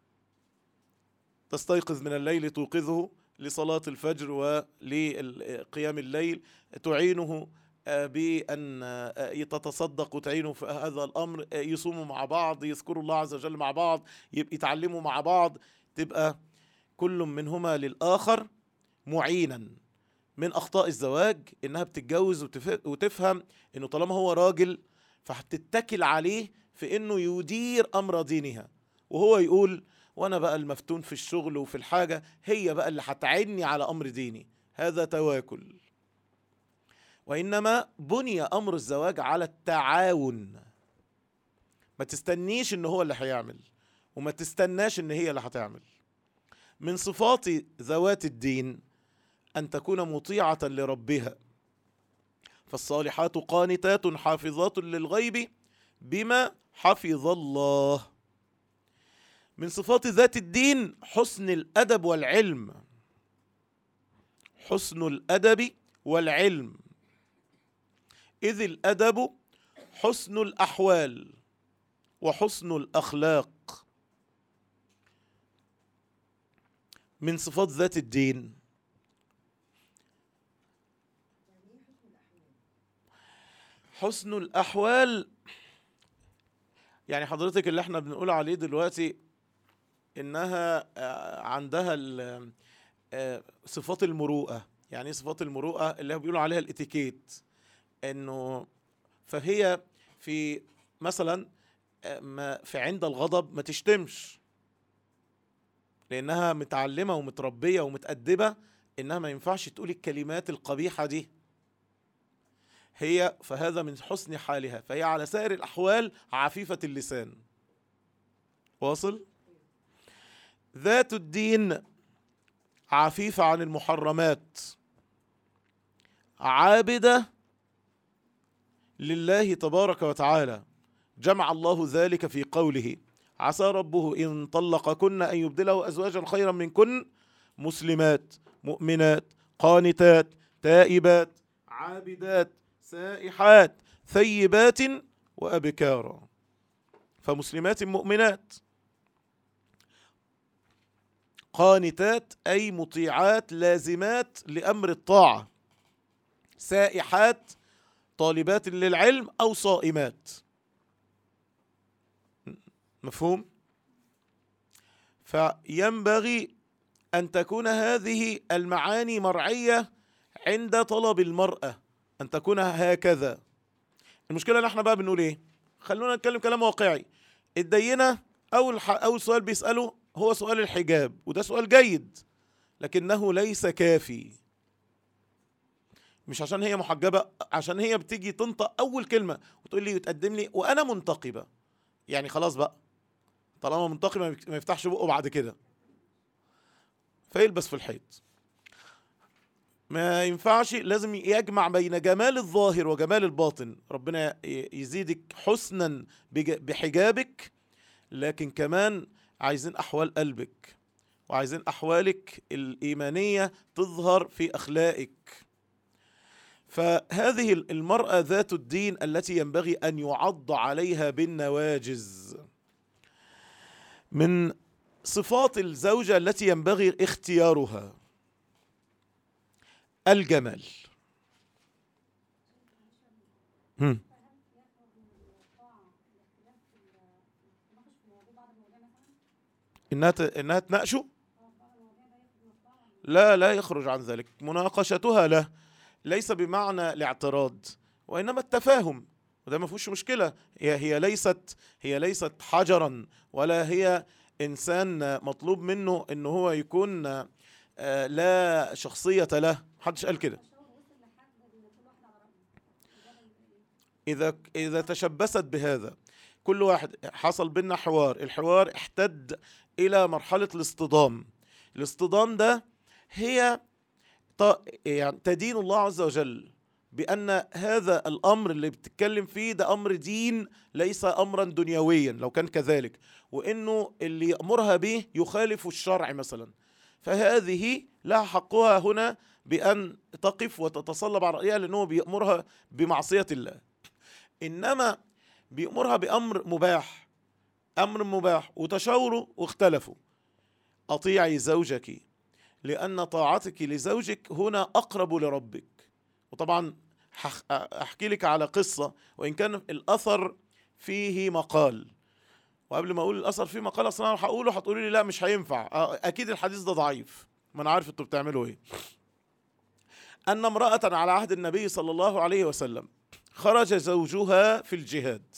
تستيقظ من الليل توقظه لصلاه الفجر ولقيام الليل تعينه آه، بأن آه، تتصدق وتعينه في هذا الأمر آه، يصوموا مع بعض يذكروا الله عز وجل مع بعض يبقى يتعلموا مع بعض تبقى كل منهما للآخر معينا من أخطاء الزواج إنها بتتجوز وتف- وتفهم إنه طالما هو راجل فهتتكل عليه في إنه يدير أمر دينها وهو يقول وأنا بقى المفتون في الشغل وفي الحاجة هي بقى اللي هتعني على أمر ديني هذا تواكل وإنما بني أمر الزواج على التعاون ما تستنيش إن هو اللي هيعمل وما تستناش إن هي اللي هتعمل من صفات ذوات الدين أن تكون مطيعة لربها فالصالحات قانتات حافظات للغيب بما حفظ الله من صفات ذات الدين حسن الأدب والعلم حسن الأدب والعلم إذ الأدب حسن الأحوال وحسن الأخلاق من صفات ذات الدين حسن الأحوال يعني حضرتك اللي احنا بنقول عليه دلوقتي إنها آه، عندها ال- آه، صفات المروءة يعني ايه صفات المروءة اللي هو بيقولوا عليها الاتيكيت انه فهي في مثلا آه، ما في عند الغضب ما تشتمش لانها متعلمه ومتربيه ومتادبه انها ما ينفعش تقول الكلمات القبيحه دي هي فهذا من حسن حالها فهي على سائر الاحوال عفيفه اللسان واصل ذات الدين عفيفه عن المحرمات عابده لله تبارك وتعالى جمع الله ذلك في قوله عسى ربه إن طلقكن أن يبدله أزواجا خيرا منكن مسلمات مؤمنات قانتات تائبات عابدات سائحات ثيبات وأبكارا فمسلمات مؤمنات قانتات أي مطيعات لازمات لأمر الطاعة سائحات طالبات للعلم أو صائمات مفهوم فينبغي أن تكون هذه المعاني مرعية عند طلب المرأة أن تكون هكذا المشكلة ان احنا بقى بنقول ايه خلونا نتكلم كلام واقعي الدينة أول, ح... أول سؤال بيسأله هو سؤال الحجاب وده سؤال جيد لكنه ليس كافي مش عشان هي محجبة عشان هي بتيجي تنطق أول كلمة وتقول لي وتقدم لي وأنا منتقبة يعني خلاص بقى طالما منتقب ما ما يفتحش بقه بعد كده فيلبس في الحيط ما ينفعش لازم يجمع بين جمال الظاهر وجمال الباطن ربنا ي- يزيدك حسنا بج- بحجابك لكن كمان عايزين أحوال قلبك وعايزين أحوالك الإيمانية تظهر في أخلاقك فهذه المرأة ذات الدين التي ينبغي أن يعض عليها بالنواجز من صفات الزوجة التي ينبغي اختيارها الجمال هم. انها ت... انها تناقشه لا لا يخرج عن ذلك مناقشتها له ليس بمعنى الاعتراض وانما التفاهم وده ما فيهوش مشكله هي هي ليست هي ليست حجرا ولا هي انسان مطلوب منه ان هو يكون آه، لا شخصيه له محدش قال كده اذا اذا تشبثت بهذا كل واحد حصل بينا حوار الحوار احتد الى مرحله الاصطدام الاصطدام ده هي ط- يعني تدين الله عز وجل بأن هذا الأمر اللي بتتكلم فيه ده أمر دين ليس أمرا دنيويا لو كان كذلك وإنه اللي يأمرها به يخالف الشرع مثلا فهذه لها حقها هنا بأن تقف وتتصلب على رأيها لأنه بيأمرها بمعصية الله إنما بيأمرها بأمر مباح أمر مباح وتشاوروا واختلفوا أطيعي زوجك لأن طاعتك لزوجك هنا أقرب لربك وطبعا هح- أحكي لك على قصة وإن كان الأثر فيه مقال وقبل ما أقول الأثر فيه مقال أصلا أنا هقوله هتقولي لي لا مش هينفع آه، أكيد الحديث ده ضعيف ما أنا عارف أنتوا بتعملوا إيه أن امرأة على عهد النبي صلى الله عليه وسلم خرج زوجها في الجهاد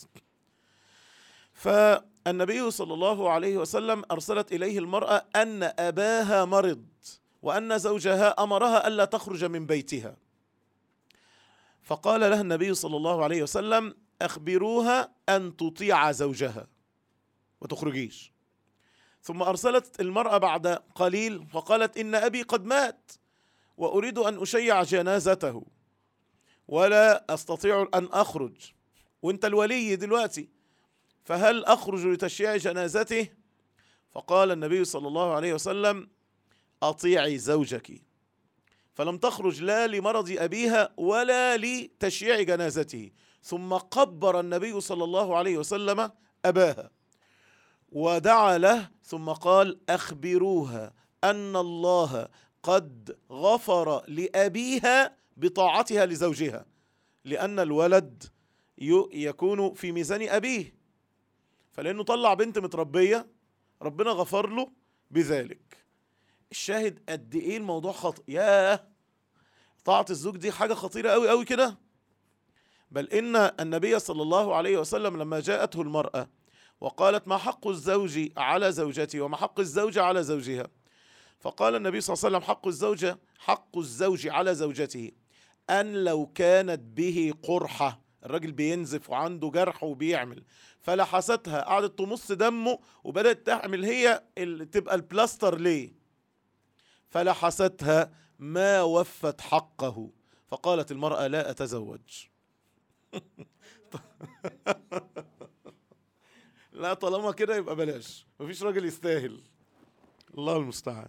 فالنبي صلى الله عليه وسلم أرسلت إليه المرأة أن أباها مرض وأن زوجها أمرها ألا تخرج من بيتها فقال لها النبي صلى الله عليه وسلم أخبروها أن تطيع زوجها وتخرجيش ثم أرسلت المرأة بعد قليل فقالت إن أبي قد مات وأريد أن أشيع جنازته ولا أستطيع أن أخرج وأنت الولي دلوقتي فهل أخرج لتشييع جنازته فقال النبي صلى الله عليه وسلم أطيعي زوجك فلم تخرج لا لمرض أبيها ولا لتشييع جنازته ثم قبر النبي صلى الله عليه وسلم أباها ودعا له ثم قال أخبروها أن الله قد غفر لأبيها بطاعتها لزوجها لأن الولد ي- يكون في ميزان أبيه فلأنه طلع بنت متربية ربنا غفر له بذلك الشاهد قد ايه الموضوع خطير ياه طاعة الزوج دي حاجة خطيرة قوي قوي كده بل إن النبي صلى الله عليه وسلم لما جاءته المرأة وقالت ما حق الزوج على زوجتي وما حق الزوجة على زوجها فقال النبي صلى الله عليه وسلم حق الزوجة حق الزوج على زوجته أن لو كانت به قرحة الراجل بينزف وعنده جرح وبيعمل فلحستها قعدت تمص دمه وبدأت تعمل هي ال- تبقى البلاستر ليه فلحستها ما وفت حقه فقالت المرأة لا أتزوج لا طالما كده يبقى بلاش مفيش راجل يستاهل الله المستعان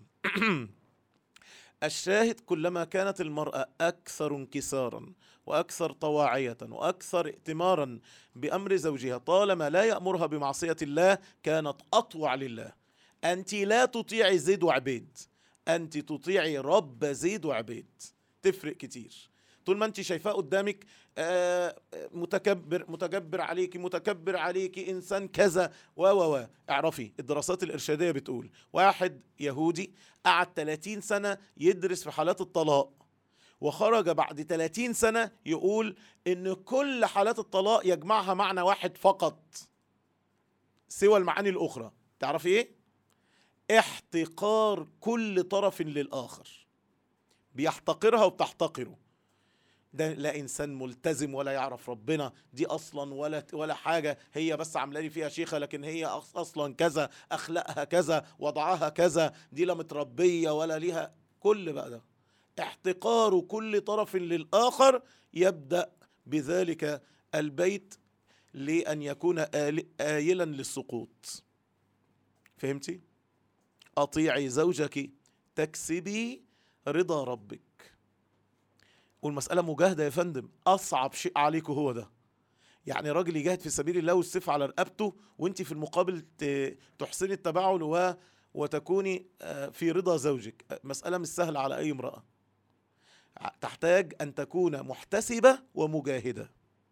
الشاهد كلما كانت المرأة أكثر انكسارا وأكثر طواعية وأكثر ائتمارا بأمر زوجها طالما لا يأمرها بمعصية الله كانت أطوع لله أنت لا تطيعي زيد وعبيد أنت تطيعي رب زيد وعبيد تفرق كتير طول ما انت شايفاه قدامك آه، متكبر متجبر عليكي متكبر عليكي انسان كذا و و و اعرفي الدراسات الارشاديه بتقول واحد يهودي قعد 30 سنه يدرس في حالات الطلاق وخرج بعد 30 سنه يقول ان كل حالات الطلاق يجمعها معنى واحد فقط سوى المعاني الاخرى تعرفي ايه احتقار كل طرف للاخر بيحتقرها وبتحتقره ده لا انسان ملتزم ولا يعرف ربنا دي اصلا ولا ولا حاجه هي بس عامله لي فيها شيخه لكن هي أص- اصلا كذا اخلاقها كذا وضعها كذا دي لا متربيه ولا ليها كل بقى ده احتقار كل طرف للاخر يبدا بذلك البيت لان يكون آل- آيلا للسقوط فهمتي اطيعي زوجك تكسبي رضا ربك والمسألة مجاهدة يا فندم أصعب شيء عليكم هو ده يعني راجل يجاهد في سبيل الله والسيف على رقبته وانت في المقابل ت- تحسني التباعل و وتكوني آه، في رضا زوجك آه، مسألة مش سهلة على أي امرأة ع- تحتاج أن تكون محتسبة ومجاهدة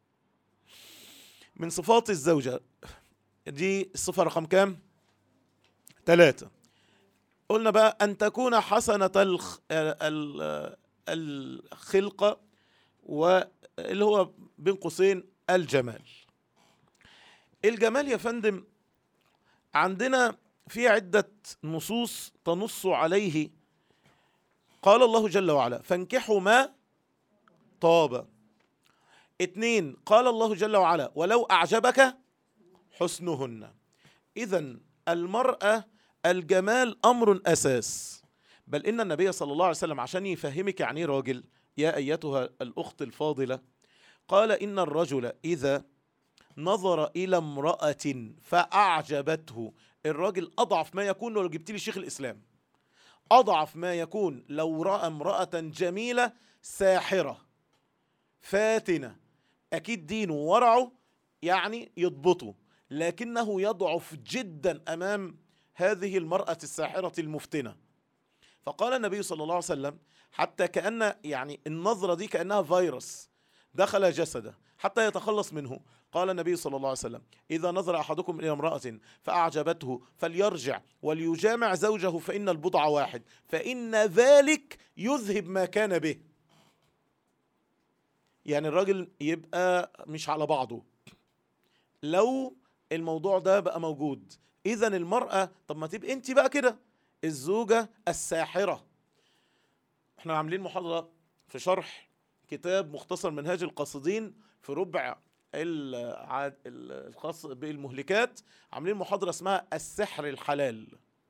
من صفات الزوجة دي الصفة رقم كام؟ ثلاثة قلنا بقى أن تكون حسنة الخ... ال- ال- الخلقة واللي هو بين قوسين الجمال الجمال يا فندم عندنا في عدة نصوص تنص عليه قال الله جل وعلا فانكحوا ما طاب اتنين قال الله جل وعلا ولو أعجبك حسنهن إذا المرأة الجمال أمر أساس بل إن النبي صلى الله عليه وسلم عشان يفهمك يعني إيه راجل يا أيتها الأخت الفاضلة قال إن الرجل إذا نظر إلى امرأة فأعجبته الراجل أضعف ما يكون لو جبت لي شيخ الإسلام أضعف ما يكون لو رأى امرأة جميلة ساحرة فاتنة أكيد دينه ورعه يعني يضبطه لكنه يضعف جدا أمام هذه المرأة الساحرة المفتنة فقال النبي صلى الله عليه وسلم حتى كأن يعني النظرة دي كأنها فيروس دخل جسده حتى يتخلص منه قال النبي صلى الله عليه وسلم إذا نظر أحدكم إلى امرأة فأعجبته فليرجع وليجامع زوجه فإن البضع واحد فإن ذلك يذهب ما كان به يعني الراجل يبقى مش على بعضه لو الموضوع ده بقى موجود إذا المرأة طب ما تبقى أنت بقى كده الزوجة الساحرة احنا عاملين محاضرة في شرح كتاب مختصر منهاج القاصدين في ربع العاد الخاص بالمهلكات عاملين محاضرة اسمها السحر الحلال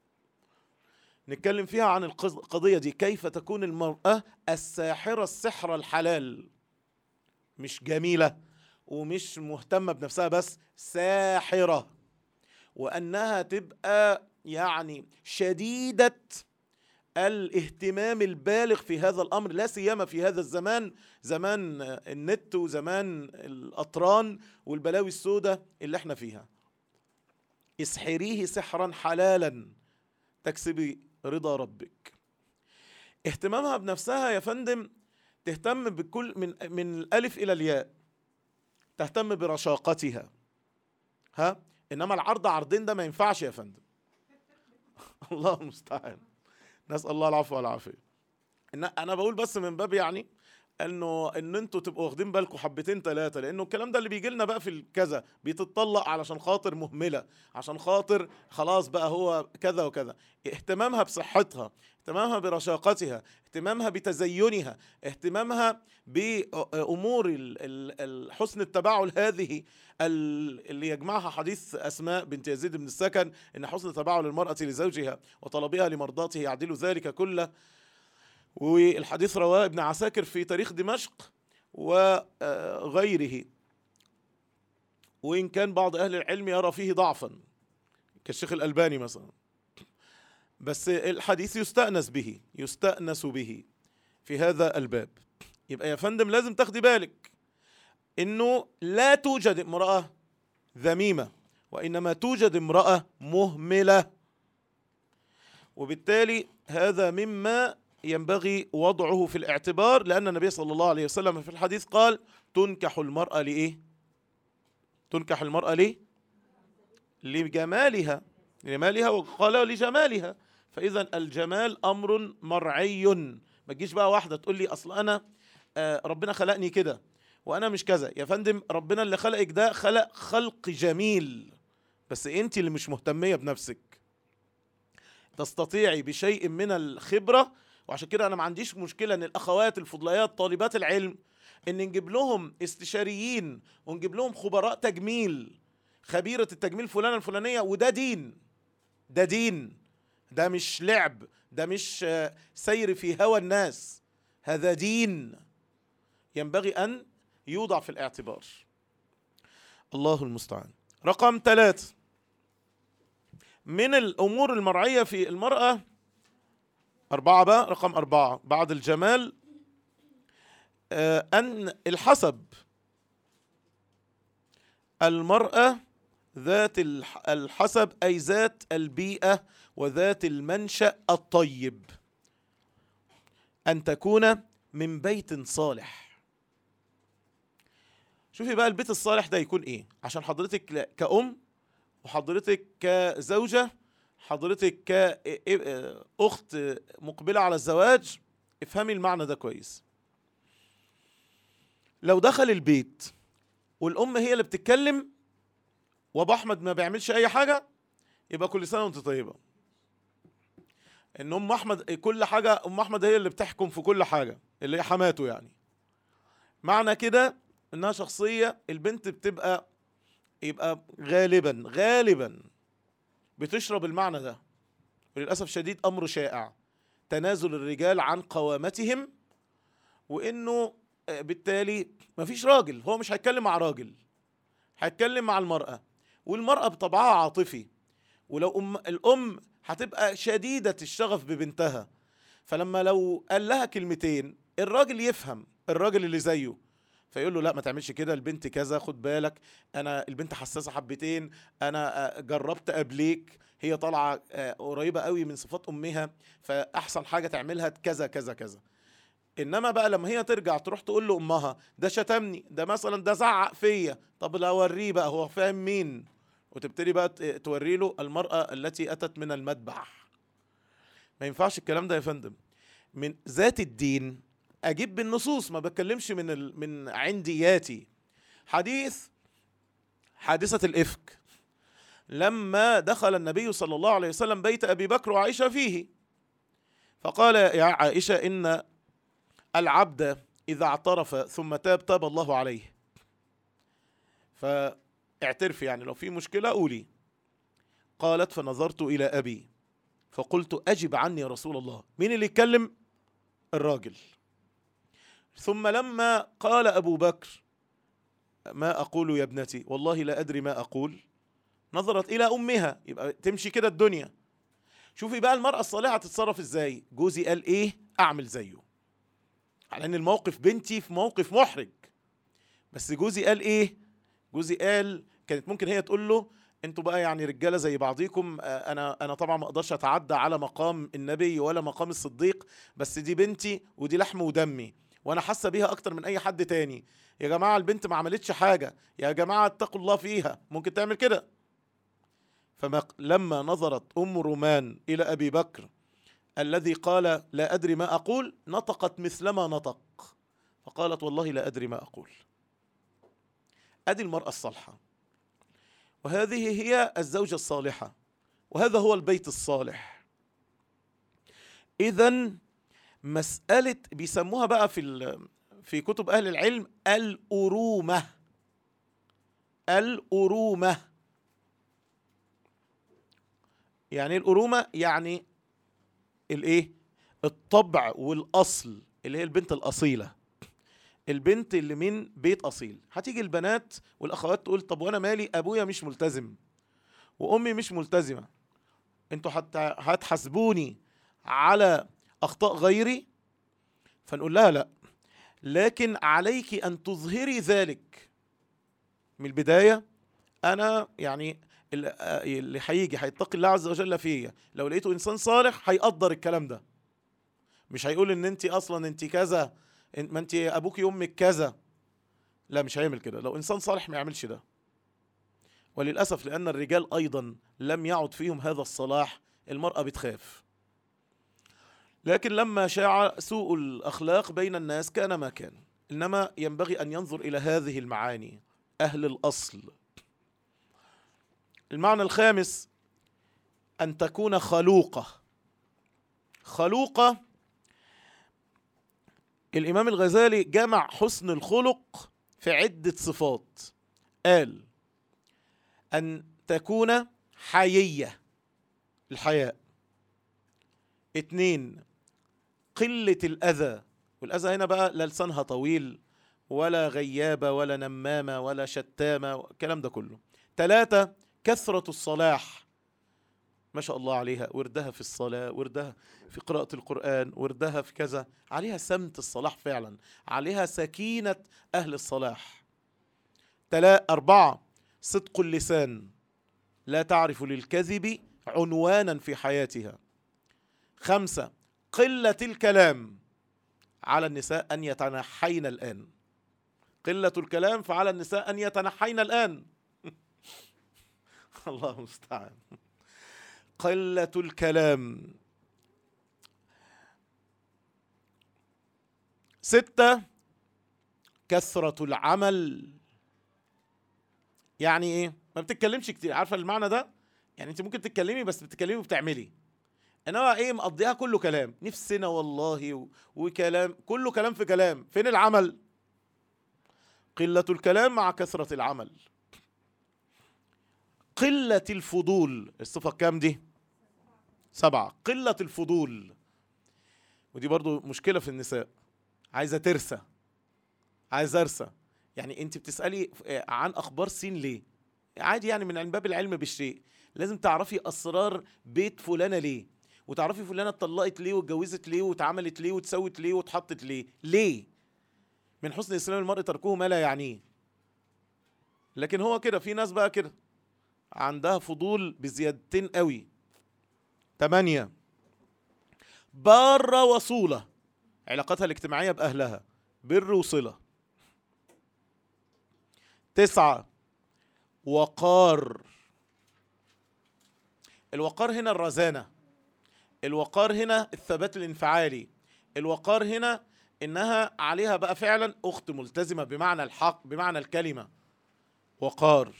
نتكلم فيها عن القضية دي كيف تكون المرأة الساحرة السحر الحلال مش جميلة ومش مهتمة بنفسها بس ساحرة وأنها تبقى يعني شديدة الاهتمام البالغ في هذا الامر لا سيما في هذا الزمان زمان النت وزمان الاطران والبلاوي السوداء اللي احنا فيها اسحريه سحرا حلالا تكسبي رضا ربك اهتمامها بنفسها يا فندم تهتم بكل من من الالف الى الياء تهتم برشاقتها ها انما العرض عرضين ده ما ينفعش يا فندم الله المستعان نسال الله العفو والعافيه إن انا بقول بس من باب يعني انه ان انتوا تبقوا واخدين بالكم حبتين ثلاثه لانه الكلام ده اللي بيجي لنا بقى في الكذا بتطلق علشان خاطر مهمله عشان خاطر خلاص بقى هو كذا وكذا اهتمامها بصحتها اهتمامها برشاقتها اهتمامها بتزينها اهتمامها بامور ال- ال- ال- حسن التباعل هذه ال- اللي يجمعها حديث اسماء بنت يزيد بن السكن ان حسن تباعل المراه لزوجها وطلبها لمرضاته يعدل ذلك كله والحديث رواه ابن عساكر في تاريخ دمشق وغيره وإن كان بعض أهل العلم يرى فيه ضعفا كالشيخ الألباني مثلا بس الحديث يستأنس به يستأنس به في هذا الباب يبقى يا فندم لازم تاخدي بالك انه لا توجد امرأة ذميمة وإنما توجد امرأة مهملة وبالتالي هذا مما ينبغي وضعه في الاعتبار لأن النبي صلى الله عليه وسلم في الحديث قال تنكح المرأة لإيه؟ تنكح المرأة ليه؟ لجمالها لجمالها وقال لجمالها فإذا الجمال أمر مرعي ما تجيش بقى واحدة تقول لي أصل أنا آه، ربنا خلقني كده وأنا مش كذا يا فندم ربنا اللي خلقك ده خلق خلق جميل بس أنت اللي مش مهتمية بنفسك تستطيعي بشيء من الخبرة وعشان كده انا ما عنديش مشكله ان الاخوات الفضليات طالبات العلم ان نجيب لهم استشاريين ونجيب لهم خبراء تجميل خبيره التجميل فلانه الفلانيه وده دين ده دين ده مش لعب ده مش آه، سير في هوى الناس هذا دين ينبغي ان يوضع في الاعتبار الله المستعان رقم ثلاثة من الأمور المرعية في المرأة أربعة بقى رقم أربعة بعد الجمال آه، أن الحسب المرأة ذات الح- الحسب أي ذات البيئة وذات المنشأ الطيب أن تكون من بيت صالح شوفي بقى البيت الصالح ده يكون إيه عشان حضرتك ل- كأم وحضرتك كزوجة حضرتك كأخت مقبلة على الزواج افهمي المعنى ده كويس لو دخل البيت والأم هي اللي بتتكلم وأبو أحمد ما بيعملش أي حاجة يبقى كل سنة وأنت طيبة إن أم أحمد كل حاجة أم أحمد هي اللي بتحكم في كل حاجة اللي هي حماته يعني معنى كده إنها شخصية البنت بتبقى يبقى غالبا غالبا بتشرب المعنى ده وللاسف شديد امر شائع تنازل الرجال عن قوامتهم وانه آه، بالتالي مفيش راجل هو مش هيتكلم مع راجل هيتكلم مع المرأة والمرأة بطبعها عاطفي ولو أم الأم هتبقى شديدة الشغف ببنتها فلما لو قال لها كلمتين الراجل يفهم الراجل اللي زيه فيقول له لا ما تعملش كده البنت كذا خد بالك انا البنت حساسه حبتين انا آه، جربت قبليك هي طالعه آه، قريبه قوي من صفات امها فاحسن حاجه تعملها كذا كذا كذا انما بقى لما هي ترجع تروح تقول له امها ده شتمني ده مثلا ده زعق فيا طب لا اوريه بقى هو فاهم مين وتبتدي بقى ت- توري له المراه التي اتت من المذبح ما ينفعش الكلام ده يا فندم من ذات الدين اجيب بالنصوص ما بتكلمش من ال... من عندياتي حديث حادثه الافك لما دخل النبي صلى الله عليه وسلم بيت ابي بكر وعائشه فيه فقال يا عائشه ان العبد اذا اعترف ثم تاب تاب الله عليه فاعترفي يعني لو في مشكله قولي قالت فنظرت الى ابي فقلت اجب عني يا رسول الله مين اللي يتكلم الراجل ثم لما قال ابو بكر ما اقول يا ابنتي والله لا ادري ما اقول نظرت الى امها يبقى تمشي كده الدنيا شوفي بقى المراه الصالحه تتصرف ازاي جوزي قال ايه اعمل زيه على ان الموقف بنتي في موقف محرج بس جوزي قال ايه جوزي قال كانت ممكن هي تقول له انتوا بقى يعني رجاله زي بعضيكم آه، انا انا طبعا ما اقدرش اتعدى على مقام النبي ولا مقام الصديق بس دي بنتي ودي لحم ودمي وانا حاسه بيها اكتر من اي حد تاني يا جماعه البنت ما عملتش حاجه يا جماعه اتقوا الله فيها ممكن تعمل كده فلما نظرت ام رومان الى ابي بكر الذي قال لا ادري ما اقول نطقت مثلما نطق فقالت والله لا ادري ما اقول ادي المراه الصالحه وهذه هي الزوجه الصالحه وهذا هو البيت الصالح اذا مساله بيسموها بقى في ال- في كتب اهل العلم الأرومة الأرومة يعني ايه الأرومة يعني الايه الطبع والاصل اللي هي البنت الاصيله البنت اللي من بيت اصيل هتيجي البنات والاخوات تقول طب وانا مالي ابويا مش ملتزم وامي مش ملتزمه انتوا حتى هتحاسبوني على اخطاء غيري فنقول لها لا لكن عليك ان تظهري ذلك من البدايه انا يعني اللي اللي هيجي هيتقي الله عز وجل فيا لو لقيته انسان صالح هيقدر الكلام ده مش هيقول ان انت اصلا انت كذا إن- ما انت ابوك امك كذا لا مش هيعمل كده لو انسان صالح ما يعملش ده وللاسف لان الرجال ايضا لم يعد فيهم هذا الصلاح المراه بتخاف لكن لما شاع سوء الاخلاق بين الناس كان ما كان انما ينبغي ان ينظر الى هذه المعاني اهل الاصل المعنى الخامس ان تكون خلوقه خلوقه الامام الغزالي جمع حسن الخلق في عده صفات قال ان تكون حييه الحياء اتنين قله الاذى والاذى هنا بقى لا لسانها طويل ولا غيابه ولا نمامه ولا شتامه الكلام ده كله ثلاثه كثره الصلاح ما شاء الله عليها وردها في الصلاة وردها في قراءة القرآن وردها في كذا عليها سمت الصلاح فعلا عليها سكينة أهل الصلاح تلا أربعة صدق اللسان لا تعرف للكذب عنوانا في حياتها خمسة قلة الكلام على النساء أن يتنحين الآن قلة الكلام فعلى النساء أن يتنحين الآن الله المستعان قلة الكلام ستة كثرة العمل يعني ايه ما بتتكلمش كتير عارفة المعنى ده يعني انت ممكن تتكلمي بس بتتكلمي وبتعملي انما ايه مقضيها كله كلام نفسنا والله و... وكلام كله كلام في كلام فين العمل قلة الكلام مع كثرة العمل قلة الفضول الصفة كام دي سبعة قلة الفضول ودي برضو مشكله في النساء عايزه ترسى عايزه ارسى يعني انت بتسالي عن اخبار سين ليه عادي يعني من باب العلم بالشيء لازم تعرفي اسرار بيت فلانه ليه وتعرفي فلانه اتطلقت ليه واتجوزت ليه واتعملت ليه واتسوت ليه واتحطت ليه ليه من حسن اسلام المرء تركه ما لا يعنيه لكن هو كده في ناس بقى كده عندها فضول بزيادتين قوي تمانية بارة وصولة علاقتها الاجتماعية بأهلها بر وصلة تسعة وقار الوقار هنا الرزانة الوقار هنا الثبات الانفعالي الوقار هنا انها عليها بقى فعلا اخت ملتزمة بمعنى الحق بمعنى الكلمة وقار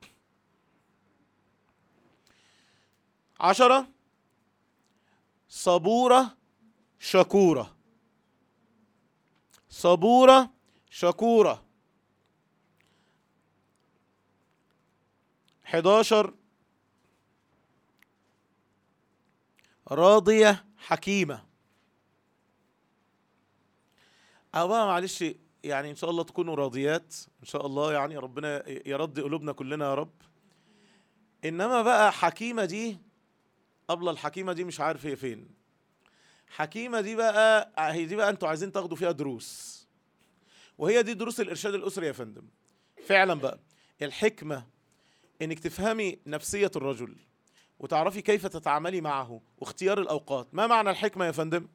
عشرة صبورة شكورة صبورة شكورة 11 راضية حكيمة أو بقى معلش يعني إن شاء الله تكونوا راضيات إن شاء الله يعني ربنا يرضي قلوبنا كلنا يا رب إنما بقى حكيمة دي قبل الحكيمة دي مش عارف هي فين حكيمة دي بقى هي دي بقى انتوا عايزين تاخدوا فيها دروس وهي دي دروس الإرشاد الأسري يا فندم فعلا بقى الحكمة انك تفهمي نفسية الرجل وتعرفي كيف تتعاملي معه واختيار الأوقات ما معنى الحكمة يا فندم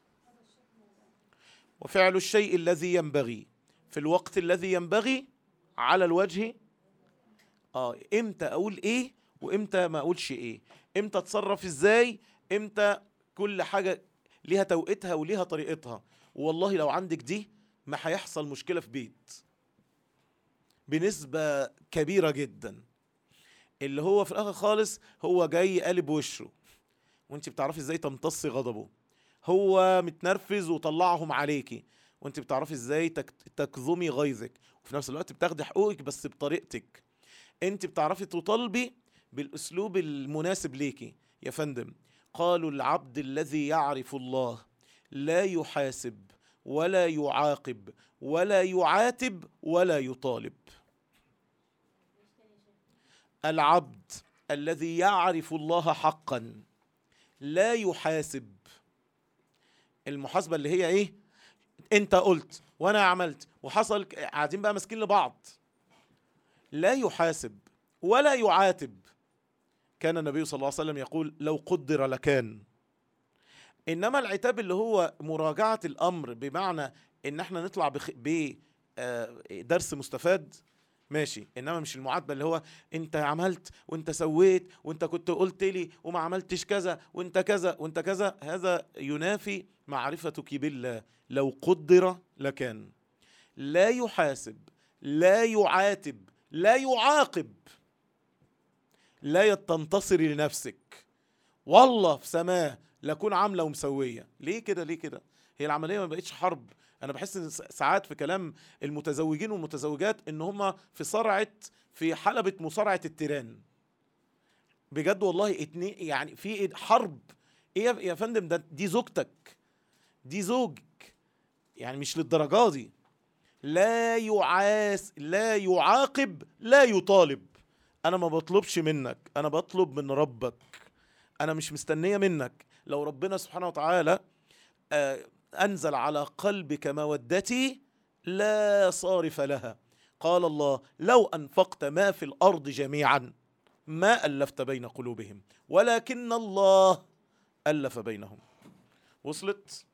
وفعل الشيء الذي ينبغي في الوقت الذي ينبغي على الوجه اه امتى اقول ايه وامتى ما اقولش ايه امتى اتصرف ازاي امتى كل حاجة ليها توقيتها وليها طريقتها والله لو عندك دي ما هيحصل مشكلة في بيت بنسبة كبيرة جدا اللي هو في الاخر خالص هو جاي قالب وشه وانت بتعرفي ازاي تمتصي غضبه هو متنرفز وطلعهم عليكي وانت بتعرفي ازاي تك- تكظمي غيظك وفي نفس الوقت بتاخدي حقوقك بس بطريقتك انت بتعرفي تطالبي بالاسلوب المناسب ليكي يا فندم قالوا العبد الذي يعرف الله لا يحاسب ولا يعاقب ولا يعاتب ولا يطالب العبد الذي يعرف الله حقا لا يحاسب المحاسبه اللي هي ايه انت قلت وانا عملت وحصل ك- قاعدين بقى ماسكين لبعض لا يحاسب ولا يعاتب كان النبي صلى الله عليه وسلم يقول لو قدر لكان انما العتاب اللي هو مراجعه الامر بمعنى ان احنا نطلع بخ... ب آه، درس مستفاد ماشي انما مش المعاتبه اللي هو انت عملت وانت سويت وانت كنت قلت لي وما عملتش كذا وانت كذا وانت كذا هذا ينافي معرفتك بالله لو قدر لكان لا يحاسب لا يعاتب لا يعاقب لا تنتصري لنفسك والله في سماه لكون عامله ومسويه ليه كده ليه كده هي العمليه ما بقتش حرب انا بحس ان س- ساعات في كلام المتزوجين والمتزوجات ان هم في صرعه في حلبة مصارعه التيران بجد والله اتنين يعني في إيه- حرب ايه يا- يا فندم ده دي زوجتك دي زوجك يعني مش للدرجه دي لا يعاس لا يعاقب لا يطالب انا ما بطلبش منك انا بطلب من ربك انا مش مستنيه منك لو ربنا سبحانه وتعالى آه، انزل على قلبك مودتي لا صارف لها قال الله لو انفقت ما في الارض جميعا ما الفت بين قلوبهم ولكن الله الف بينهم وصلت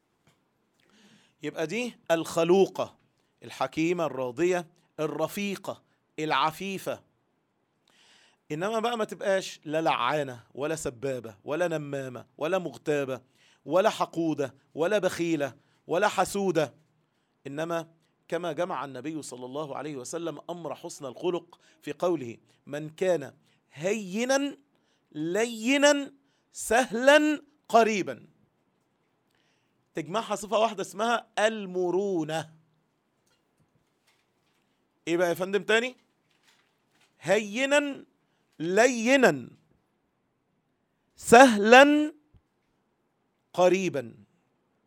يبقى دي الخلوقه الحكيمه الراضيه الرفيقه العفيفه انما بقى ما تبقاش لا لعانه ولا سبابه ولا نمامه ولا مغتابه ولا حقوده ولا بخيله ولا حسوده انما كما جمع النبي صلى الله عليه وسلم امر حسن الخلق في قوله من كان هينا لينا سهلا قريبا تجمعها صفه واحده اسمها المرونه ايه بقى يا فندم تاني هينا لينا سهلا قريبا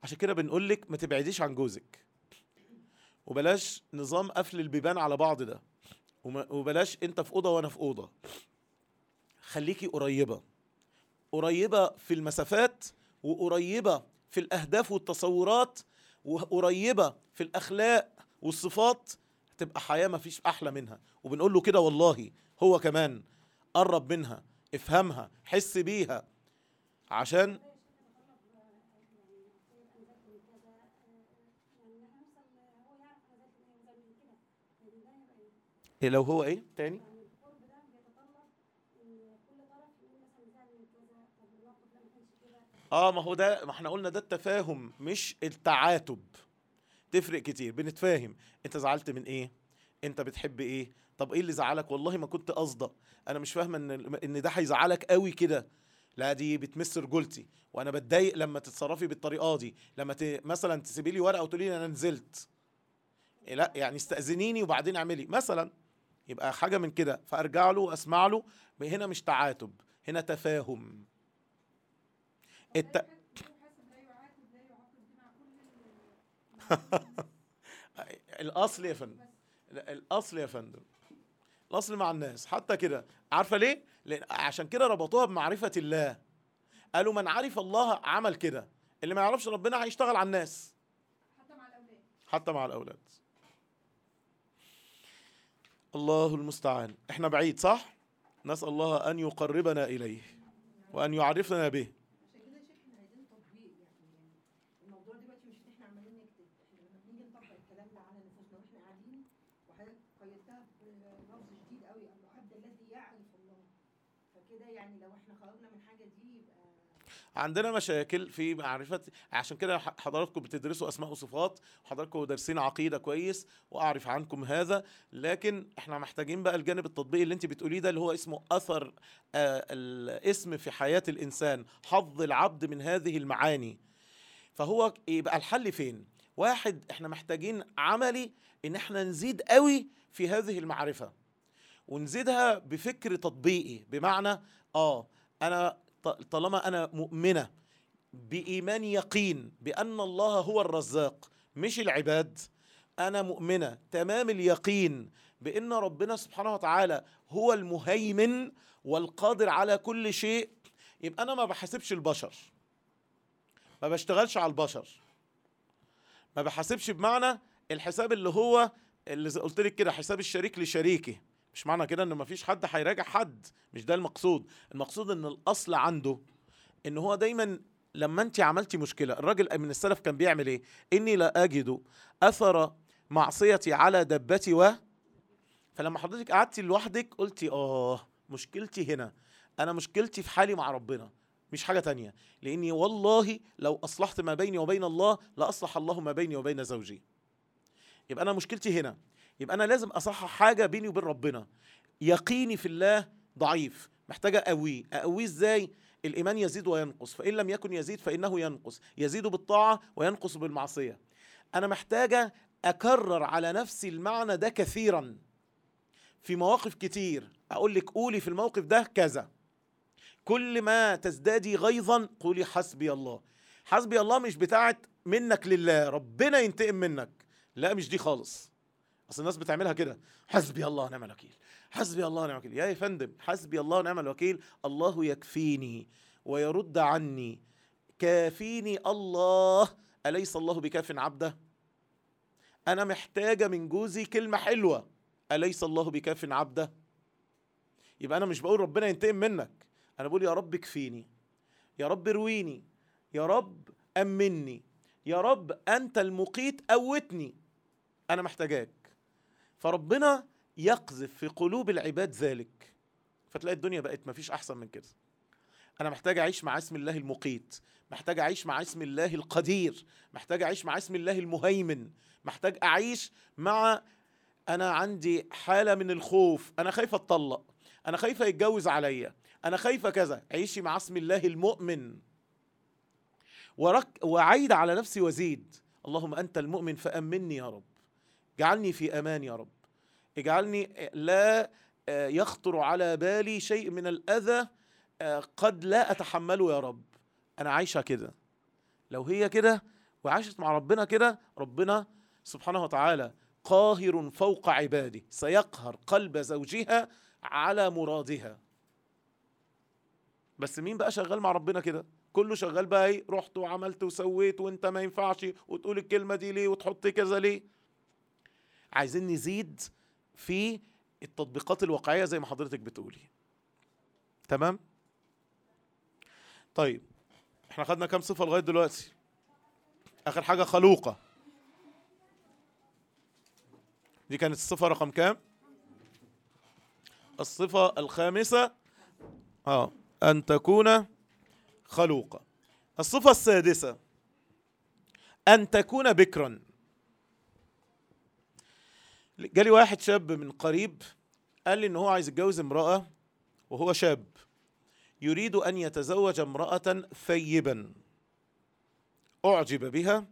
عشان كده بنقول لك ما تبعديش عن جوزك وبلاش نظام قفل البيبان على بعض ده وما- وبلاش انت في اوضه وانا في اوضه خليكي قريبه قريبه في المسافات وقريبه في الاهداف والتصورات وقريبه في الاخلاق والصفات تبقى حياه ما فيش احلى منها وبنقول له كده والله هو كمان قرب منها افهمها حس بيها عشان إيه لو هو ايه تاني اه ما هو ده ما احنا قلنا ده التفاهم مش التعاتب تفرق كتير بنتفاهم انت زعلت من ايه انت بتحب ايه طب ايه اللي زعلك والله ما كنت قصده انا مش فاهمه ان ان ده هيزعلك قوي كده لا دي بتمس رجولتي وانا بتضايق لما تتصرفي بالطريقه دي لما ت... مثلا تسيبي لي ورقه وتقولي لي انا نزلت إيه لا يعني استاذنيني وبعدين اعملي مثلا يبقى حاجه من كده فارجع له واسمع له هنا مش تعاتب هنا تفاهم الت... حاسب لا يعاتب لا يعاقب دي مع كل ال- الاصل يا فندم لا، الاصل يا فندم الاصل مع الناس حتى كده عارفه ليه لأن عشان كده ربطوها بمعرفه الله قالوا من عرف الله عمل كده اللي ما يعرفش ربنا هيشتغل على الناس حتى مع الاولاد حتى مع الاولاد الله المستعان احنا بعيد صح نسال الله ان يقربنا اليه وان يعرفنا به عشان كده يا شيخ احنا عايزين تطبيق يعني يعني الموضوع دلوقتي مش ان احنا عمالين نكتب احنا لما بنيجي نطبق الكلام ده على نفوسنا واحنا قاعدين وحضرتك قيدتها بلفظ شديد قوي العبد الذي يعرف الله فكده يعني لو احنا خرجنا من حاجه دي يبقى عندنا مشاكل في معرفة عشان كده ح- حضراتكم بتدرسوا أسماء وصفات وحضراتكم دارسين عقيدة كويس وأعرف عنكم هذا لكن احنا محتاجين بقى الجانب التطبيقي اللي انت بتقوليه ده اللي هو اسمه أثر آه الاسم في حياة الإنسان حظ العبد من هذه المعاني فهو يبقى الحل فين واحد احنا محتاجين عملي ان احنا نزيد قوي في هذه المعرفة ونزيدها بفكر تطبيقي بمعنى اه انا ط- طالما انا مؤمنه بايمان يقين بان الله هو الرزاق مش العباد انا مؤمنه تمام اليقين بان ربنا سبحانه وتعالى هو المهيمن والقادر على كل شيء يبقى انا ما بحاسبش البشر ما بشتغلش على البشر ما بحاسبش بمعنى الحساب اللي هو اللي زي قلت لك كده حساب الشريك لشريكه مش معنى كده ان مفيش حد هيراجع حد مش ده المقصود المقصود ان الاصل عنده ان هو دايما لما انت عملتي مشكله الراجل من السلف كان بيعمل ايه اني لا اجد اثر معصيتي على دبتي و فلما حضرتك قعدتي لوحدك قلتي اه مشكلتي هنا انا مشكلتي في حالي مع ربنا مش حاجه تانية لاني والله لو اصلحت ما بيني وبين الله لاصلح الله ما بيني وبين زوجي يبقى انا مشكلتي هنا يبقى انا لازم اصحح حاجه بيني وبين ربنا يقيني في الله ضعيف محتاجه اقويه اقويه ازاي الايمان يزيد وينقص فان لم يكن يزيد فانه ينقص يزيد بالطاعه وينقص بالمعصيه انا محتاجه اكرر على نفسي المعنى ده كثيرا في مواقف كتير اقول لك قولي في الموقف ده كذا كل ما تزدادي غيظا قولي حسبي الله حسبي الله مش بتاعت منك لله ربنا ينتقم منك لا مش دي خالص اصل الناس بتعملها كده حسبي الله ونعم الوكيل حسبي الله ونعم الوكيل يا يا فندم حسبي الله ونعم الوكيل الله يكفيني ويرد عني كافيني الله أليس الله بكاف عبده أنا محتاجة من جوزي كلمة حلوة أليس الله بكاف عبده يبقى أنا مش بقول ربنا ينتقم منك أنا بقول يا رب كفيني يا رب رويني يا رب أمني يا رب أنت المقيت قوتني أنا محتاجاك فربنا يقذف في قلوب العباد ذلك فتلاقي الدنيا بقت مفيش أحسن من كده أنا محتاج أعيش مع اسم الله المقيت محتاج أعيش مع اسم الله القدير محتاج أعيش مع اسم الله المهيمن محتاج أعيش مع أنا عندي حالة من الخوف أنا خايفة أتطلق أنا خايفة يتجوز عليا أنا خايفة كذا عيشي مع اسم الله المؤمن ورك وعيد على نفسي وزيد اللهم أنت المؤمن فأمني يا رب اجعلني في أمان يا رب اجعلني لا آه، يخطر على بالي شيء من الأذى آه، قد لا أتحمله يا رب أنا عايشة كده لو هي كده وعاشت مع ربنا كده ربنا سبحانه وتعالى قاهر فوق عباده سيقهر قلب زوجها على مرادها بس مين بقى شغال مع ربنا كده كله شغال بقى ايه رحت وعملت وسويت وانت ما ينفعش وتقول الكلمه دي ليه وتحط كذا ليه عايزين نزيد في التطبيقات الواقعيه زي ما حضرتك بتقولي تمام طيب احنا خدنا كام صفه لغايه دلوقتي اخر حاجه خلوقه دي كانت الصفه رقم كام الصفه الخامسه اه ان تكون خلوقه الصفه السادسه ان تكون بكرا جالي واحد شاب من قريب قال لي ان هو عايز يتجوز امراه وهو شاب يريد ان يتزوج امراه ثيبا اعجب بها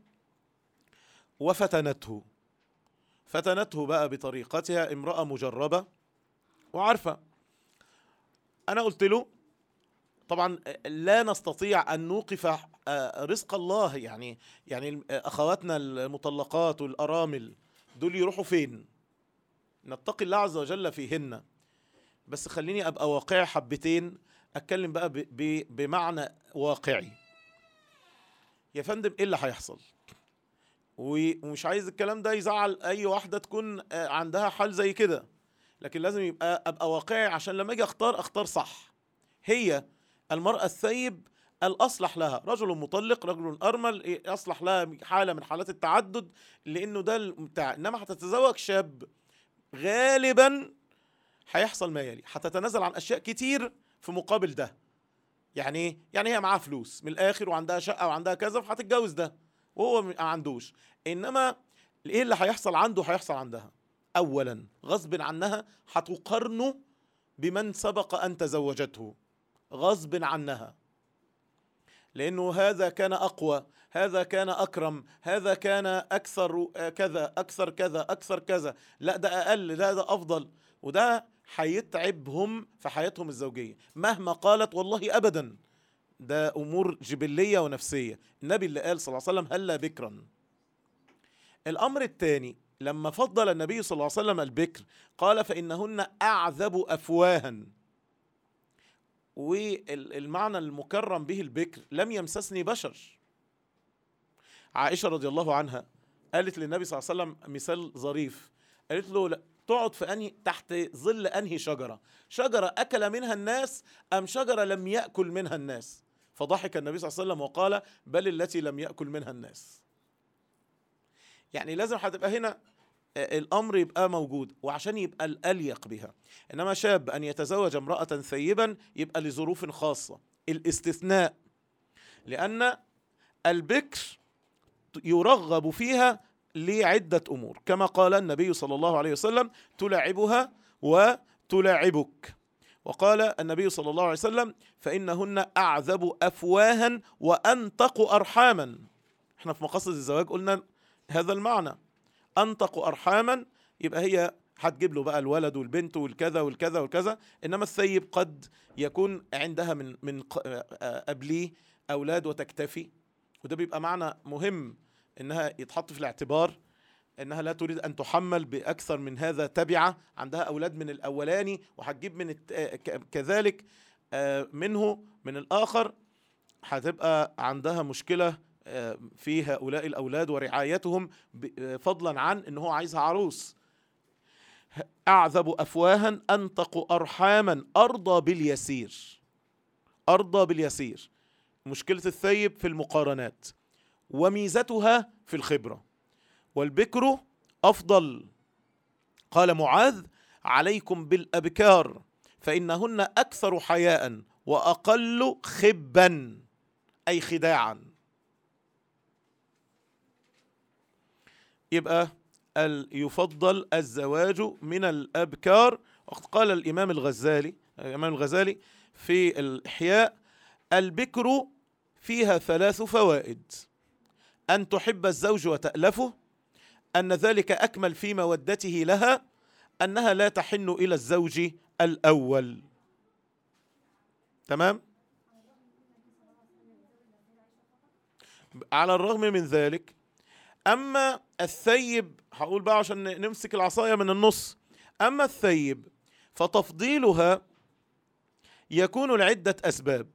وفتنته فتنته بقى بطريقتها امراه مجربه وعارفه انا قلت له طبعا لا نستطيع ان نوقف آه، رزق الله يعني يعني اخواتنا المطلقات والارامل دول يروحوا فين نتقي الله عز وجل فيهن بس خليني ابقى واقعي حبتين اتكلم بقى ب ب بمعنى واقعي يا فندم ايه اللي هيحصل و- ومش عايز الكلام ده يزعل اي واحده تكون آه، عندها حال زي كده لكن لازم يبقى ابقى واقعي عشان لما اجي اختار اختار صح هي المراه الثيب الاصلح لها رجل مطلق رجل ارمل إيه، يصلح لها حاله من حالات التعدد لانه ده بتاع انما هتتزوج شاب غالبا هيحصل ما يلي هتتنازل عن اشياء كتير في مقابل ده يعني ايه يعني هي معاها فلوس من الاخر وعندها شقه وعندها كذا فهتتجوز ده وهو ما عندوش انما ايه اللي هيحصل عنده هيحصل عندها اولا غصب عنها هتقارنه بمن سبق ان تزوجته غصب عنها لانه هذا كان اقوى هذا كان اكرم هذا كان اكثر آه، كذا اكثر كذا اكثر كذا لا ده اقل لا ده افضل وده هيتعبهم في حياتهم الزوجيه مهما قالت والله ابدا ده امور جبليه ونفسيه النبي اللي قال صلى الله عليه وسلم هلا بكرا الامر الثاني لما فضل النبي صلى الله عليه وسلم البكر قال فانهن اعذب افواها والمعنى المكرم به البكر لم يمسسني بشر عائشة رضي الله عنها قالت للنبي صلى الله عليه وسلم مثال ظريف قالت له لا تقعد في أنهي تحت ظل أنهي شجرة شجرة أكل منها الناس أم شجرة لم يأكل منها الناس فضحك النبي صلى الله عليه وسلم وقال بل التي لم يأكل منها الناس يعني لازم هتبقى هنا آه، الامر يبقى موجود وعشان يبقى الاليق بها انما شاب ان يتزوج امراه ثيبا يبقى لظروف خاصه الاستثناء لان البكر يرغب فيها لعده امور كما قال النبي صلى الله عليه وسلم تلاعبها وتلاعبك وقال النبي صلى الله عليه وسلم فانهن اعذب افواها وانطق ارحاما احنا في مقاصد الزواج قلنا هذا المعنى انطق ارحاما يبقى هي هتجيب له بقى الولد والبنت والكذا والكذا والكذا انما الثيب قد يكون عندها من من ق- آه، قبليه اولاد وتكتفي وده بيبقى معنى مهم انها يتحط في الاعتبار انها لا تريد ان تحمل باكثر من هذا تبعه عندها اولاد من الاولاني وهتجيب من الت- آه، ك- كذلك آه، منه من الاخر هتبقى عندها مشكله آه، في هؤلاء الاولاد ورعايتهم ب- آه، فضلا عن ان هو عايزها عروس اعذب افواها انطق ارحاما ارضى باليسير ارضى باليسير مشكله الثيب في المقارنات وميزتها في الخبره والبكر افضل قال معاذ عليكم بالابكار فانهن اكثر حياء واقل خبا اي خداعا يبقى ال- يفضل الزواج من الأبكار وقد قال الإمام الغزالي الإمام الغزالي في الإحياء البكر فيها ثلاث فوائد أن تحب الزوج وتألفه أن ذلك أكمل في مودته لها أنها لا تحن إلى الزوج الأول تمام على الرغم من ذلك اما الثيب هقول بقى عشان نمسك العصايه من النص اما الثيب فتفضيلها يكون لعده اسباب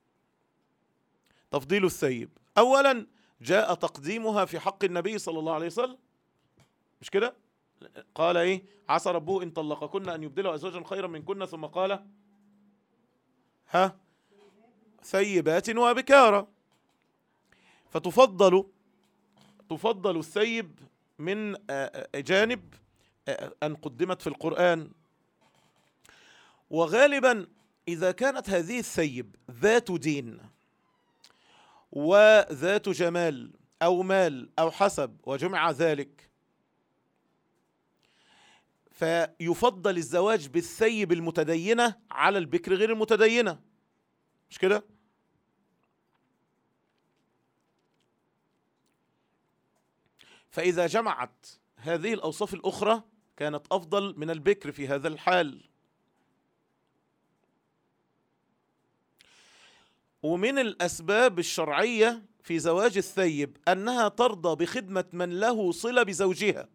تفضيل الثيب اولا جاء تقديمها في حق النبي صلى الله عليه وسلم مش كده قال ايه عسى ربه ان طلقكن ان يبدله ازواجا خيرا منكن ثم قال ها ثيبات وبكارا فتفضل تفضل الثيب من آه، آه، جانب آه، ان قدمت في القران وغالبا اذا كانت هذه الثيب ذات دين وذات جمال او مال او حسب وجمع ذلك فيفضل الزواج بالثيب المتدينه على البكر غير المتدينه مش كده فاذا جمعت هذه الاوصاف الاخرى كانت افضل من البكر في هذا الحال ومن الاسباب الشرعيه في زواج الثيب انها ترضى بخدمه من له صله بزوجها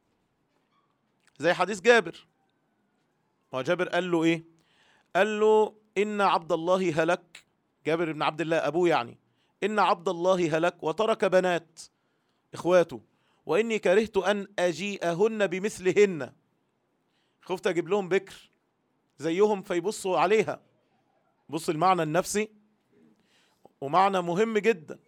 زي حديث جابر ما هو جابر قال له ايه قال له ان عبد الله هلك جابر بن عبد الله ابوه يعني ان عبد الله هلك وترك بنات اخواته واني كرهت ان اجيئهن بمثلهن خفت اجيب لهم بكر زيهم فيبصوا عليها بص المعنى النفسي ومعنى مهم جدا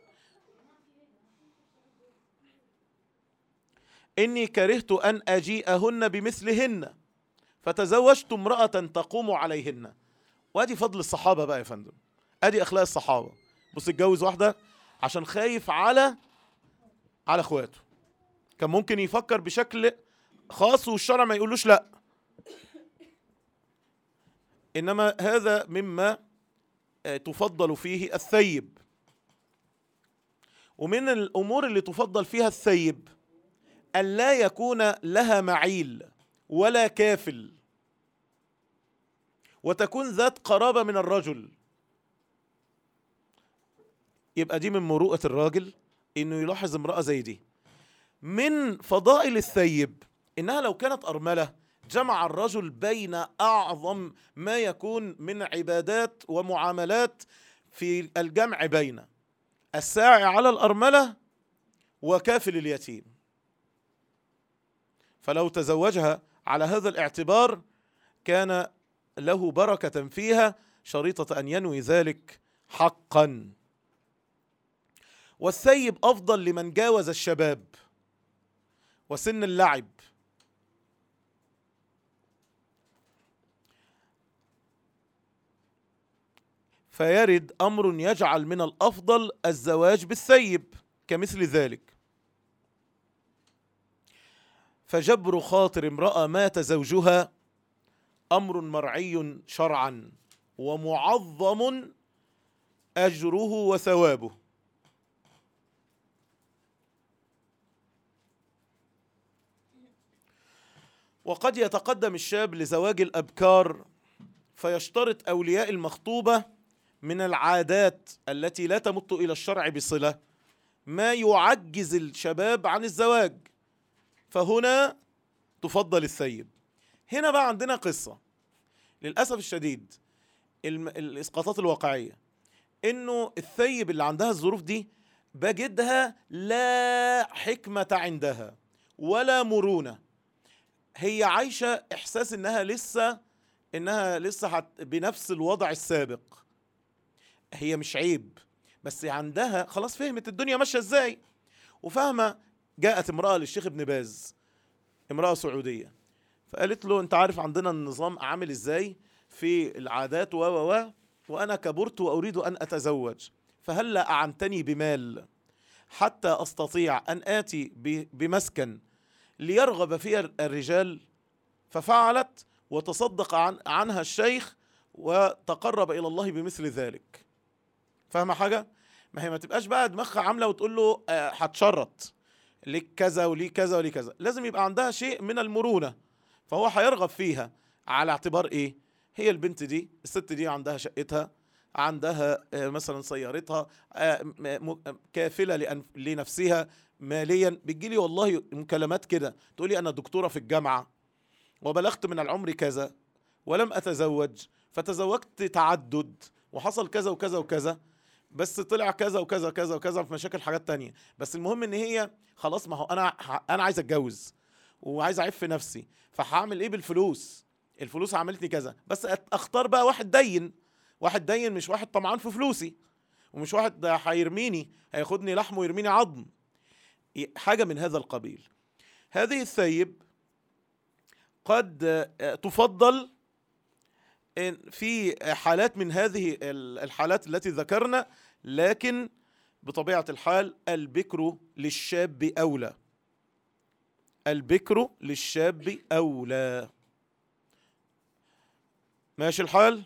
إني كرهت أن أجيئهن بمثلهن فتزوجت امرأة تقوم عليهن وادي فضل الصحابة بقى يا فندم ادي اخلاق الصحابة بص اتجوز واحدة عشان خايف على على اخواته كان ممكن يفكر بشكل خاص والشرع ما يقولوش لا انما هذا مما آه، تفضل فيه الثيب ومن الامور اللي تفضل فيها الثيب أن لا يكون لها معيل ولا كافل وتكون ذات قرابة من الرجل يبقى دي من مروءة الراجل انه يلاحظ امرأة زي دي من فضائل الثيب انها لو كانت ارملة جمع الرجل بين اعظم ما يكون من عبادات ومعاملات في الجمع بين الساعي على الارملة وكافل اليتيم فلو تزوجها على هذا الاعتبار كان له بركة فيها شريطة أن ينوي ذلك حقا والثيب أفضل لمن جاوز الشباب وسن اللعب فيرد أمر يجعل من الأفضل الزواج بالثيب كمثل ذلك فجبر خاطر امرأة مات زوجها أمر مرعي شرعا ومعظم أجره وثوابه وقد يتقدم الشاب لزواج الأبكار فيشترط أولياء المخطوبة من العادات التي لا تمت إلى الشرع بصلة ما يعجز الشباب عن الزواج فهنا تفضل الثيب هنا بقى عندنا قصة للأسف الشديد الم... الإسقاطات الواقعية إنه الثيب اللي عندها الظروف دي بجدها لا حكمة عندها ولا مرونة هي عايشة إحساس إنها لسه إنها لسه هت... بنفس الوضع السابق هي مش عيب بس عندها خلاص فهمت الدنيا ماشية إزاي وفاهمة جاءت امرأة للشيخ ابن باز امرأة سعودية فقالت له انت عارف عندنا النظام عامل ازاي في العادات و و و وانا كبرت واريد ان اتزوج فهل اعنتني بمال حتى استطيع ان اتي ب- بمسكن ليرغب فيها الرجال ففعلت وتصدق عن عنها الشيخ وتقرب الى الله بمثل ذلك فاهمه حاجه ما هي ما تبقاش بقى دماغها عامله وتقول له آه، هتشرط ليك كذا وليك كذا وليك كذا لازم يبقى عندها شيء من المرونة فهو هيرغب فيها على اعتبار ايه هي البنت دي الست دي عندها شقتها عندها آه، مثلا سيارتها آه، م- م- كافله لأن- لنفسها ماليا بتجيلي والله مكالمات كده تقولي انا دكتوره في الجامعه وبلغت من العمر كذا ولم اتزوج فتزوجت تعدد وحصل كذا وكذا وكذا بس طلع كذا وكذا وكذا وكذا في مشاكل حاجات تانية بس المهم ان هي خلاص ما هو انا ح- انا عايز اتجوز وعايز اعف نفسي فهعمل ايه بالفلوس الفلوس عملتني كذا بس أت- اختار بقى واحد دين واحد دين مش واحد طمعان في فلوسي ومش واحد ده هيرميني هياخدني لحم ويرميني عظم ي- حاجة من هذا القبيل هذه الثيب قد آه، تفضل إن- في حالات من هذه ال- الحالات التي ذكرنا لكن بطبيعة الحال البكر للشاب أولى البكر للشاب أولى ماشي الحال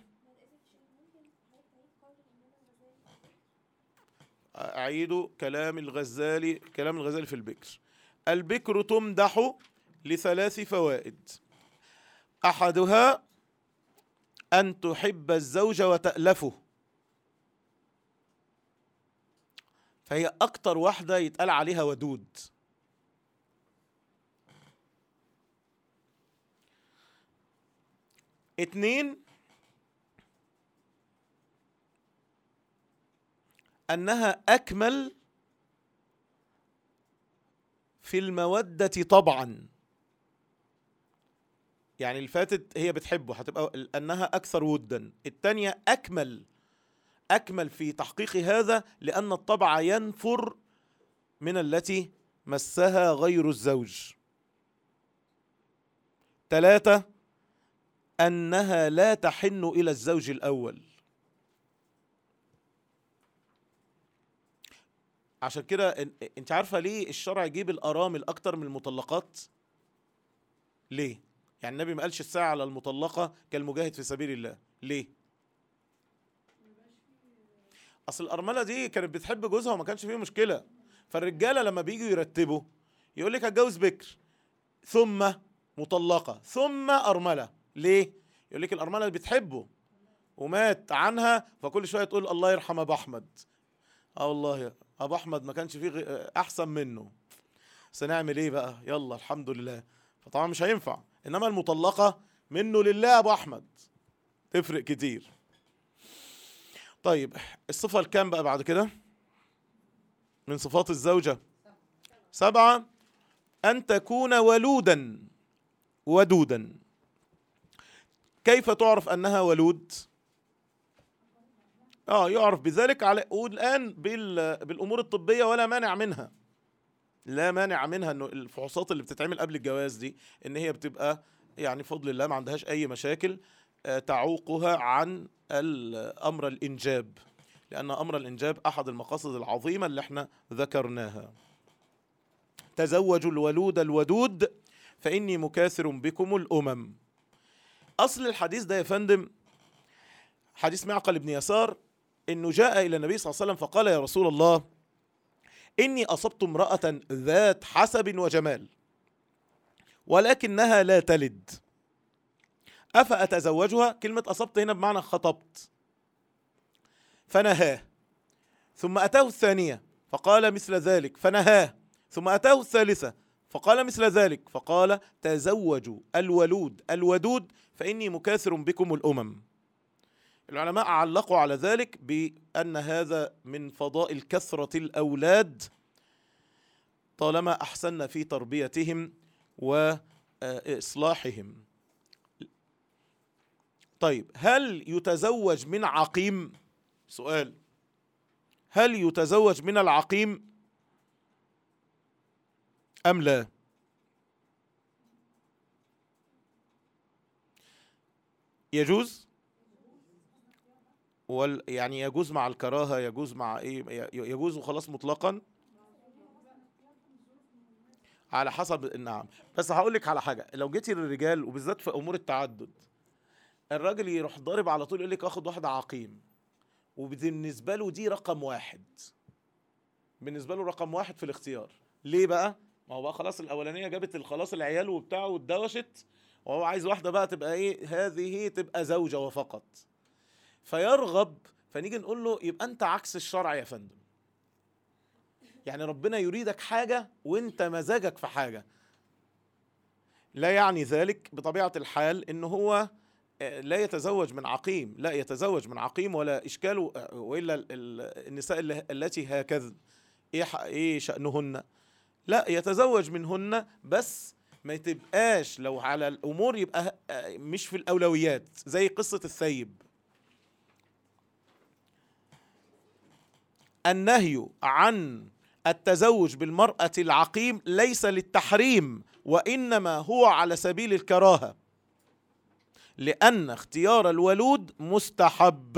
أعيد كلام الغزالي كلام الغزالي في البكر البكر تمدح لثلاث فوائد أحدها أن تحب الزوج وتألفه فهي أكتر واحدة يتقال عليها ودود اتنين أنها أكمل في المودة طبعا يعني الفاتت هي بتحبه هتبقى أنها أكثر ودا التانية أكمل أكمل في تحقيق هذا لأن الطبع ينفر من التي مسها غير الزوج ثلاثة أنها لا تحن إلى الزوج الأول عشان كده إن- انت عارفه ليه الشرع يجيب الارامل اكتر من المطلقات ليه يعني النبي ما قالش الساعه على المطلقه كالمجاهد في سبيل الله ليه اصل الارمله دي كانت بتحب جوزها وما كانش فيه مشكله فالرجاله لما بييجوا يرتبوا يقول لك هتجوز بكر ثم مطلقه ثم ارمله ليه يقول لك الارمله اللي بتحبه ومات عنها فكل شويه تقول الله يرحم ابو احمد اه والله يا ابو احمد ما كانش فيه غ- احسن منه بس نعمل ايه بقى يلا الحمد لله فطبعا مش هينفع انما المطلقه منه لله يا ابو احمد تفرق كتير طيب الصفه الكام بقى بعد كده من صفات الزوجه سبعه ان تكون ولودا ودودا كيف تعرف انها ولود اه يعرف بذلك على والان بال... بالامور الطبيه ولا مانع منها لا مانع منها انه الفحوصات اللي بتتعمل قبل الجواز دي ان هي بتبقى يعني بفضل الله ما عندهاش اي مشاكل آه، تعوقها عن ال- امر الانجاب لان امر الانجاب احد المقاصد العظيمه اللي احنا ذكرناها تزوجوا الولود الودود فاني مكاثر بكم الامم اصل الحديث ده يا فندم حديث معقل بن يسار انه جاء الى النبي صلى الله عليه وسلم فقال يا رسول الله اني اصبت امراه ذات حسب وجمال ولكنها لا تلد افاتزوجها كلمه اصبت هنا بمعنى خطبت فنهاه ثم اتاه الثانيه فقال مثل ذلك فنهاه ثم اتاه الثالثه فقال مثل ذلك فقال تزوجوا الولود الودود فاني مكاثر بكم الامم العلماء علقوا على ذلك بأن هذا من فضائل كثرة الأولاد طالما أحسن في تربيتهم وإصلاحهم طيب هل يتزوج من عقيم سؤال هل يتزوج من العقيم أم لا يجوز وال يعني يجوز مع الكراهة يجوز مع ايه ي- يجوز وخلاص مطلقا على حسب نعم بس هقول لك على حاجة لو جيتي للرجال وبالذات في امور التعدد الراجل يروح ضارب على طول يقول لك اخد واحدة عقيم وبالنسبة له دي رقم واحد بالنسبة له رقم واحد في الاختيار ليه بقى؟ ما هو بقى خلاص الاولانية جابت خلاص العيال وبتاعه واتدوشت وهو عايز واحدة بقى تبقى ايه هذه تبقى زوجة وفقط فيرغب فنيجي نقول له يبقى انت عكس الشرع يا فندم يعني ربنا يريدك حاجه وانت مزاجك في حاجه لا يعني ذلك بطبيعه الحال ان هو آه، لا يتزوج من عقيم لا يتزوج من عقيم ولا اشكاله آه، والا ال- ال- النساء اللي- التي هكذا ايه ح- ايه شانهن لا يتزوج منهن بس ما تبقاش لو على الامور يبقى آه، مش في الاولويات زي قصه الثيب النهي عن التزوج بالمرأة العقيم ليس للتحريم وإنما هو على سبيل الكراهة لأن اختيار الولود مستحب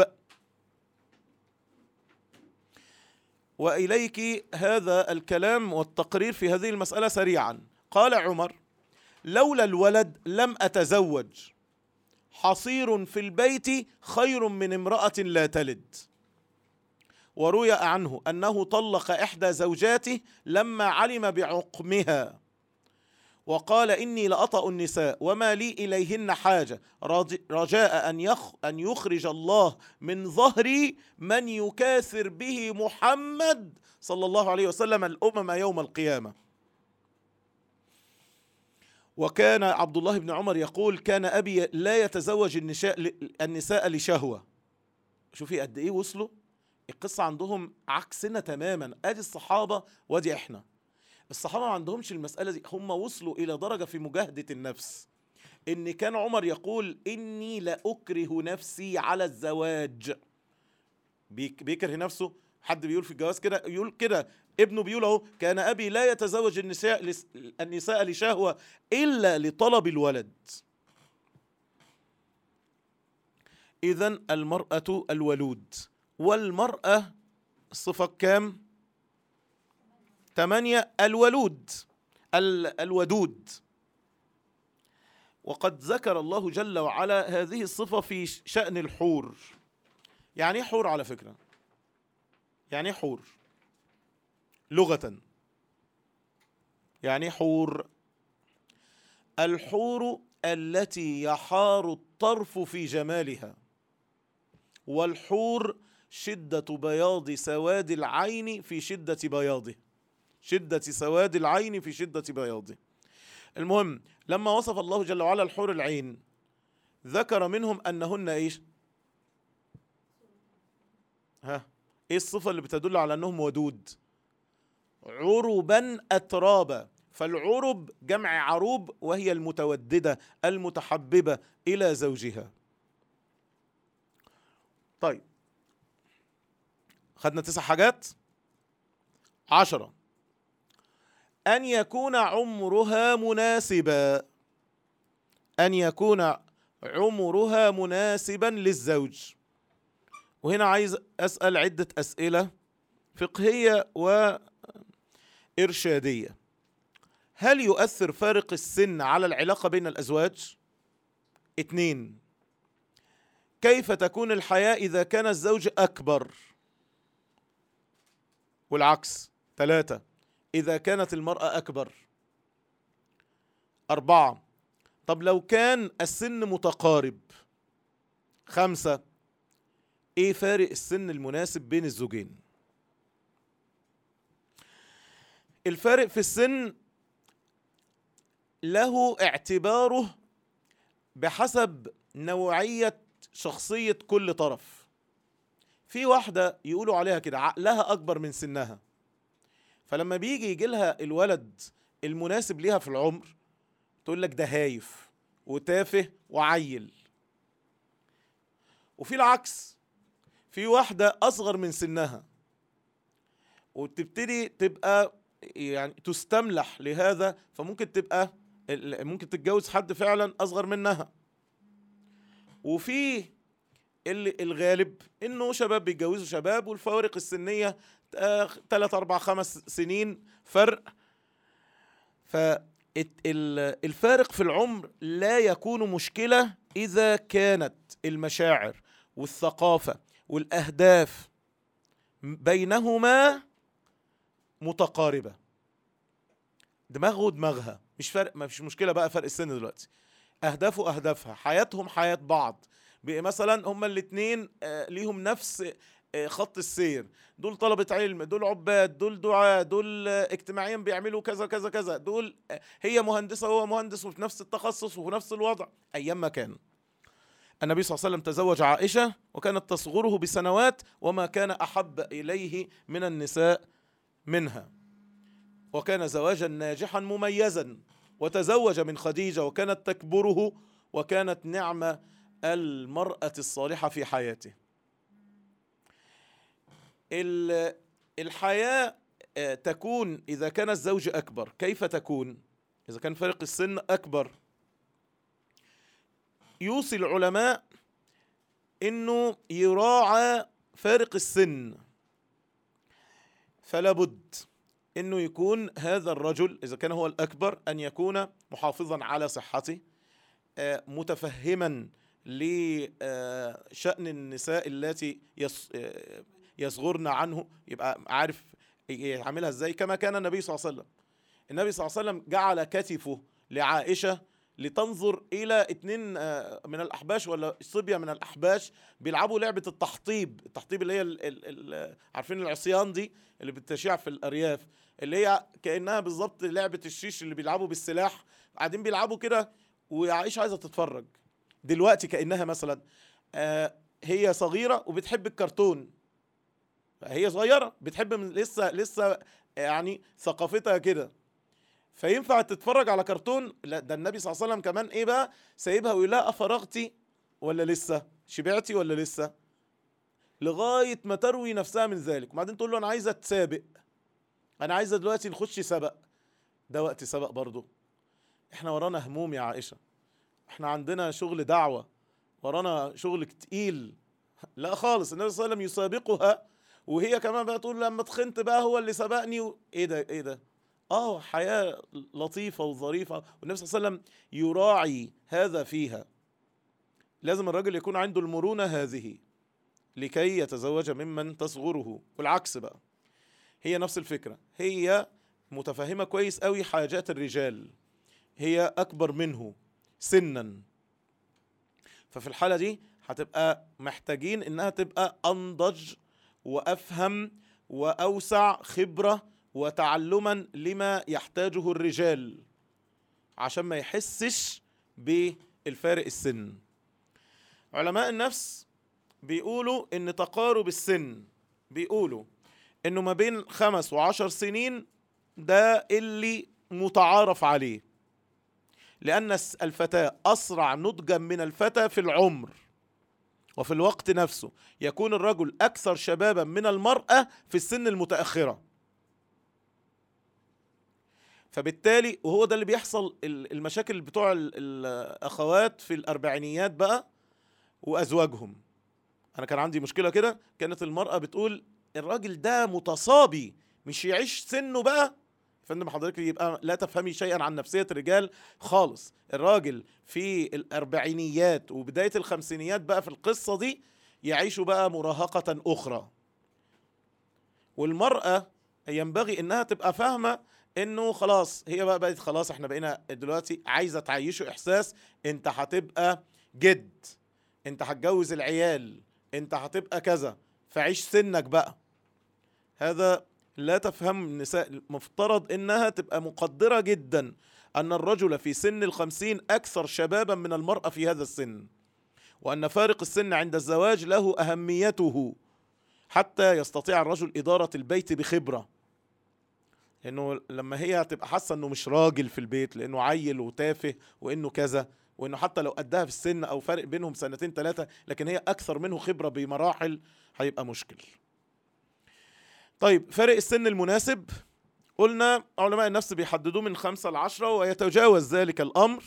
وإليك هذا الكلام والتقرير في هذه المسألة سريعا قال عمر لولا الولد لم أتزوج حصير في البيت خير من امرأة لا تلد وروي عنه انه طلق احدى زوجاته لما علم بعقمها وقال اني لاطا النساء وما لي اليهن حاجه رج- رجاء ان يخ ان يخرج الله من ظهري من يكاثر به محمد صلى الله عليه وسلم الامم يوم القيامه وكان عبد الله بن عمر يقول كان ابي لا يتزوج النساء النساء لشهوه شوفي قد ايه وصلوا القصة عندهم عكسنا تماما ادي الصحابة وادي احنا الصحابة ما عندهمش المسألة دي هم وصلوا إلى درجة في مجاهدة النفس إن كان عمر يقول إني لأكره نفسي على الزواج بيك بيكره نفسه حد بيقول في الجواز كده يقول كده ابنه بيقول اهو كان ابي لا يتزوج النساء لس- النساء لشهوه الا لطلب الولد اذا المراه الولود والمراه الصفه كام ثمانية الولود ال- الودود وقد ذكر الله جل وعلا هذه الصفة في ش- شأن الحور يعني ايه حور على فكرة يعني ايه حور لغة يعني ايه حور الحور التي يحار الطرف في جمالها والحور شدة بياض سواد العين في شدة بياضه شدة سواد العين في شدة بياضه المهم لما وصف الله جل وعلا الحور العين ذكر منهم أنهن إيش ها إيه الصفة اللي بتدل على أنهم ودود عربا أترابا فالعرب جمع عروب وهي المتوددة المتحببة إلى زوجها طيب خدنا تسع حاجات عشرة أن يكون عمرها مناسبا أن يكون عمرها مناسبا للزوج وهنا عايز أسأل عدة أسئلة فقهية وإرشادية هل يؤثر فارق السن على العلاقة بين الأزواج؟ اتنين كيف تكون الحياة إذا كان الزوج أكبر؟ والعكس ثلاثة إذا كانت المرأة أكبر أربعة طب لو كان السن متقارب خمسة إيه فارق السن المناسب بين الزوجين الفارق في السن له اعتباره بحسب نوعية شخصية كل طرف في واحدة يقولوا عليها كده عقلها أكبر من سنها فلما بيجي يجي لها الولد المناسب ليها في العمر تقول لك ده هايف وتافه وعيل وفي العكس في واحدة أصغر من سنها وتبتدي تبقى يعني تستملح لهذا فممكن تبقى ال- ممكن تتجوز حد فعلا أصغر منها وفي اللي الغالب انه شباب بيتجوزوا شباب والفوارق السنيه آه، تلات اربع خمس سنين فرق فالفارق في العمر لا يكون مشكله اذا كانت المشاعر والثقافه والاهداف بينهما متقاربه دماغه ودماغها مش فرق ما فيش مشكله بقى فرق السن دلوقتي اهدافه اهدافها حياتهم حياه بعض بقى مثلا هما الاثنين ليهم نفس آه، خط السير دول طلبة علم دول عباد دول دعاة دول آه، اجتماعيا بيعملوا كذا كذا كذا دول آه، هي مهندسة وهو مهندس وفي نفس التخصص وفي نفس الوضع أيام ما كان النبي صلى الله عليه وسلم تزوج عائشة وكانت تصغره بسنوات وما كان أحب إليه من النساء منها وكان زواجا ناجحا مميزا وتزوج من خديجة وكانت تكبره وكانت نعمة المرأة الصالحة في حياته ال- الحياة آه، تكون إذا كان الزوج أكبر كيف تكون؟ إذا كان فرق السن أكبر يوصي العلماء إنه يراعى فارق السن فلا بد إنه يكون هذا الرجل إذا كان هو الأكبر أن يكون محافظا على صحته آه، متفهما لشأن النساء التي يص- آه، يصغرن عنه يبقى عارف يعملها ازاي كما كان النبي صلى الله عليه وسلم النبي صلى الله عليه وسلم جعل كتفه لعائشة لتنظر إلى اتنين آه، من الأحباش ولا صبية من الأحباش بيلعبوا لعبة التحطيب التحطيب اللي هي ال ال ال عارفين العصيان دي اللي بتشيع في الأرياف اللي هي كأنها بالظبط لعبة الشيش اللي بيلعبوا بالسلاح قاعدين بيلعبوا كده وعائشة عايزة تتفرج دلوقتي كأنها مثلا آه، هي صغيرة وبتحب الكرتون هي صغيرة بتحب من لسه لسه يعني ثقافتها كده فينفع تتفرج على كرتون لا ده النبي صلى الله عليه وسلم كمان ايه بقى سايبها ويقول لها افرغتي ولا لسه شبعتي ولا لسه لغايه ما تروي نفسها من ذلك وبعدين تقول له انا عايزه اتسابق انا عايزه دلوقتي نخش سبق ده وقت سبق برضه احنا ورانا هموم يا عائشه احنا عندنا شغل دعوه ورانا شغل تقيل لا خالص النبي صلى الله عليه وسلم يسابقها وهي كمان بقى تقول لما تخنت بقى هو اللي سبقني و... ايه ده ايه ده اه حياة لطيفة وظريفة والنبي صلى الله عليه وسلم يراعي هذا فيها لازم الرجل يكون عنده المرونة هذه لكي يتزوج ممن تصغره والعكس بقى هي نفس الفكرة هي متفهمة كويس قوي حاجات الرجال هي أكبر منه سنا ففي الحالة دي هتبقى محتاجين إنها تبقى أنضج وأفهم وأوسع خبرة وتعلما لما يحتاجه الرجال عشان ما يحسش بالفارق السن علماء النفس بيقولوا ان تقارب السن بيقولوا انه ما بين خمس وعشر سنين ده اللي متعارف عليه لان الس- الفتاة اسرع نضجا من الفتى في العمر وفي الوقت نفسه يكون الرجل اكثر شبابا من المرأة في السن المتأخرة فبالتالي وهو ده اللي بيحصل ال- المشاكل بتوع ال- الاخوات في الاربعينيات بقى وازواجهم انا كان عندي مشكله كده كانت المراه بتقول الراجل ده متصابي مش يعيش سنه بقى يا فندم حضرتك يبقى لا تفهمي شيئا عن نفسيه الرجال خالص الراجل في الاربعينيات وبدايه الخمسينيات بقى في القصه دي يعيشوا بقى مراهقه اخرى والمراه ينبغي انها تبقى فاهمه انه خلاص هي بقى بقت خلاص احنا بقينا دلوقتي عايزه تعيشه احساس انت هتبقى جد انت هتجوز العيال انت هتبقى كذا فعيش سنك بقى هذا لا تفهم النساء المفترض انها تبقى مقدرة جدا ان الرجل في سن الخمسين اكثر شبابا من المرأة في هذا السن وان فارق السن عند الزواج له اهميته حتى يستطيع الرجل ادارة البيت بخبرة لانه لما هي هتبقى حاسه انه مش راجل في البيت لانه عيل وتافه وانه كذا وانه حتى لو قدها في السن او فرق بينهم سنتين ثلاثه لكن هي اكثر منه خبره بمراحل هيبقى مشكل. طيب فرق السن المناسب قلنا علماء النفس بيحددوه من خمسة لعشرة ويتجاوز ذلك الأمر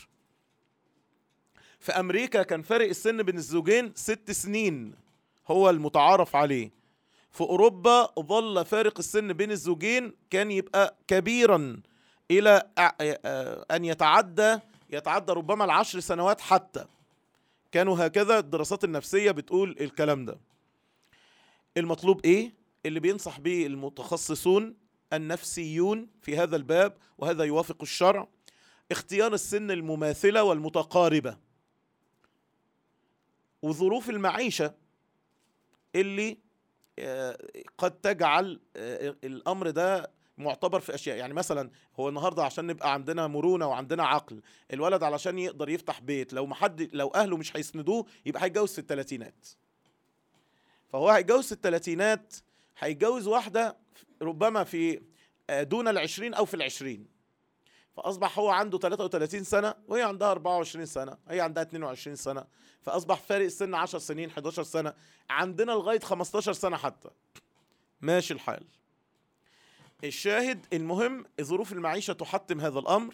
في أمريكا كان فرق السن بين الزوجين ست سنين هو المتعارف عليه في أوروبا ظل فارق السن بين الزوجين كان يبقى كبيرا إلى أ- أ- أن يتعدى يتعدى ربما العشر سنوات حتى كانوا هكذا الدراسات النفسية بتقول الكلام ده المطلوب إيه؟ اللي بينصح به المتخصصون النفسيون في هذا الباب وهذا يوافق الشرع اختيار السن المماثلة والمتقاربة وظروف المعيشة اللي آه، قد تجعل آه، الأمر ده معتبر في أشياء يعني مثلا هو النهاردة عشان نبقى عندنا مرونة وعندنا عقل الولد علشان يقدر يفتح بيت لو محد لو أهله مش هيسندوه يبقى هيتجوز في الثلاثينات فهو هيتجوز في الثلاثينات هيتجوز واحدة ربما في آه، دون العشرين أو في العشرين فأصبح هو عنده 33 سنة وهي عندها 24 سنة هي عندها 22 سنة فأصبح فارق السن 10 سنين 11 سنة عندنا لغاية 15 سنة حتى ماشي الحال الشاهد المهم ظروف المعيشة تحتم هذا الأمر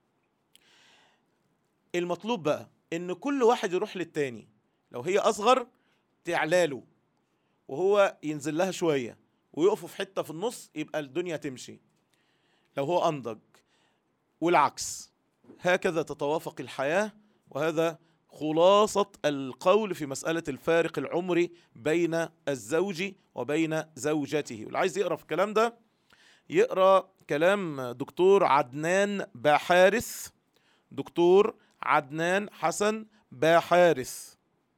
المطلوب بقى إن كل واحد يروح للتاني لو هي أصغر تعلاله وهو ينزل لها شوية ويقفوا في حتة في النص يبقى الدنيا تمشي لو هو أنضج والعكس هكذا تتوافق الحياة وهذا خلاصة القول في مسألة الفارق العمري بين الزوج وبين زوجته واللي عايز يقرأ في الكلام ده يقرأ كلام دكتور عدنان باحارث دكتور عدنان حسن باحارث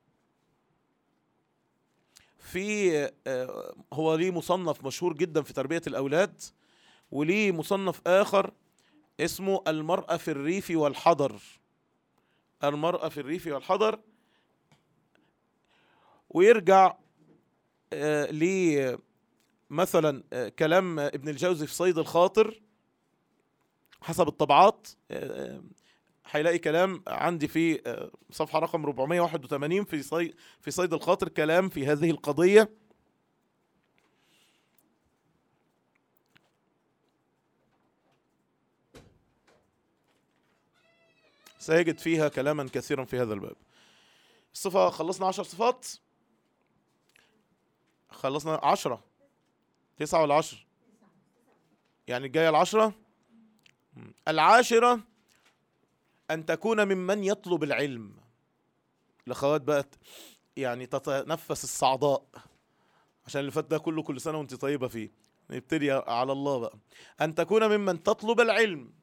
في آه، هو ليه مصنف مشهور جدا في تربية الأولاد وليه مصنف آخر اسمه المرأة في الريف والحضر المرأة في الريف والحضر ويرجع آه، ل مثلا آه، كلام ابن الجوزي في صيد الخاطر حسب الطبعات آه، آه، هيلاقي كلام عندي في آه، صفحة رقم 481 في صيد في صيد الخاطر كلام في هذه القضية سيجد فيها كلاما كثيرا في هذا الباب الصفة خلصنا عشر صفات خلصنا عشرة تسعة ولا عشر يعني الجاية العشرة مم. العاشرة أن تكون ممن يطلب العلم الأخوات بقى ت- يعني تتنفس الصعداء عشان اللي فات ده كله كل سنة وانت طيبة فيه نبتدي على الله بقى أن تكون ممن تطلب العلم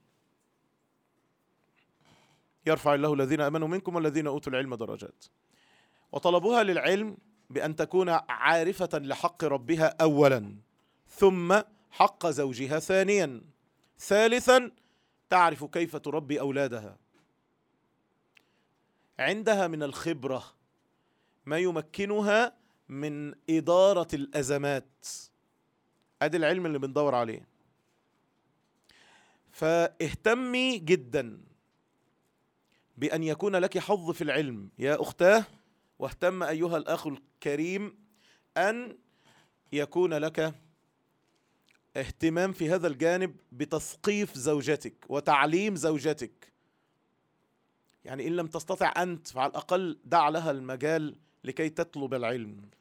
يرفع الله الذين امنوا منكم والذين اوتوا العلم درجات وطلبوها للعلم بان تكون عارفه لحق ربها اولا ثم حق زوجها ثانيا ثالثا تعرف كيف تربي اولادها عندها من الخبره ما يمكنها من اداره الازمات ادي العلم اللي بندور عليه فاهتمي جدا بأن يكون لك حظ في العلم يا أختاه واهتم أيها الأخ الكريم أن يكون لك اهتمام في هذا الجانب بتثقيف زوجتك وتعليم زوجتك يعني إن لم تستطع أنت فعلى الأقل دع لها المجال لكي تطلب العلم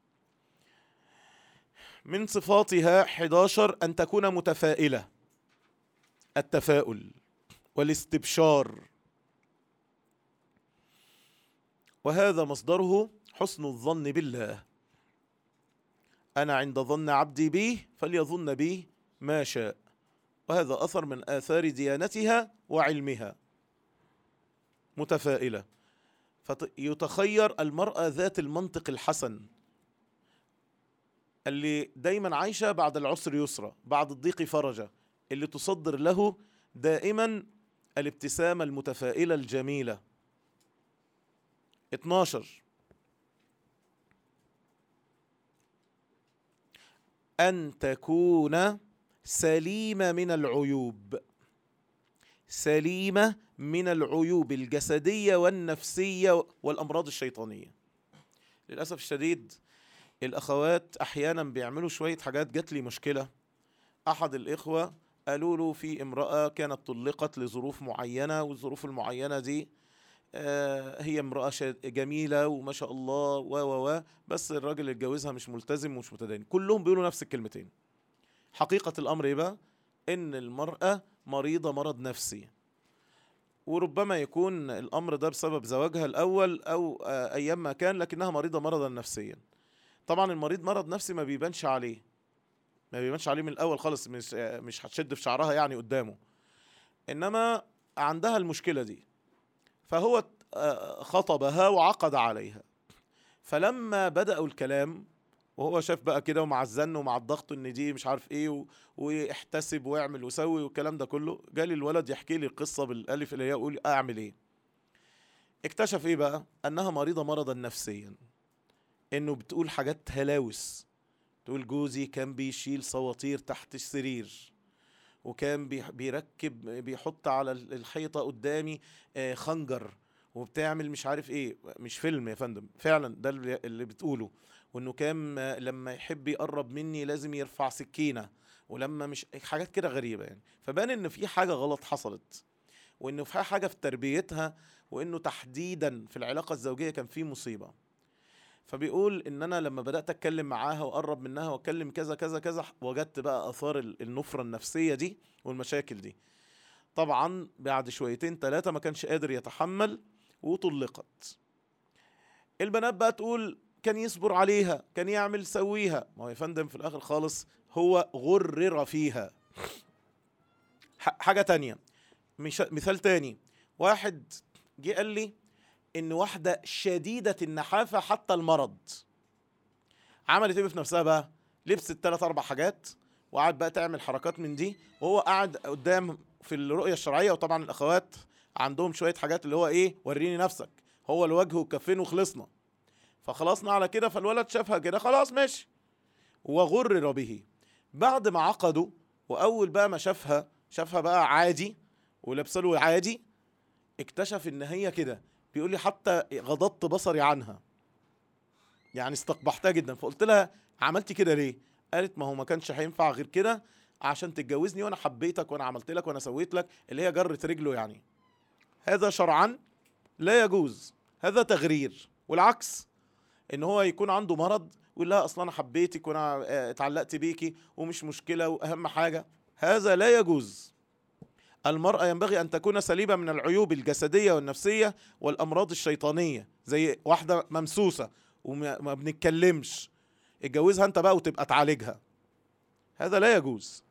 من صفاتها 11 أن تكون متفائلة التفاؤل والاستبشار وهذا مصدره حسن الظن بالله أنا عند ظن عبدي بي فليظن بي ما شاء وهذا أثر من آثار ديانتها وعلمها متفائلة فيتخير المرأة ذات المنطق الحسن اللي دايما عايشة بعد العسر يسرى بعد الضيق فرجة اللي تصدر له دائما الابتسامة المتفائلة الجميلة 12 أن تكون سليمة من العيوب سليمة من العيوب الجسدية والنفسية والأمراض الشيطانية للأسف الشديد الأخوات أحيانا بيعملوا شوية حاجات جات لي مشكلة أحد الإخوة قالوا له في امرأة كانت طلقت لظروف معينة والظروف المعينة دي آه، هي امرأة شا- جميلة وما شاء الله و و و بس الراجل اللي اتجوزها مش ملتزم ومش متدين كلهم بيقولوا نفس الكلمتين حقيقة الأمر إيه بقى إن المرأة مريضة مرض نفسي وربما يكون الأمر ده بسبب زواجها الأول أو آه، أيام ما كان لكنها مريضة مرضا نفسيا طبعا المريض مرض نفسي ما بيبانش عليه ما بيبانش عليه من الأول خالص مش آه، مش هتشد في شعرها يعني قدامه إنما عندها المشكلة دي فهو آه، خطبها وعقد عليها فلما بدأوا الكلام وهو شاف بقى كده ومع الزن ومع الضغط ان دي مش عارف ايه و... واحتسب واعمل وسوي والكلام ده كله جالي الولد يحكي لي القصه بالالف اللي هي يقول اعمل ايه اكتشف ايه بقى انها مريضه مرضا نفسيا انه بتقول حاجات هلاوس تقول جوزي كان بيشيل صواتير تحت السرير وكان بي- بيركب بيحط على ال- الحيطه قدامي آه، خنجر وبتعمل مش عارف ايه مش فيلم يا فندم فعلا ده اللي اللي بتقوله وانه كان آه، لما يحب يقرب مني لازم يرفع سكينه ولما مش حاجات كده غريبه يعني فبان ان في حاجه غلط حصلت وانه في حاجه في تربيتها وانه تحديدا في العلاقه الزوجيه كان في مصيبه فبيقول ان انا لما بدات اتكلم معاها واقرب منها واتكلم كذا كذا كذا وجدت بقى اثار ال- النفره النفسيه دي والمشاكل دي طبعا بعد شويتين ثلاثه ما كانش قادر يتحمل وطلقت البنات بقى تقول كان يصبر عليها كان يعمل سويها ما هو يا فندم في الاخر خالص هو غرر فيها ح- حاجه تانية مش مثال تاني واحد جه قال لي ان واحده شديده النحافه حتى المرض عملت ايه في نفسها بقى لبست ثلاث اربع حاجات وقعد بقى تعمل حركات من دي وهو قاعد قدام في الرؤيه الشرعيه وطبعا الاخوات عندهم شويه حاجات اللي هو ايه وريني نفسك هو الوجه والكفين وخلصنا فخلصنا على كده فالولد شافها كده خلاص ماشي وغرر به بعد ما عقدوا واول بقى ما شافها شافها بقى عادي ولابسه له عادي اكتشف ان هي كده بيقول لي حتى غضضت بصري عنها يعني استقبحتها جدا فقلت لها عملتي كده ليه قالت ما هو ما كانش هينفع غير كده عشان تتجوزني وانا حبيتك وانا عملت لك وانا سويت لك اللي هي جرت رجله يعني هذا شرعا لا يجوز هذا تغرير والعكس ان هو يكون عنده مرض ويقول لها اصلا انا حبيتك وانا آه، اتعلقت بيكي ومش مشكله واهم حاجه هذا لا يجوز المرأة ينبغي أن تكون سليمة من العيوب الجسدية والنفسية والأمراض الشيطانية زي واحدة ممسوسة وما ما بنتكلمش اتجوزها أنت بقى وتبقى تعالجها هذا لا يجوز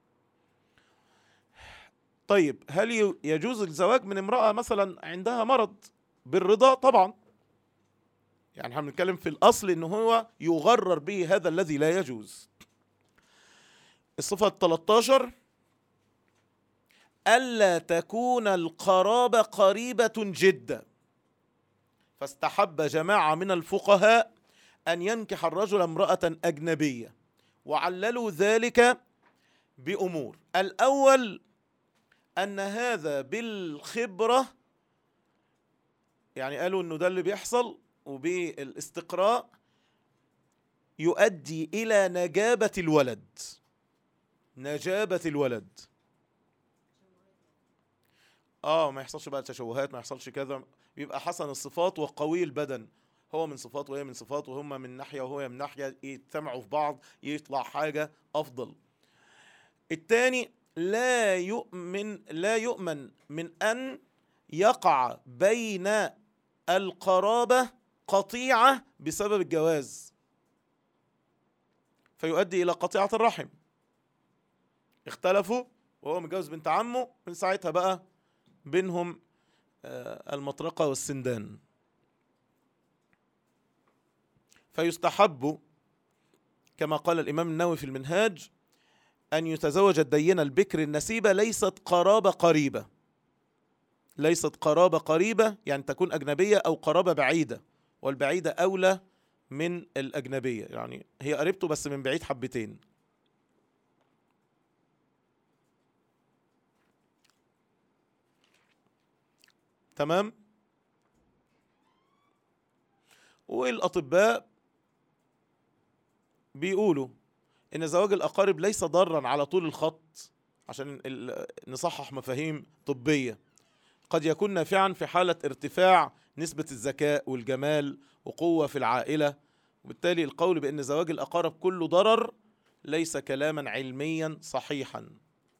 طيب هل ي- يجوز الزواج من امرأة مثلا عندها مرض بالرضا طبعا يعني احنا بنتكلم في الأصل إن هو يغرر به هذا الذي لا يجوز الصفة 13 ألا تكون القرابة قريبة جدا فاستحب جماعة من الفقهاء أن ينكح الرجل امرأة أجنبية وعللوا ذلك بأمور الأول أن هذا بالخبرة يعني قالوا أنه ده اللي بيحصل وبالاستقراء يؤدي إلى نجابة الولد نجابة الولد اه ما يحصلش بقى تشوهات ما يحصلش كذا بيبقى حسن الصفات وقوي البدن هو من صفات وهي من صفات وهم من ناحيه وهو من ناحيه يجتمعوا في بعض يطلع حاجه افضل الثاني لا يؤمن لا يؤمن من ان يقع بين القرابه قطيعه بسبب الجواز فيؤدي الى قطيعه الرحم اختلفوا وهو متجوز بنت عمه من ساعتها بقى بينهم آه، المطرقة والسندان فيستحب كما قال الإمام النووي في المنهاج أن يتزوج الدينة البكر النسيبة ليست قرابة قريبة ليست قرابة قريبة يعني تكون أجنبية أو قرابة بعيدة والبعيدة أولى من الأجنبية يعني هي قريبته بس من بعيد حبتين تمام والأطباء بيقولوا إن زواج الأقارب ليس ضرا على طول الخط عشان ال- نصحح مفاهيم طبية قد يكون نافعا في حالة ارتفاع نسبة الذكاء والجمال وقوة في العائلة وبالتالي القول بأن زواج الأقارب كله ضرر ليس كلاما علميا صحيحا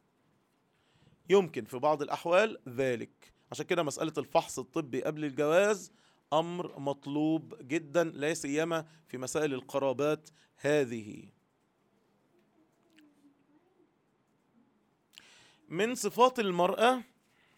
يمكن في بعض الأحوال ذلك عشان كده مسألة الفحص الطبي قبل الجواز أمر مطلوب جدا لا سيما في مسائل القرابات هذه من صفات المرأة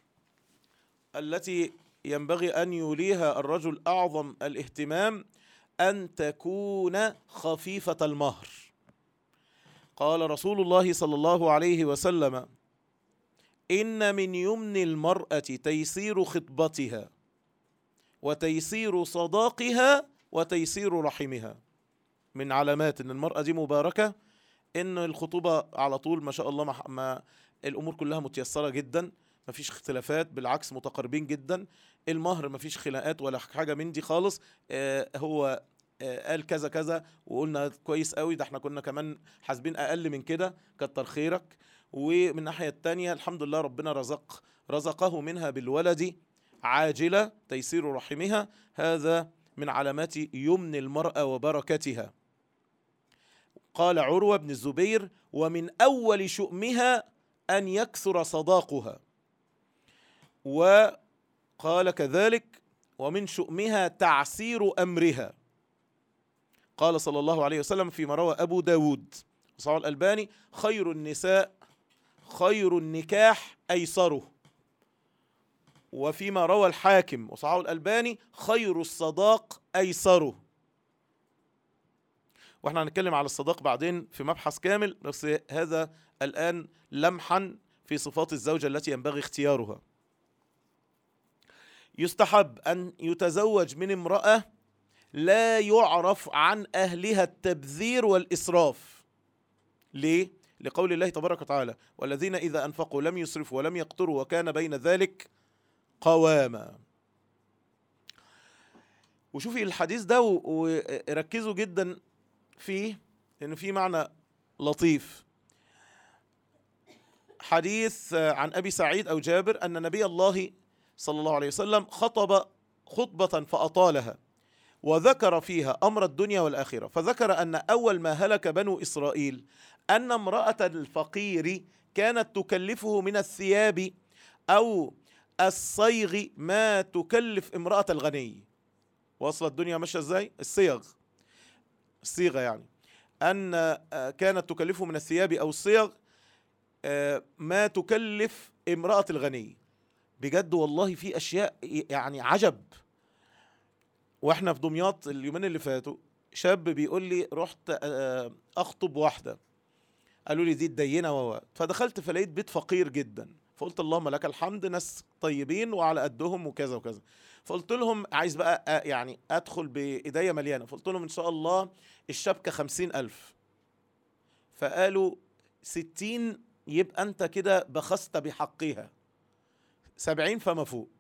التي ينبغي أن يوليها الرجل أعظم الاهتمام ان تكون خفيفه المهر قال رسول الله صلى الله عليه وسلم ان من يمن المراه تيسير خطبتها وتيسير صداقها وتيسير رحمها من علامات ان المراه دي مباركه ان الخطوبه على طول ما شاء الله ما, ما الامور كلها متيسره جدا ما فيش اختلافات بالعكس متقاربين جدا المهر ما فيش خناقات ولا حاجه من دي خالص آه هو آه قال كذا كذا وقلنا كويس قوي ده احنا كنا كمان حاسبين اقل من كده كتر خيرك ومن الناحيه التانية الحمد لله ربنا رزق رزقه منها بالولد عاجله تيسير رحمها هذا من علامات يمن المراه وبركتها قال عروه بن الزبير ومن اول شؤمها ان يكثر صداقها وقال كذلك ومن شؤمها تعسير امرها قال صلى الله عليه وسلم فيما روى ابو داود وصححه الالباني خير النساء خير النكاح ايسره وفيما روى الحاكم وصححه الالباني خير الصداق ايسره واحنا هنتكلم على الصداق بعدين في مبحث كامل بس هذا الان لمحا في صفات الزوجه التي ينبغي اختيارها يستحب ان يتزوج من امراه لا يعرف عن اهلها التبذير والاسراف ليه لقول الله تبارك وتعالى والذين اذا انفقوا لم يسرفوا ولم يقتروا وكان بين ذلك قواما وشوفي الحديث ده وركزوا جدا فيه لأن في معنى لطيف حديث عن أبي سعيد أو جابر أن نبي الله صلى الله عليه وسلم خطب خطبة فأطالها وذكر فيها أمر الدنيا والآخرة فذكر أن أول ما هلك بنو إسرائيل أن امرأة الفقير كانت تكلفه من الثياب أو الصيغ ما تكلف امرأة الغني واصلة الدنيا ماشية ازاي الصيغ الصيغة يعني أن كانت تكلفه من الثياب أو الصيغ ما تكلف امرأة الغني بجد والله في أشياء يعني عجب واحنا في دمياط اليومين اللي فاتوا شاب بيقول لي رحت أخطب واحدة قالوا لي دي الدينة و فدخلت فلقيت بيت فقير جدا فقلت اللهم لك الحمد ناس طيبين وعلى قدهم وكذا وكذا فقلت لهم عايز بقى يعني أدخل بإيديا مليانة فقلت لهم إن شاء الله الشبكة خمسين ألف فقالوا ستين يبقى أنت كده بخست بحقها سبعين فما فوق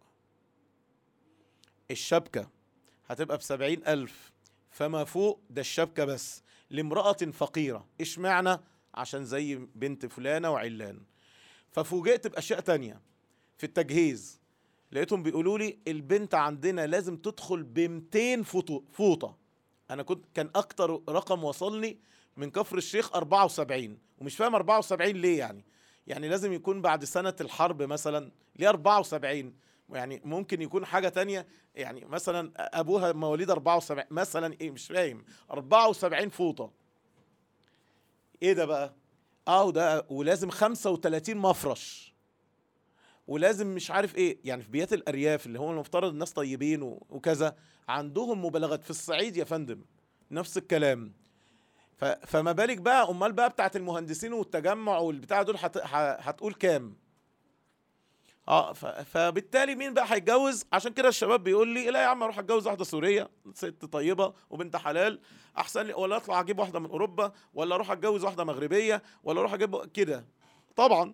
الشبكة هتبقى بسبعين ألف فما فوق ده الشبكة بس لامرأة فقيرة إيش معنى عشان زي بنت فلانة وعلان ففوجئت بأشياء تانية في التجهيز لقيتهم بيقولوا لي البنت عندنا لازم تدخل ب 200 فوطه انا كنت كان اكتر رقم وصلني من كفر الشيخ 74 ومش فاهم 74 ليه يعني يعني لازم يكون بعد سنه الحرب مثلا ليه 74 يعني ممكن يكون حاجة تانية يعني مثلا أبوها مواليد 74 مثلا إيه مش فاهم 74 فوطة إيه ده بقى؟ أه ده ولازم 35 مفرش ولازم مش عارف ايه يعني في بيات الارياف اللي هو المفترض الناس طيبين وكذا عندهم مبالغات في الصعيد يا فندم نفس الكلام ف... فما بالك بقى امال بقى بتاعت المهندسين والتجمع والبتاع دول هت... هتقول كام اه ف... فبالتالي مين بقى هيتجوز عشان كده الشباب بيقول لي لا يا عم اروح اتجوز واحده سوريه ست طيبه وبنت حلال احسن لي ولا اطلع اجيب واحده من اوروبا ولا اروح اتجوز واحده مغربيه ولا اروح اجيب كده طبعا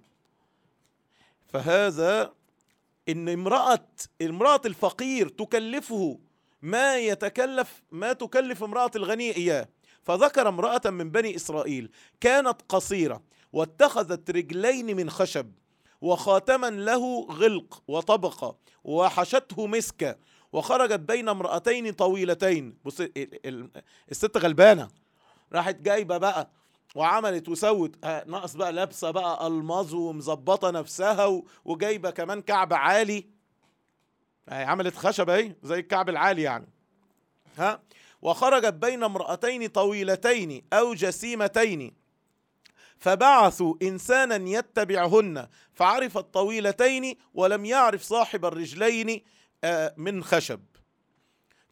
فهذا ان امراه امراه الفقير تكلفه ما يتكلف ما تكلف امراه الغني اياه فذكر امراه من بني اسرائيل كانت قصيره واتخذت رجلين من خشب وخاتما له غلق وطبقه وحشته مسكه وخرجت بين امرأتين طويلتين بص الست غلبانه راحت جايبه بقى وعملت وسوت ناقص بقى لابسه بقى الماظ ومظبطه نفسها وجايبه كمان كعب عالي عملت خشب اهي زي الكعب العالي يعني ها وخرجت بين امرأتين طويلتين او جسيمتين فبعثوا انسانا يتبعهن فعرف الطويلتين ولم يعرف صاحب الرجلين من خشب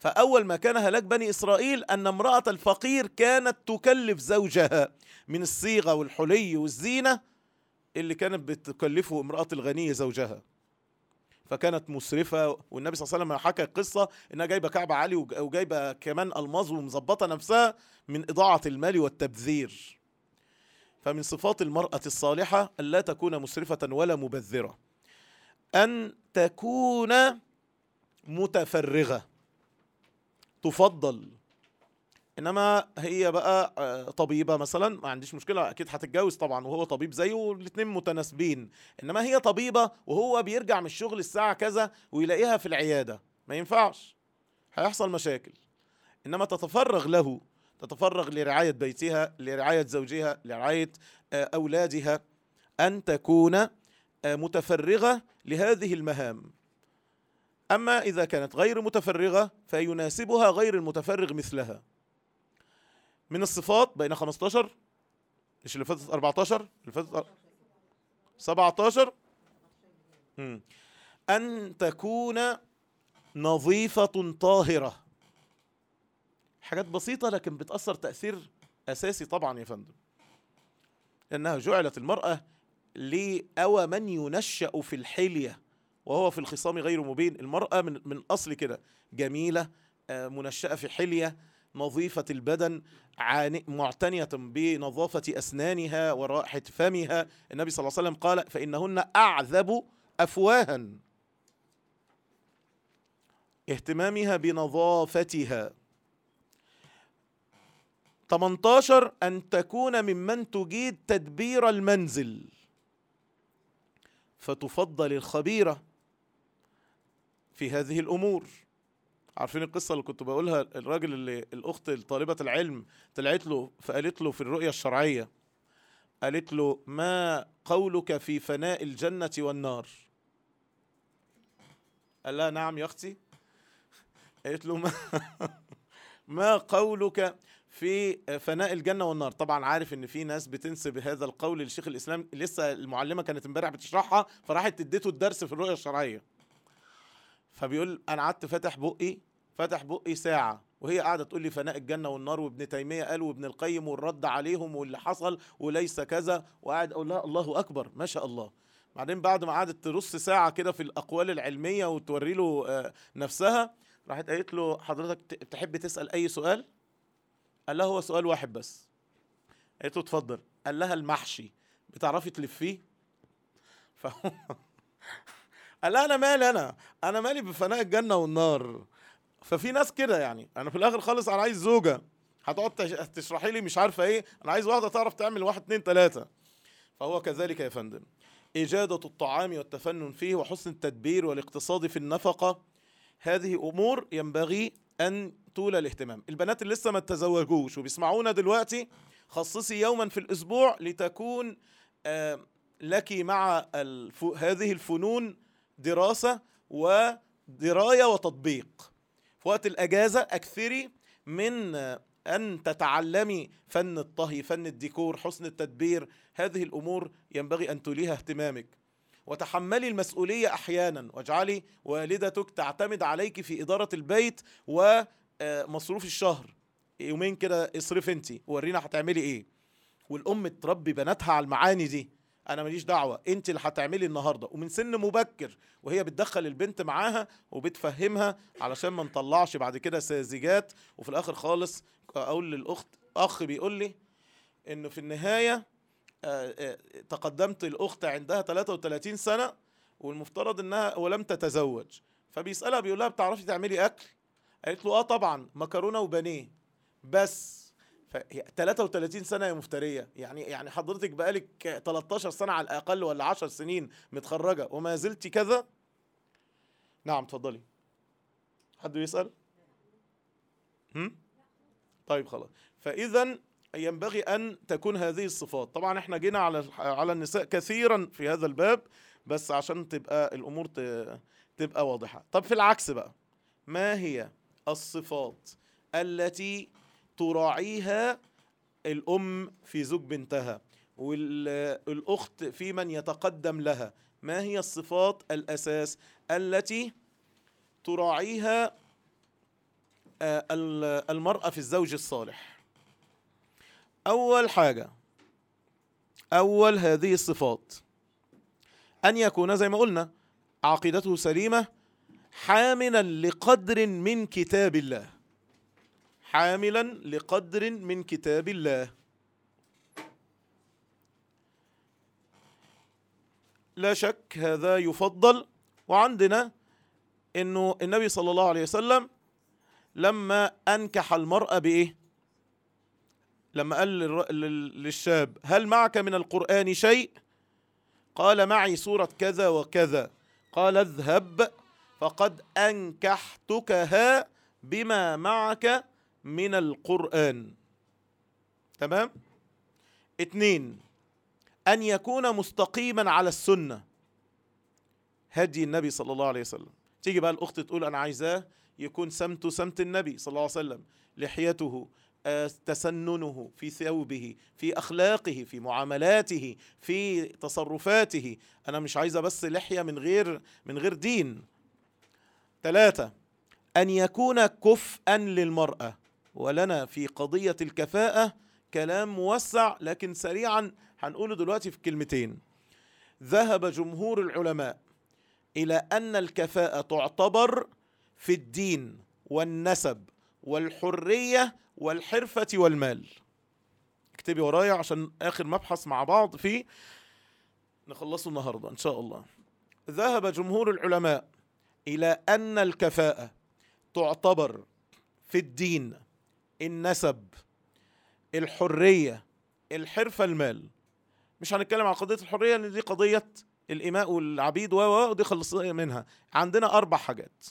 فأول ما كان هلاك بني إسرائيل أن امرأة الفقير كانت تكلف زوجها من الصيغة والحلي والزينة اللي كانت بتكلفه امرأة الغني زوجها فكانت مسرفة والنبي صلى الله عليه وسلم حكى قصة انها جايبة كعب عالي وج- وجايبة كمان الماظ ومظبطة نفسها من اضاعة المال والتبذير فمن صفات المرأة الصالحة ألا تكون مسرفة ولا مبذرة أن تكون متفرغة تفضل انما هي بقى آه، طبيبه مثلا ما عنديش مشكله اكيد هتتجوز طبعا وهو طبيب زيه والاثنين متناسبين انما هي طبيبه وهو بيرجع من الشغل الساعه كذا ويلاقيها في العياده ما ينفعش هيحصل مشاكل انما تتفرغ له تتفرغ لرعايه بيتها لرعايه زوجها لرعايه آه، اولادها ان تكون آه، متفرغه لهذه المهام اما اذا كانت غير متفرغه فيناسبها غير المتفرغ مثلها من الصفات بين 15 مش اللي فاتت 14 اللي فاتت 17 مم. أن تكون نظيفة طاهرة حاجات بسيطة لكن بتأثر تأثير أساسي طبعا يا فندم لأنها جعلت المرأة لأوى من ينشأ في الحلية وهو في الخصام غير مبين المرأة من, من أصل كده جميلة آه، منشأة في حلية نظيفة البدن عاني معتنية بنظافة أسنانها ورائحة فمها النبي صلى الله عليه وسلم قال فإنهن أعذب أفواها اهتمامها بنظافتها 18 أن تكون ممن تجيد تدبير المنزل فتفضل الخبيرة في هذه الأمور عارفين القصة اللي كنت بقولها الراجل اللي الأخت طالبة العلم طلعت له فقالت له في الرؤية الشرعية قالت له ما قولك في فناء الجنة والنار قال لها نعم يا أختي قالت له ما, ما قولك في فناء الجنة والنار طبعا عارف ان في ناس بتنسب هذا القول لشيخ الاسلام لسه المعلمة كانت امبارح بتشرحها فراحت اديته الدرس في الرؤية الشرعية فبيقول انا قعدت فاتح بقي فتح بقي ساعة وهي قاعدة تقول لي فناء الجنة والنار وابن تيمية قال وابن القيم والرد عليهم واللي حصل وليس كذا وقاعد اقول لها الله اكبر ما شاء الله بعدين بعد ما قعدت ترص ساعة كده في الأقوال العلمية وتوري له آه، نفسها راحت قالت له حضرتك ت- تحب تسأل أي سؤال؟ قال لها هو سؤال واحد بس قالت له اتفضل قال لها المحشي بتعرفي تلفيه؟ فهو قال لها انا مالي انا انا مالي بفناء الجنه والنار ففي ناس كده يعني انا في الاخر خالص انا عايز زوجه هتقعد تش- تشرحي لي مش عارفه ايه انا عايز واحده تعرف تعمل واحد اتنين تلاته فهو كذلك يا فندم إجادة الطعام والتفنن فيه وحسن التدبير والاقتصاد في النفقة هذه أمور ينبغي أن تولى الاهتمام البنات اللي لسه ما تزوجوش وبيسمعونا دلوقتي خصصي يوما في الأسبوع لتكون آه، لك مع الف... هذه الفنون دراسة ودراية وتطبيق في وقت الأجازة أكثري من آه، أن تتعلمي فن الطهي فن الديكور حسن التدبير هذه الأمور ينبغي أن توليها اهتمامك وتحملي المسؤولية أحيانا واجعلي والدتك تعتمد عليك في إدارة البيت ومصروف الشهر يومين كده اصرف انت ورينا هتعملي ايه والام تربي بناتها على المعاني دي انا ماليش دعوه انت اللي هتعملي النهارده ومن سن مبكر وهي بتدخل البنت معاها وبتفهمها علشان ما نطلعش بعد كده ساذجات وفي الاخر خالص اقول للاخت اخ بيقول لي انه في النهايه آه، آه، تقدمت الاخت عندها 33 سنه والمفترض انها ولم تتزوج فبيسالها بيقول لها بتعرفي تعملي اكل قالت له اه طبعا مكرونه وبانيه بس ف 33 سنه يا مفتريه يعني يعني حضرتك بقالك 13 سنه على الاقل ولا 10 سنين متخرجه وما زلت كذا نعم اتفضلي حد بيسال هم طيب خلاص فاذا ينبغي ان تكون هذه الصفات طبعا احنا جينا على على النساء كثيرا في هذا الباب بس عشان تبقى الامور ت- تبقى واضحه طب في العكس بقى ما هي الصفات التي تراعيها الام في زوج بنتها والاخت في من يتقدم لها ما هي الصفات الاساس التي تراعيها آه، ال- المرأة في الزوج الصالح أول حاجة أول هذه الصفات أن يكون زي ما قلنا عقيدته سليمة حاملا لقدر من كتاب الله حاملا لقدر من كتاب الله لا شك هذا يفضل وعندنا انه النبي صلى الله عليه وسلم لما انكح المراه بايه لما قال للر- لل- للشاب هل معك من القران شيء قال معي سوره كذا وكذا قال اذهب فقد انكحتكها بما معك من القران تمام اتنين ان يكون مستقيما على السنه هدي النبي صلى الله عليه وسلم تيجي بقى الاخت تقول انا عايزاه يكون سمته سمت النبي صلى الله عليه وسلم لحيته آه، تسننه في ثوبه في اخلاقه في معاملاته في تصرفاته انا مش عايزه بس لحيه من غير من غير دين ثلاثة أن يكون كفءا للمرأة ولنا في قضية الكفاءة كلام موسع لكن سريعا هنقوله دلوقتي في كلمتين ذهب جمهور العلماء إلى أن الكفاءة تعتبر في الدين والنسب والحرية والحرفة والمال اكتبي ورايا عشان آخر مبحث مع بعض فيه نخلصه النهاردة إن شاء الله ذهب جمهور العلماء إلى أن الكفاءة تعتبر في الدين النسب الحرية الحرفة المال مش هنتكلم عن قضية الحرية لأن دي قضية الإماء والعبيد و و ودي خلصنا منها عندنا أربع حاجات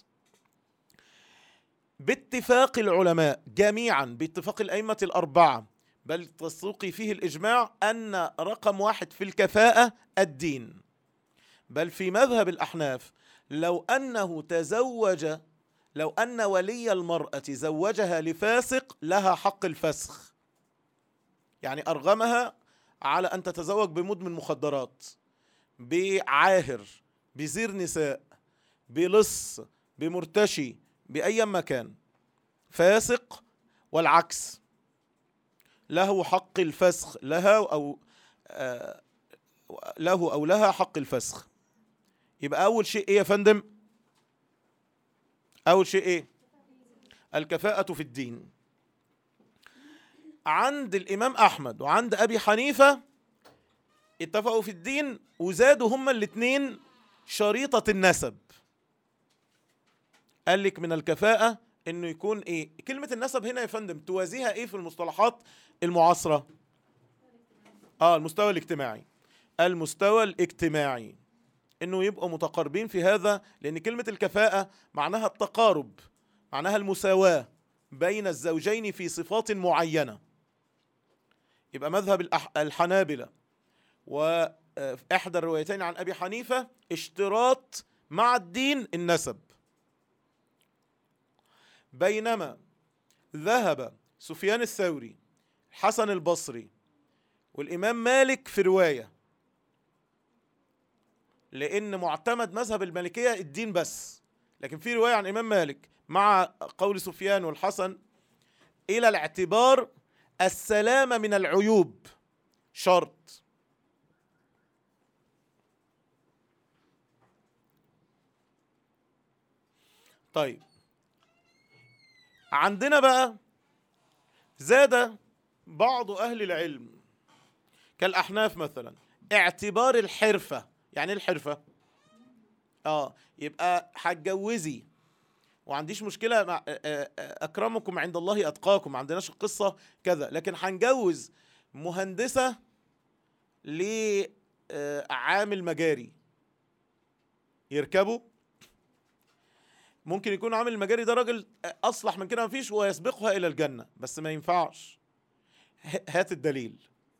باتفاق العلماء جميعا باتفاق الأئمة الأربعة بل تسوقي فيه الإجماع أن رقم واحد في الكفاءة الدين بل في مذهب الأحناف لو أنه تزوج لو أن ولي المرأة زوجها لفاسق لها حق الفسخ يعني أرغمها على أن تتزوج بمدمن مخدرات بعاهر بزير نساء بلص بمرتشي بأي مكان فاسق والعكس له حق الفسخ لها أو آه له أو لها حق الفسخ يبقى أول شيء إيه يا فندم أول شيء إيه الكفاءة في الدين عند الإمام أحمد وعند أبي حنيفة اتفقوا في الدين وزادوا هما الاثنين شريطة النسب قال لك من الكفاءة انه يكون ايه كلمة النسب هنا يا فندم توازيها ايه في المصطلحات المعاصرة اه المستوى الاجتماعي المستوى الاجتماعي انه يبقوا متقاربين في هذا لان كلمة الكفاءة معناها التقارب معناها المساواة بين الزوجين في صفات معينة يبقى مذهب الأح- الحنابلة وإحدى الروايتين عن أبي حنيفة اشتراط مع الدين النسب بينما ذهب سفيان الثوري الحسن البصري والإمام مالك في رواية لأن معتمد مذهب المالكية الدين بس لكن في رواية عن الإمام مالك مع قول سفيان والحسن إلى الاعتبار السلامة من العيوب شرط طيب عندنا بقى زاد بعض أهل العلم كالأحناف مثلا اعتبار الحرفة يعني إيه الحرفة اه يبقى هتجوزي وعنديش مشكلة مع آه، آه، أكرمكم عند الله أتقاكم ما عندناش القصة كذا لكن هنجوز مهندسة لعامل مجاري يركبوا ممكن يكون عامل المجاري ده راجل أصلح من كده مفيش ويسبقها إلى الجنة بس ما ينفعش ه- هات الدليل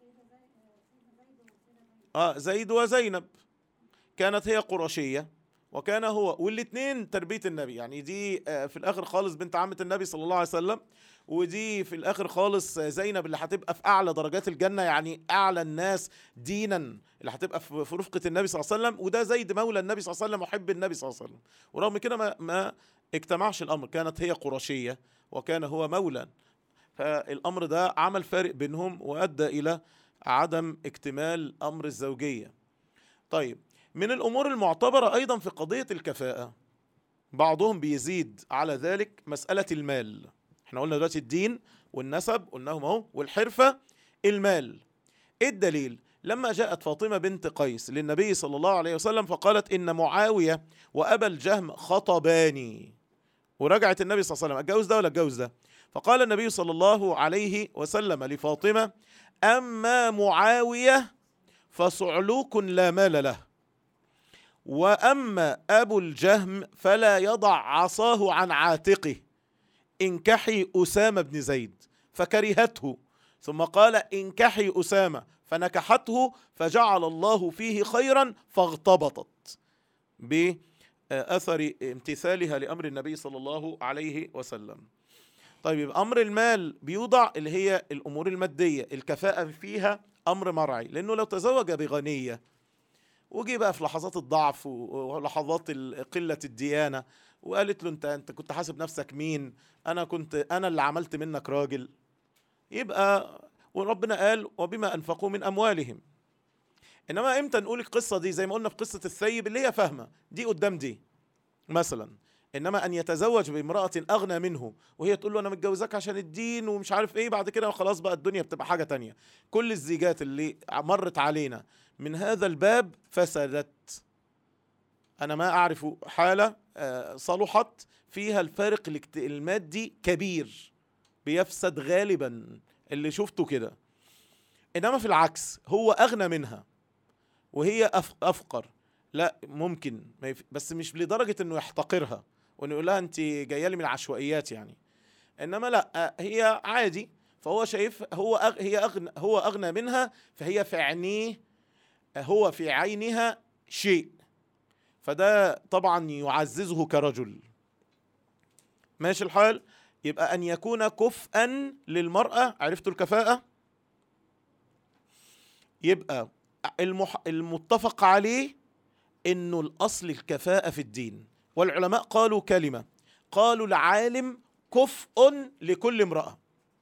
اه زيد وزينب كانت هي قرشية وكان هو والاثنين تربية النبي يعني دي آه، في الآخر خالص بنت عمة النبي صلى الله عليه وسلم ودي في الآخر خالص آه، زينب اللي هتبقى في أعلى درجات الجنة يعني أعلى الناس دينا اللي هتبقى في في رفقة النبي صلى الله عليه وسلم وده زيد مولى النبي صلى الله عليه وسلم محب النبي صلى الله عليه وسلم ورغم كده ما, ما اجتمعش الامر كانت هي قرشيه وكان هو مولى فالامر ده عمل فارق بينهم وادى الى عدم اكتمال امر الزوجيه طيب من الامور المعتبره ايضا في قضيه الكفاءه بعضهم بيزيد على ذلك مساله المال احنا قلنا دلوقتي الدين والنسب قلناهم اهو والحرفه المال ايه الدليل لما جاءت فاطمه بنت قيس للنبي صلى الله عليه وسلم فقالت ان معاويه وابا الجهم خطباني ورجعت النبي صلى الله عليه وسلم اتجوز ده ولا اتجوز ده فقال النبي صلى الله عليه وسلم لفاطمه اما معاويه فصعلوك لا مال له واما ابو الجهم فلا يضع عصاه عن عاتقه انكحي اسامه بن زيد فكرهته ثم قال انكحي اسامه فنكحته فجعل الله فيه خيرا فاغتبطت باثر امتثالها لامر النبي صلى الله عليه وسلم طيب يبقى امر المال بيوضع اللي هي الامور الماديه الكفاءه فيها امر مرعي لانه لو تزوج بغنيه وجي بقى في لحظات الضعف ولحظات ال- قله الديانه وقالت له انت انت كنت حاسب نفسك مين انا كنت انا اللي عملت منك راجل يبقى وربنا قال وبما انفقوا من اموالهم انما امتى نقول القصه دي زي ما قلنا في قصه الثيب اللي هي فاهمه دي قدام دي مثلا انما ان يتزوج بامراه اغنى منه وهي تقول له انا متجوزاك عشان الدين ومش عارف ايه بعد كده خلاص بقى الدنيا بتبقى حاجه تانية كل الزيجات اللي مرت علينا من هذا الباب فسدت انا ما اعرف حاله آه، صلحت فيها الفارق الاجت- المادي كبير بيفسد غالبا اللي شفته كده انما في العكس هو اغنى منها وهي أف- افقر لا ممكن ما يف... بس مش لدرجه انه يحتقرها وانه يقول لها انت جايه لي من العشوائيات يعني انما لا آه، هي عادي فهو شايف هو أغ... هي اغنى هو اغنى منها فهي في عينيه هو في عينها شيء فده طبعا يعززه كرجل ماشي الحال يبقى ان يكون كفءا للمراه عرفتوا الكفاءه يبقى المح... المتفق عليه انه الاصل الكفاءه في الدين والعلماء قالوا كلمه قالوا العالم كفء لكل امراه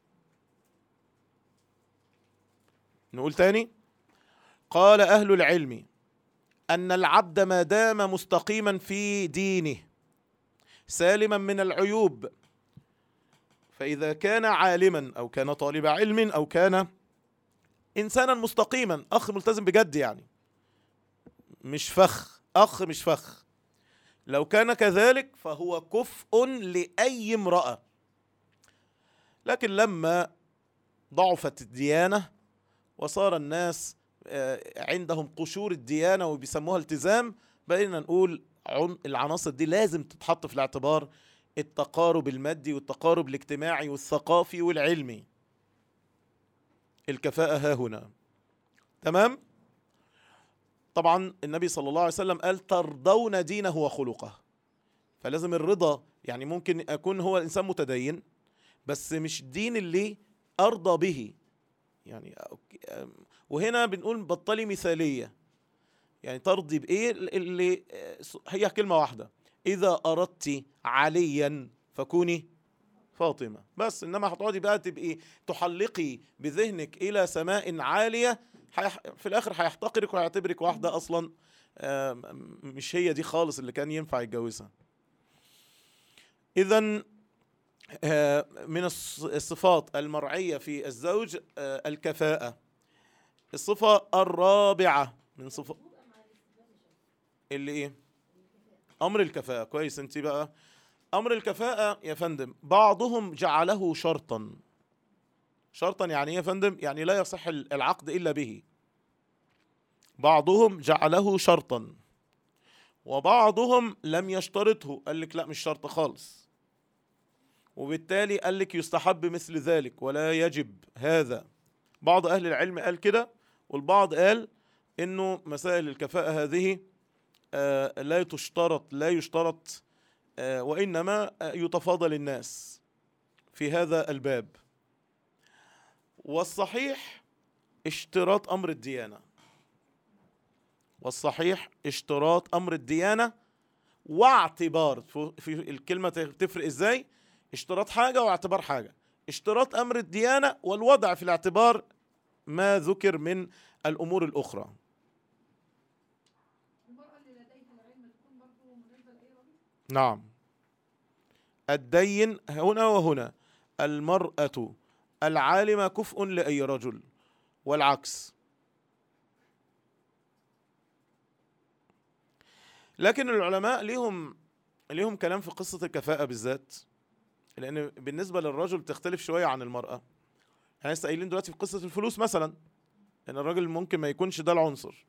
نقول تاني قال اهل العلم ان العبد ما دام مستقيما في دينه سالما من العيوب فاذا كان عالما او كان طالب علم او كان انسانا مستقيما اخ ملتزم بجد يعني مش فخ اخ مش فخ لو كان كذلك فهو كفء لاي امراه لكن لما ضعفت الديانه وصار الناس آه، عندهم قشور الديانه وبيسموها التزام بقينا نقول عن- العناصر دي لازم تتحط في الاعتبار التقارب المادي والتقارب الاجتماعي والثقافي والعلمي الكفاءة ها هنا تمام طبعا النبي صلى الله عليه وسلم قال ترضون دينه وخلقه فلازم الرضا يعني ممكن أكون هو إنسان متدين بس مش الدين اللي أرضى به يعني أوكي، أم، وهنا بنقول بطلي مثالية يعني ترضي بإيه اللي هي كلمة واحدة إذا أردت عليا فكوني فاطمة بس إنما هتقعدي بقى تبقي تحلقي بذهنك إلى سماء عالية هيح- في الآخر هيحتقرك وهيعتبرك واحدة أصلا آم، مش هي دي خالص اللي كان ينفع يتجوزها إذا من الص- الصفات المرعية في الزوج آه، الكفاءة الصفة الرابعة من صفات اللي ايه امر الكفاءة كويس انت بقى امر الكفاءة يا فندم بعضهم جعله شرطا شرطا يعني ايه يا فندم يعني لا يصح ال- العقد الا به بعضهم جعله شرطا وبعضهم لم يشترطه قال لك لا مش شرط خالص وبالتالي قال لك يستحب مثل ذلك ولا يجب هذا بعض اهل العلم قال كده والبعض قال انه مسائل الكفاءة هذه آه، لا تشترط لا يشترط آه، وانما آه، يتفاضل الناس في هذا الباب والصحيح اشتراط امر الديانه والصحيح اشتراط امر الديانه واعتبار في في الكلمة تفرق ازاي اشتراط حاجة واعتبار حاجة اشتراط أمر الديانة والوضع في الاعتبار ما ذكر من الأمور الأخرى المرأة اللي لديها العلم تكون برضه مناسبة لأي رجل نعم الدين هنا وهنا المرأة العالمة كفء لأي رجل والعكس لكن العلماء ليهم ليهم كلام في قصة الكفاءة بالذات لأن بالنسبة للرجل تختلف شوية عن المرأة احنا لسه قايلين دلوقتي في قصة الفلوس مثلا ان الراجل ممكن ما يكونش ده العنصر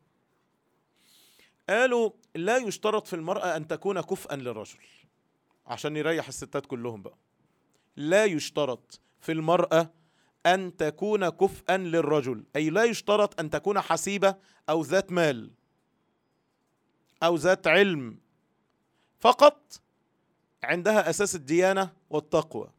قالوا لا يشترط في المرأة أن تكون كفءا للرجل عشان يريح الستات كلهم بقى لا يشترط في المرأة أن تكون كفءا للرجل أي لا يشترط أن تكون حسيبة أو ذات مال أو ذات علم فقط عندها أساس الديانة والتقوى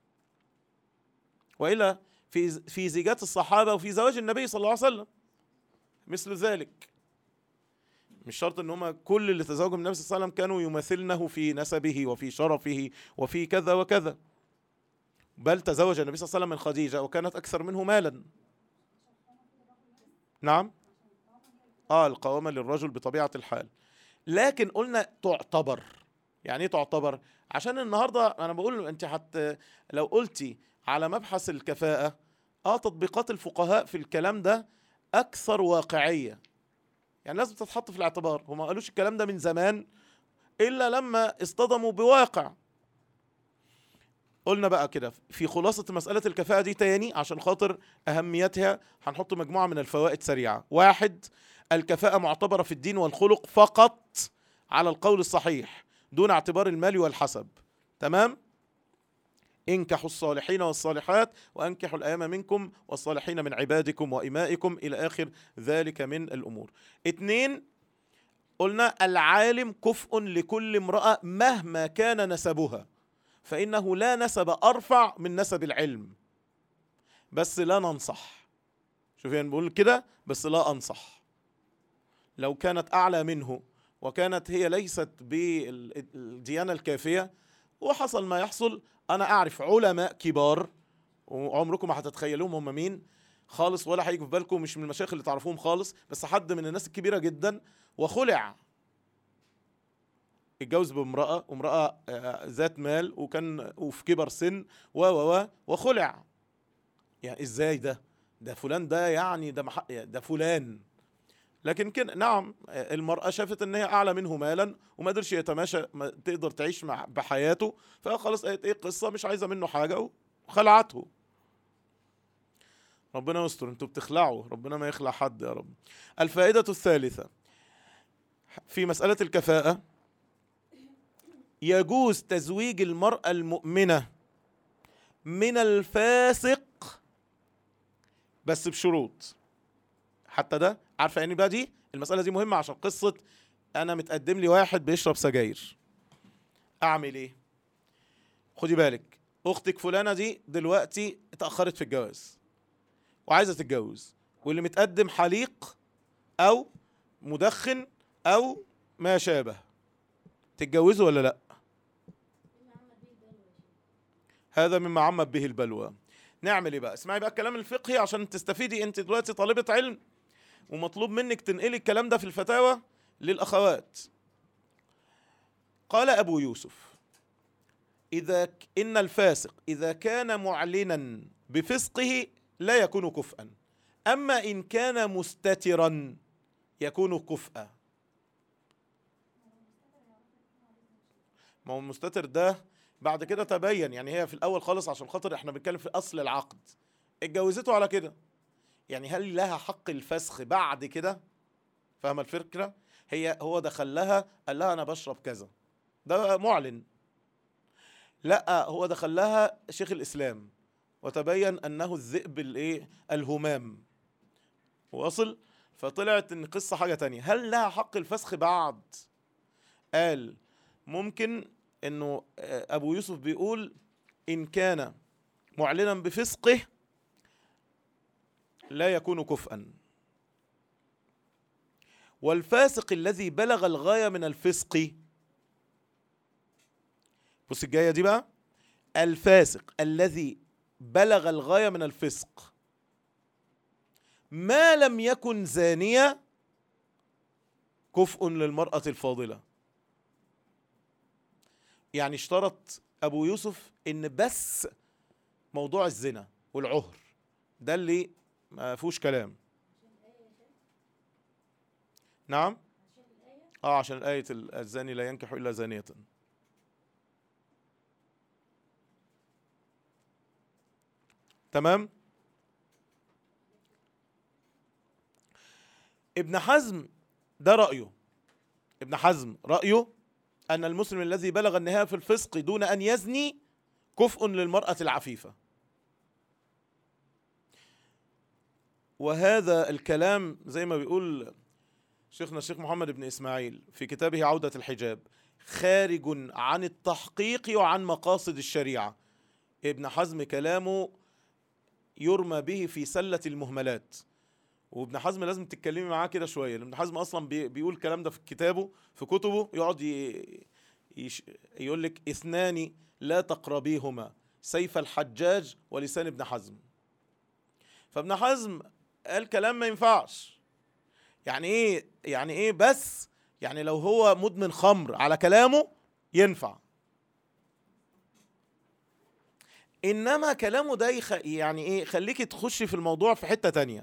وإلا في في زيجات الصحابة وفي زواج النبي صلى الله عليه وسلم مثل ذلك مش شرط ان هم كل اللي تزوجوا من النبي صلى الله عليه وسلم كانوا يماثلنه في نسبه وفي شرفه وفي كذا وكذا بل تزوج النبي صلى الله عليه وسلم من خديجة وكانت أكثر منه مالا نعم اه القوامة للرجل بطبيعة الحال لكن قلنا تعتبر يعني ايه تعتبر عشان النهارده انا بقول انت حتى لو قلتي على مبحث الكفاءة اه تطبيقات الفقهاء في الكلام ده اكثر واقعية يعني لازم تتحط في الاعتبار هما ما قالوش الكلام ده من زمان الا لما اصطدموا بواقع قلنا بقى كده في خلاصة مسألة الكفاءة دي تاني عشان خاطر أهميتها هنحط مجموعة من الفوائد سريعة واحد الكفاءة معتبرة في الدين والخلق فقط على القول الصحيح دون اعتبار المال والحسب تمام انكحوا الصالحين والصالحات وانكحوا الايام منكم والصالحين من عبادكم وامائكم الى اخر ذلك من الامور اتنين قلنا العالم كفء لكل امرأة مهما كان نسبها فإنه لا نسب أرفع من نسب العلم بس لا ننصح شوف يعني بقول كده بس لا أنصح لو كانت أعلى منه وكانت هي ليست بالديانة الكافية وحصل ما يحصل أنا أعرف علماء كبار وعمركم ما هتتخيلوهم هم مين خالص ولا هيجي في بالكم مش من المشايخ اللي تعرفوهم خالص بس حد من الناس الكبيرة جدا وخلع اتجوز بامرأة وامرأة آه، ذات مال وكان وفي كبر سن و و و وخلع يعني ازاي ده ده فلان ده يعني ده مح... ده فلان لكن كان نعم آه، المرأة شافت ان هي اعلى منه مالا وما قدرش يتماشى ما تقدر تعيش مع بحياته فخلاص قالت ايه قصة مش عايزة منه حاجة وخلعته ربنا يستر انتوا بتخلعوا ربنا ما يخلع حد يا رب الفائدة الثالثة في مسألة الكفاءة يجوز تزويج المرأة المؤمنة من الفاسق بس بشروط حتى ده عارفة يعني بقى دي المسألة دي مهمة عشان قصة أنا متقدم لي واحد بيشرب سجاير أعمل إيه؟ خدي بالك أختك فلانة دي دلوقتي اتأخرت في الجواز وعايزة تتجوز واللي متقدم حليق أو مدخن أو ما شابه تتجوزوا ولا لأ؟ هذا مما عمت به البلوى نعمل ايه بقى اسمعي بقى الكلام الفقهي عشان تستفيدي انت دلوقتي طالبة علم ومطلوب منك تنقلي الكلام ده في الفتاوى للأخوات قال أبو يوسف إذا ك- إن الفاسق إذا كان معلنا بفسقه لا يكون كفءا أما إن كان مستترا يكون كفءا ما هو المستتر ده بعد كده تبين يعني هي في الاول خالص عشان خاطر احنا بنتكلم في اصل العقد اتجوزته على كده يعني هل لها حق الفسخ بعد كده فاهمه الفكره هي هو دخل لها قال لها انا بشرب كذا ده معلن لا هو دخل لها شيخ الاسلام وتبين انه الذئب الايه الهمام واصل فطلعت ان قصه حاجه تانية هل لها حق الفسخ بعد قال ممكن انه آه، ابو يوسف بيقول ان كان معلنا بفسقه لا يكون كفءا والفاسق الذي بلغ الغايه من الفسق بص الجايه دي بقى الفاسق الذي بلغ الغايه من الفسق ما لم يكن زانيه كفء للمراه الفاضله يعني اشترط ابو يوسف ان بس موضوع الزنا والعهر ده اللي ما فيهوش كلام نعم اه عشان آية ال- الزاني لا ينكح إلا زانية تمام ابن حزم ده رأيه ابن حزم رأيه أن المسلم الذي بلغ النهاية في الفسق دون أن يزني كفء للمرأة العفيفة وهذا الكلام زي ما بيقول شيخنا الشيخ محمد بن إسماعيل في كتابه عودة الحجاب خارج عن التحقيق وعن مقاصد الشريعة ابن حزم كلامه يرمى به في سلة المهملات وابن حزم لازم تتكلمي معاه كده شويه لان ابن حزم اصلا بي- بيقول الكلام ده في كتابه في كتبه يقعد ي- يش يقول لك اثنان لا تقربيهما سيف الحجاج ولسان ابن حزم فابن حزم قال كلام ما ينفعش يعني ايه يعني ايه بس يعني لو هو مدمن خمر على كلامه ينفع انما كلامه ده يخ... يعني ايه خليكي تخشي في الموضوع في حتة تانية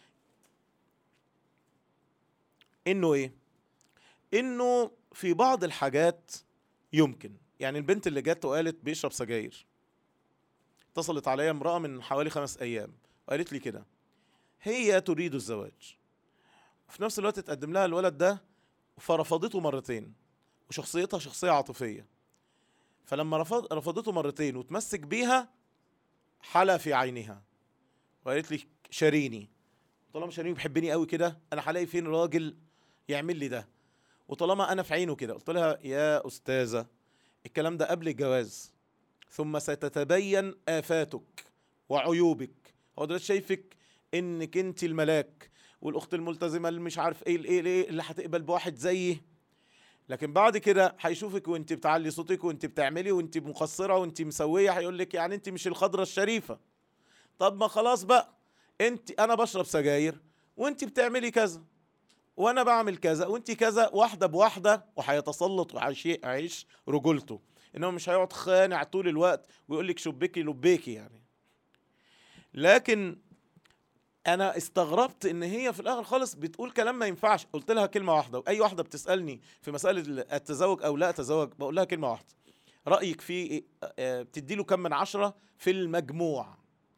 انه ايه انه في بعض الحاجات يمكن يعني البنت اللي جت وقالت بيشرب سجاير اتصلت عليا امرأة من حوالي خمس ايام وقالت لي كده هي تريد الزواج وفي نفس الوقت اتقدم لها الولد ده فرفضته مرتين وشخصيتها شخصية عاطفية فلما رفض رفضته مرتين وتمسك بيها حلا في عينها وقالت لي شاريني طالما شاريني بيحبني قوي كده انا هلاقي فين راجل يعمل لي ده وطالما انا في عينه كده قلت لها يا استاذه الكلام ده قبل الجواز ثم ستتبين افاتك وعيوبك هو دلوقتي شايفك انك انت الملاك والاخت الملتزمه اللي مش عارف ايه الايه الايه اللي هتقبل بواحد زيي لكن بعد كده هيشوفك وانت بتعلي صوتك وانت بتعملي وانت مقصره وانت مسويه هيقول لك يعني انت مش الخضره الشريفه طب ما خلاص بقى انت انا بشرب سجاير وانت بتعملي كذا وانا بعمل كذا وانت كذا واحده بواحده وهيتسلط وهيعيش رجولته انه مش هيقعد خانع طول الوقت ويقول لك شبكي لبيكي يعني لكن انا استغربت ان هي في الاخر خالص بتقول كلام ما ينفعش قلت لها كلمه واحده واي واحده بتسالني في مساله التزوج او لا اتزوج بقول لها كلمه واحده رايك في إيه؟ آه، بتدي له كم من عشرة في المجموع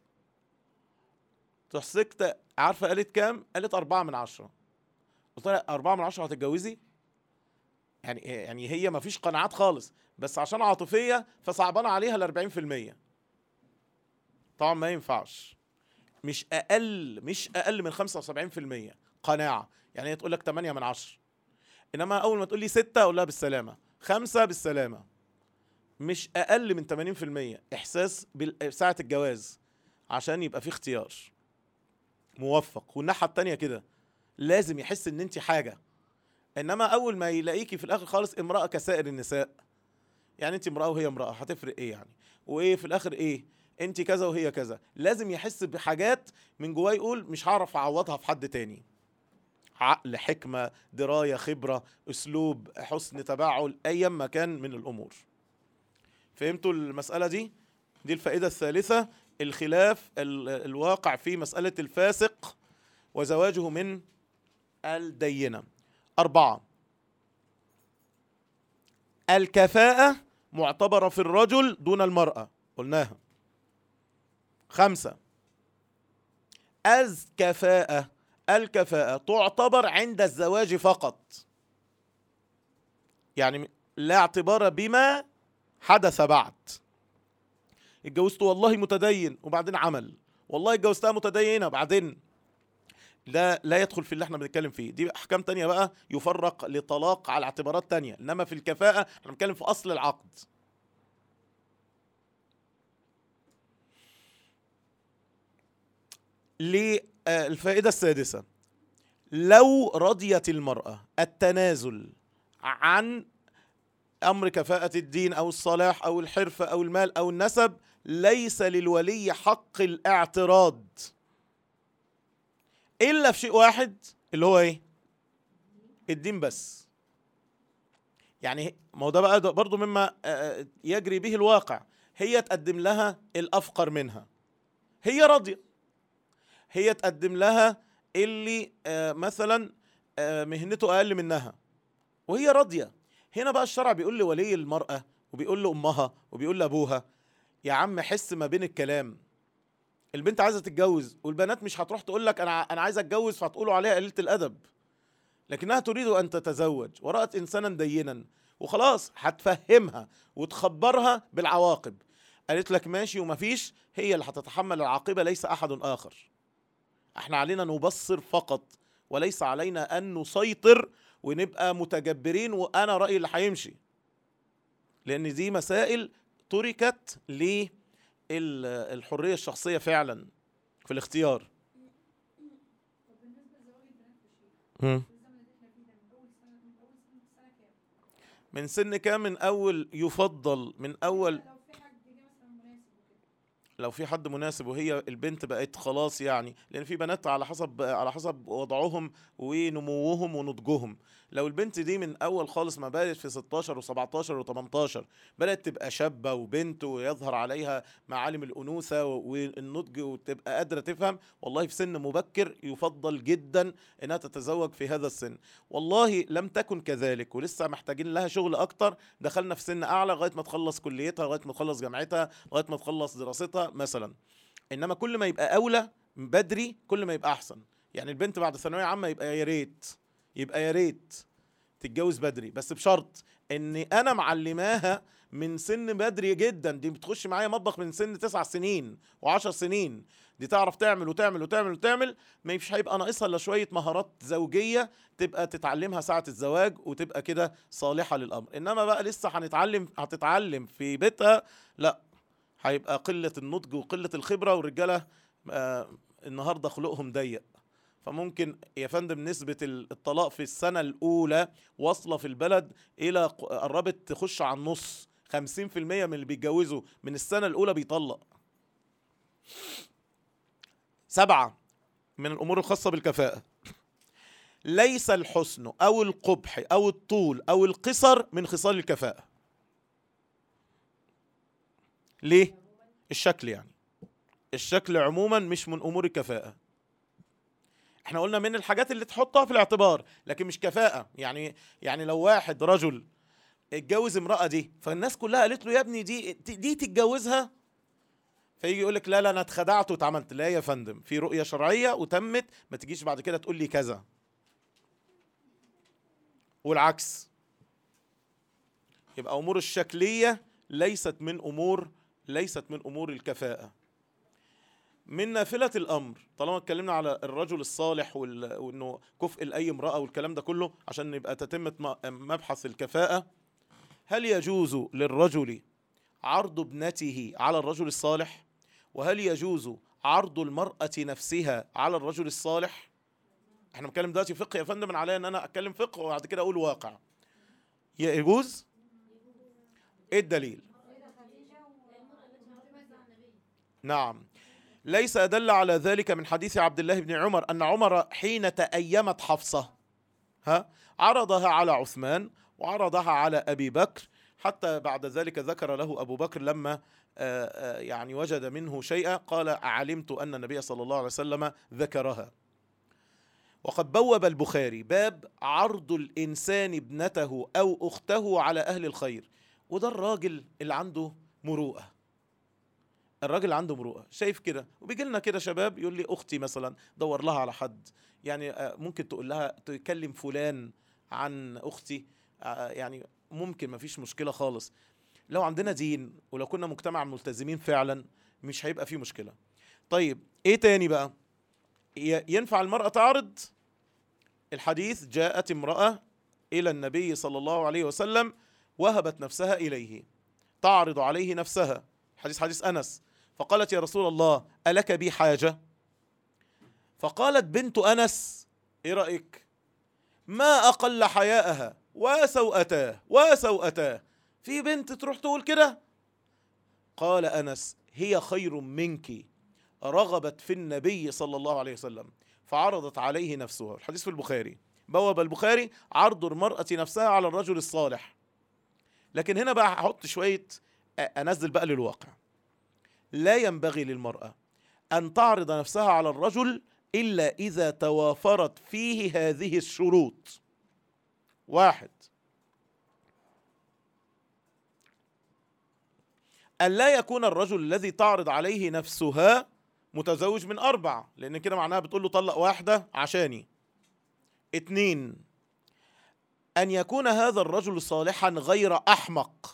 تروح سكتة عارفة قالت كام؟ قالت أربعة من عشرة قلت لها أربعة من عشرة هتتجوزي؟ يعني يعني هي ما فيش قناعات خالص بس عشان عاطفية فصعبانة عليها الأربعين في المية طبعا ما ينفعش مش أقل مش أقل من خمسة وسبعين في المية قناعة يعني هي تقول لك تمانية من عشرة إنما أول ما تقول لي ستة أقول لها بالسلامة خمسة بالسلامة مش أقل من 80% إحساس بال- ساعة الجواز عشان يبقى في اختيار موفق والناحيه التانية كده لازم يحس ان انت حاجه انما اول ما يلاقيكي في الاخر خالص امراه كسائر النساء يعني انت امراه وهي امراه هتفرق ايه يعني وايه في الاخر ايه انت كذا وهي كذا لازم يحس بحاجات من جواه يقول مش هعرف اعوضها في حد تاني عقل حكمه درايه خبره اسلوب حسن تباعل ايا ما كان من الامور فهمتوا المساله دي دي الفائده الثالثه الخلاف ال- الواقع في مسألة الفاسق وزواجه من الدينة أربعة الكفاءة معتبرة في الرجل دون المرأة قلناها خمسة الكفاءة الكفاءة تعتبر عند الزواج فقط يعني لا اعتبار بما حدث بعد اتجوزته والله متدين وبعدين عمل والله اتجوزتها متدينه بعدين لا لا يدخل في اللي احنا بنتكلم فيه دي احكام تانية بقى يفرق لطلاق على اعتبارات تانية انما في الكفاءة احنا بنتكلم في اصل العقد للفائدة السادسة لو رضيت المرأة التنازل عن امر كفاءه الدين او الصلاح او الحرفه او المال او النسب ليس للولي حق الاعتراض الا في شيء واحد اللي هو ايه الدين بس يعني ما هو ده بقى ده برضو مما آه، يجري به الواقع هي تقدم لها الافقر منها هي راضيه هي تقدم لها اللي آه، مثلا آه، مهنته اقل منها وهي راضيه هنا بقى الشرع بيقول لولي المراه وبيقول لامها وبيقول لابوها يا عم حس ما بين الكلام البنت عايزه تتجوز والبنات مش هتروح تقول لك انا انا عايزه اتجوز فهتقولوا عليها قليله الادب لكنها تريد ان تتزوج ورأت انسانا دينا وخلاص هتفهمها وتخبرها بالعواقب قالت لك ماشي ومفيش هي اللي هتتحمل العاقبه ليس احد اخر احنا علينا نبصر فقط وليس علينا ان نسيطر ونبقى متجبرين وانا رايي اللي هيمشي لان دي مسائل تركت للحريه الشخصيه فعلا في الاختيار طب بالنسبه لزواج البنات في الشيخ في الزمن اللي احنا فيه ده من اول سنه من اول سنه سنه كام؟ من سن كام من اول يفضل من اول لو في حد جه مثلا مناسب وكده لو في حد مناسب وهي البنت بقت خلاص يعني لان في بنات على حسب على حسب وضعهم ونموهم ونضجهم لو البنت دي من اول خالص ما بدات في 16 و17 و18 بدات تبقى شابه وبنت ويظهر عليها معالم الانوثه والنضج وتبقى قادره تفهم والله في سن مبكر يفضل جدا انها تتزوج في هذا السن والله لم تكن كذلك ولسه محتاجين لها شغل اكتر دخلنا في سن اعلى لغايه ما تخلص كليتها لغايه ما تخلص جامعتها لغايه ما تخلص دراستها مثلا انما كل ما يبقى اولى من بدري كل ما يبقى احسن يعني البنت بعد ثانويه عامه يبقى يا ريت يبقى يا ريت تتجوز بدري بس بشرط اني انا معلماها من سن بدري جدا دي بتخش معايا مطبخ من سن تسع سنين وعشر سنين دي تعرف تعمل وتعمل وتعمل وتعمل ما مش هيبقى ناقصها الا شويه مهارات زوجيه تبقى تتعلمها ساعه الزواج وتبقى كده صالحه للامر انما بقى لسه هنتعلم هتتعلم في بيتها لا هيبقى قله النضج وقله الخبره والرجاله آه النهارده خلقهم ضيق فممكن يا فندم نسبة الطلاق في السنة الأولى واصلة في البلد إلى ق- قربت تخش على النص 50% من اللي بيتجوزوا من السنة الأولى بيطلق سبعة من الأمور الخاصة بالكفاءة ليس الحسن أو القبح أو الطول أو القصر من خصال الكفاءة ليه؟ الشكل يعني الشكل عموما مش من أمور الكفاءة احنا قلنا من الحاجات اللي تحطها في الاعتبار لكن مش كفاءة يعني يعني لو واحد رجل اتجوز امرأة دي فالناس كلها قالت له يا ابني دي دي تتجوزها فيجي يقول لك لا لا انا اتخدعت واتعملت لا يا فندم في رؤية شرعية وتمت ما تجيش بعد كده تقول لي كذا والعكس يبقى امور الشكلية ليست من امور ليست من امور الكفاءة من نافلة الأمر طالما اتكلمنا على الرجل الصالح وال- وإنه كفء لأي امرأة والكلام ده كله عشان يبقى تتمة م- مبحث الكفاءة هل يجوز للرجل عرض ابنته على الرجل الصالح وهل يجوز عرض المرأة نفسها على الرجل الصالح احنا بنتكلم دلوقتي فقه يا فندم عليا ان انا اتكلم فقه وبعد كده اقول واقع يجوز ايه الدليل نعم ليس أدل على ذلك من حديث عبد الله بن عمر أن عمر حين تأيمت حفصة ها عرضها على عثمان وعرضها على أبي بكر حتى بعد ذلك ذكر له أبو بكر لما آه، آه، يعني وجد منه شيئا قال علمت أن النبي صلى الله عليه وسلم ذكرها وقد بوب البخاري باب عرض الإنسان ابنته أو أخته على أهل الخير وده الراجل اللي عنده مروءة الراجل عنده مروءه شايف كده وبيجي لنا كده شباب يقول لي اختي مثلا دور لها على حد يعني آه، ممكن تقول لها تكلم فلان عن اختي آه، يعني ممكن ما فيش مشكله خالص لو عندنا دين ولو كنا مجتمع ملتزمين فعلا مش هيبقى فيه مشكله طيب ايه تاني بقى ي- ينفع المرأة تعرض الحديث جاءت امرأة إلى النبي صلى الله عليه وسلم وهبت نفسها إليه تعرض عليه نفسها حديث حديث أنس فقالت يا رسول الله ألك بي حاجة فقالت بنت أنس إيه رأيك ما أقل حياءها وسوءتاه وسوءتاه في بنت تروح تقول كده قال انس هي خير منك رغبت في النبي صلى الله عليه وسلم فعرضت عليه نفسها الحديث في البخاري بواب البخاري عرض المرأة نفسها على الرجل الصالح لكن هنا بقى هحط شوية أ- أنزل بقى للواقع لا ينبغي للمرأة أن تعرض نفسها على الرجل إلا إذا توافرت فيه هذه الشروط واحد أن لا يكون الرجل الذي تعرض عليه نفسها متزوج من أربع لأن كده معناها بتقول له طلق واحدة عشاني اتنين أن يكون هذا الرجل صالحا غير أحمق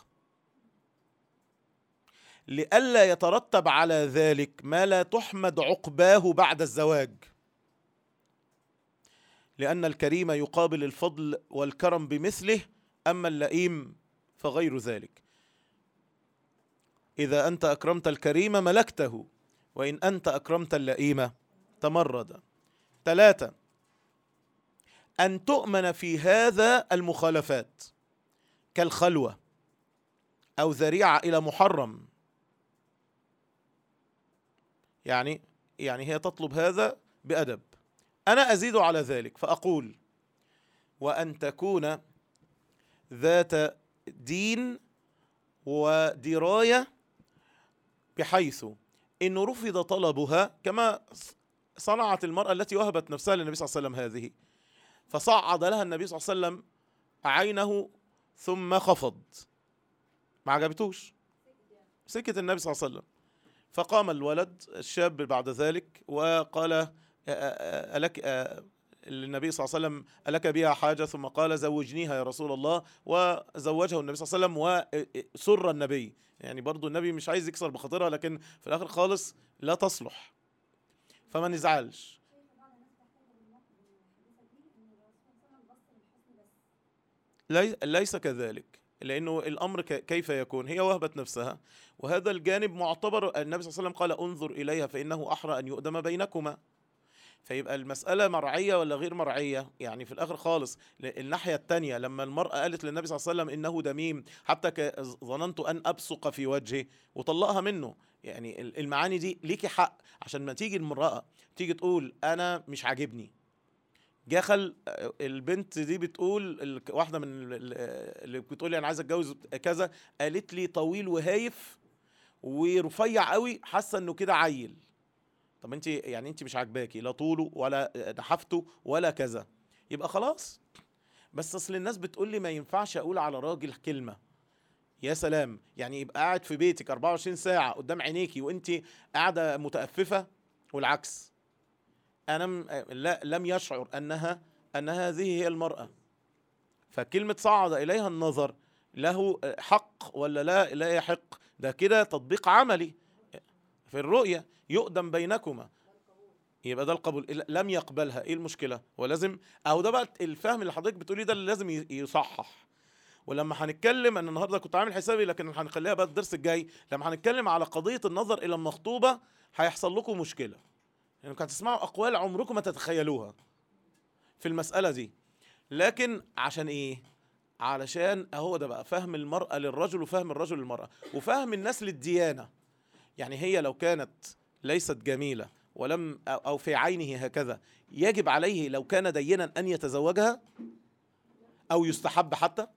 لئلا يترتب على ذلك ما لا تحمد عقباه بعد الزواج لأن الكريم يقابل الفضل والكرم بمثله أما اللئيم فغير ذلك إذا أنت أكرمت الكريم ملكته وإن أنت أكرمت اللئيم تمرد ثلاثة أن تؤمن في هذا المخالفات كالخلوة أو ذريعة إلى محرم يعني يعني هي تطلب هذا بأدب أنا أزيد على ذلك فأقول وأن تكون ذات دين ودراية بحيث إنه رفض طلبها كما صنعت المرأة التي وهبت نفسها للنبي صلى الله عليه وسلم هذه فصعد لها النبي صلى الله عليه وسلم عينه ثم خفض ما عجبتوش سكت النبي صلى الله عليه وسلم فقام الولد الشاب بعد ذلك وقال أ- أ- أ- ألك أ- للنبي صلى الله عليه وسلم ألك بها حاجة ثم قال زوجنيها يا رسول الله وزوجه النبي صلى الله عليه وسلم وسر النبي يعني برضو النبي مش عايز يكسر بخاطرها لكن في الآخر خالص لا تصلح فما نزعلش لي- ليس كذلك لانه الامر ك- كيف يكون هي وهبت نفسها وهذا الجانب معتبر النبي صلى الله عليه وسلم قال انظر اليها فانه احرى ان يؤدم بينكما فيبقى المسألة مرعية ولا غير مرعية يعني في الآخر خالص ل- الناحية التانية لما المرأة قالت للنبي صلى الله عليه وسلم إنه دميم حتى ك- ظننت أن أبصق في وجهه وطلقها منه يعني ال- المعاني دي ليكي حق عشان ما تيجي المرأة تيجي تقول أنا مش عاجبني جخل البنت دي بتقول ال- واحده من ال- ال- اللي بتقول لي انا عايزه اتجوز كذا قالت لي طويل وهايف ورفيع قوي حاسه انه كده عيل طب انت يعني انت مش عاجباكي لا طوله ولا نحافته ولا كذا يبقى خلاص بس اصل الناس بتقول لي ما ينفعش اقول على راجل كلمه يا سلام يعني يبقى قاعد في بيتك 24 ساعه قدام عينيكي وانت قاعده متأففه والعكس انا م- لا لم يشعر انها ان هذه هي المراه فكلمه صعد اليها النظر له حق ولا لا لا يحق ده كده تطبيق عملي في الرؤيه يؤدم بينكما يبقى ده القبول لم يقبلها ايه المشكله ولازم او ده بقى الفهم اللي حضرتك بتقوليه ده اللي لازم ي- يصحح ولما هنتكلم انا النهارده كنت عامل حسابي لكن هنخليها بقى الدرس الجاي لما هنتكلم على قضيه النظر الى المخطوبه هيحصل لكم مشكله انكم هتسمعوا اقوال عمركم ما تتخيلوها في المساله دي لكن عشان ايه علشان اهو ده بقى فهم المراه للرجل وفهم الرجل للمراه وفهم الناس للديانه يعني هي لو كانت ليست جميله ولم أو- او في عينه هكذا يجب عليه لو كان دينا ان يتزوجها او يستحب حتى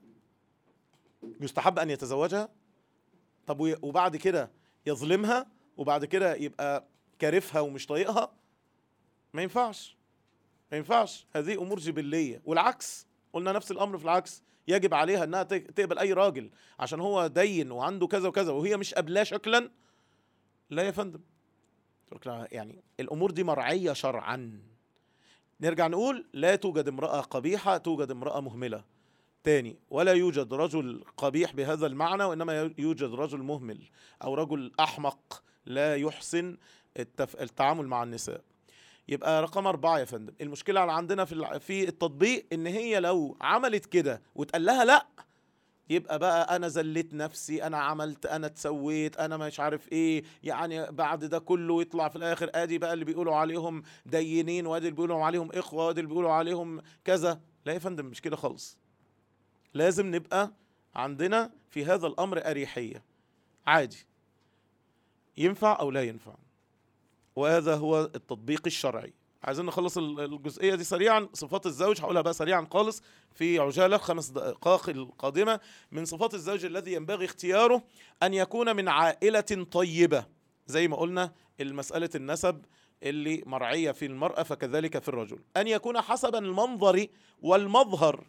يستحب ان يتزوجها طب وي- وبعد كده يظلمها وبعد كده يبقى كارفها ومش طايقها ما ينفعش ما ينفعش هذه امور جبليه والعكس قلنا نفس الامر في العكس يجب عليها انها تق- تقبل اي راجل عشان هو دين وعنده كذا وكذا وهي مش قابلاه شكلا لا يا فندم تقول لك لا، يعني الامور دي مرعيه شرعا نرجع نقول لا توجد امراه قبيحه توجد امراه مهمله تاني ولا يوجد رجل قبيح بهذا المعنى وانما يوجد رجل مهمل او رجل احمق لا يحسن التف... التعامل مع النساء يبقى رقم أربعة يا فندم المشكلة اللي عندنا في الع- في التطبيق إن هي لو عملت كده واتقال لها لأ يبقى بقى أنا زلت نفسي أنا عملت أنا اتسويت أنا مش عارف إيه يعني بعد ده كله يطلع في الآخر آدي بقى اللي بيقولوا عليهم دينين وآدي اللي بيقولوا عليهم إخوة وآدي اللي بيقولوا عليهم كذا لا يا فندم مش كده خالص لازم نبقى عندنا في هذا الامر اريحيه عادي ينفع او لا ينفع وهذا هو التطبيق الشرعي عايزين نخلص ال- الجزئيه دي سريعا صفات الزوج هقولها بقى سريعا خالص في عجاله خمس دقائق القادمه من صفات الزوج الذي ينبغي اختياره ان يكون من عائله طيبه زي ما قلنا المساله النسب اللي مرعيه في المراه فكذلك في الرجل ان يكون حسب المنظر والمظهر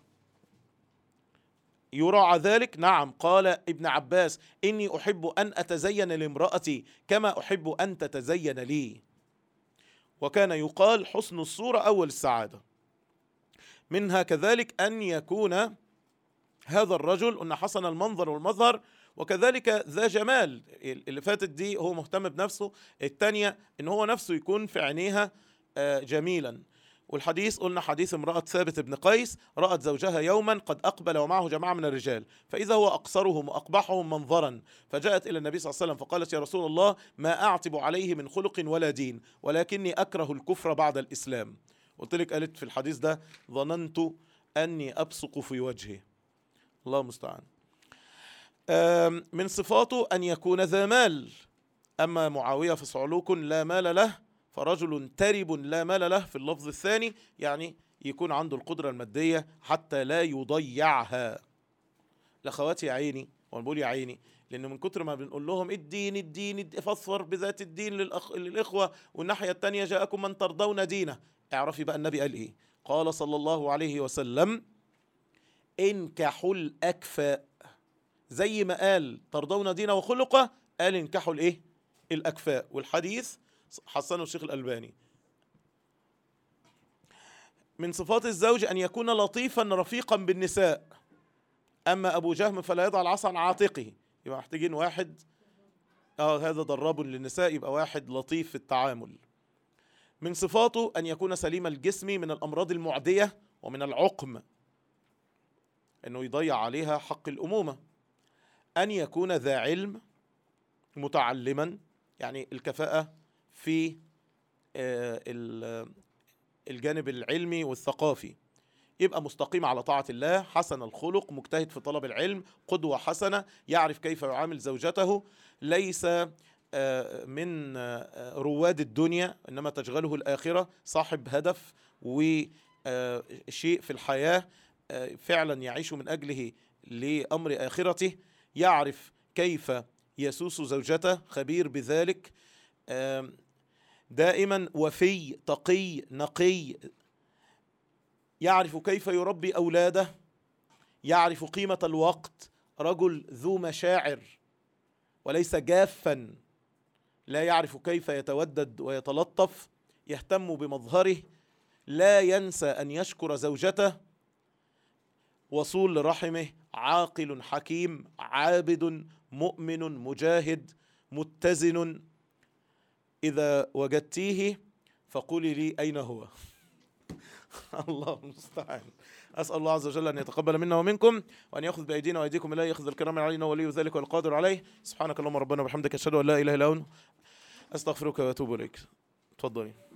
يراعى ذلك نعم قال ابن عباس اني احب ان اتزين لامراتي كما احب ان تتزين لي وكان يقال حسن الصوره اول السعاده منها كذلك ان يكون هذا الرجل قلنا حسن المنظر والمظهر وكذلك ذا جمال اللي فاتت دي هو مهتم بنفسه التانية ان هو نفسه يكون في عينيها آه، جميلا والحديث قلنا حديث امرأة ثابت بن قيس رأت زوجها يوما قد أقبل ومعه جماعة من الرجال فإذا هو أقصرهم وأقبحهم منظرا فجاءت إلى النبي صلى الله عليه وسلم فقالت يا رسول الله ما أعتب عليه من خلق ولا دين ولكني أكره الكفر بعد الإسلام قلت لك قالت في الحديث ده ظننت أني أبصق في وجهه الله المستعان آم، من صفاته أن يكون ذا مال أما معاوية فصعلوك لا مال له فرجل ترب لا مال له في اللفظ الثاني يعني يكون عنده القدرة المادية حتى لا يضيعها الأخوات يا عيني وأنا بقول يا عيني لأن من كتر ما بنقول لهم الدين الدين الد- فاصفر بذات الدين للأخ... للإخوة والناحية التانية جاءكم من ترضون دينه اعرفي بقى النبي قال إيه قال صلى الله عليه وسلم انكحوا الأكفاء زي ما قال ترضون دينه وخلقه قال انكحوا الإيه الأكفاء والحديث حسنه الشيخ الألباني من صفات الزوج أن يكون لطيفا رفيقا بالنساء أما أبو جهم فلا يضع العصا عن عاتقه يبقى محتاجين واحد اه هذا ضراب للنساء يبقى واحد لطيف في التعامل من صفاته أن يكون سليم الجسم من الأمراض المعدية ومن العقم أنه يضيع عليها حق الأمومة أن يكون ذا علم متعلما يعني الكفاءة في آه، ال- الجانب العلمي والثقافي يبقى مستقيم على طاعة الله حسن الخلق مجتهد في طلب العلم قدوة حسنة يعرف كيف يعامل زوجته ليس آه، من آه، رواد الدنيا إنما تشغله الآخرة صاحب هدف وشيء في الحياة آه، فعلا يعيش من أجله لأمر آخرته يعرف كيف يسوس زوجته خبير بذلك آم، دائما وفي تقي نقي يعرف كيف يربي اولاده يعرف قيمه الوقت رجل ذو مشاعر وليس جافا لا يعرف كيف يتودد ويتلطف يهتم بمظهره لا ينسى ان يشكر زوجته وصول لرحمه عاقل حكيم عابد مؤمن مجاهد متزن إذا وجدتيه فقولي لي أين هو الله المستعان أسأل الله عز وجل أن يتقبل منا ومنكم وأن يأخذ بأيدينا وأيديكم إليه يأخذ الكرام علينا ولي ذلك والقادر عليه سبحانك اللهم ربنا وبحمدك أشهد أن لا إله إلا أنت أستغفرك وأتوب إليك تفضلي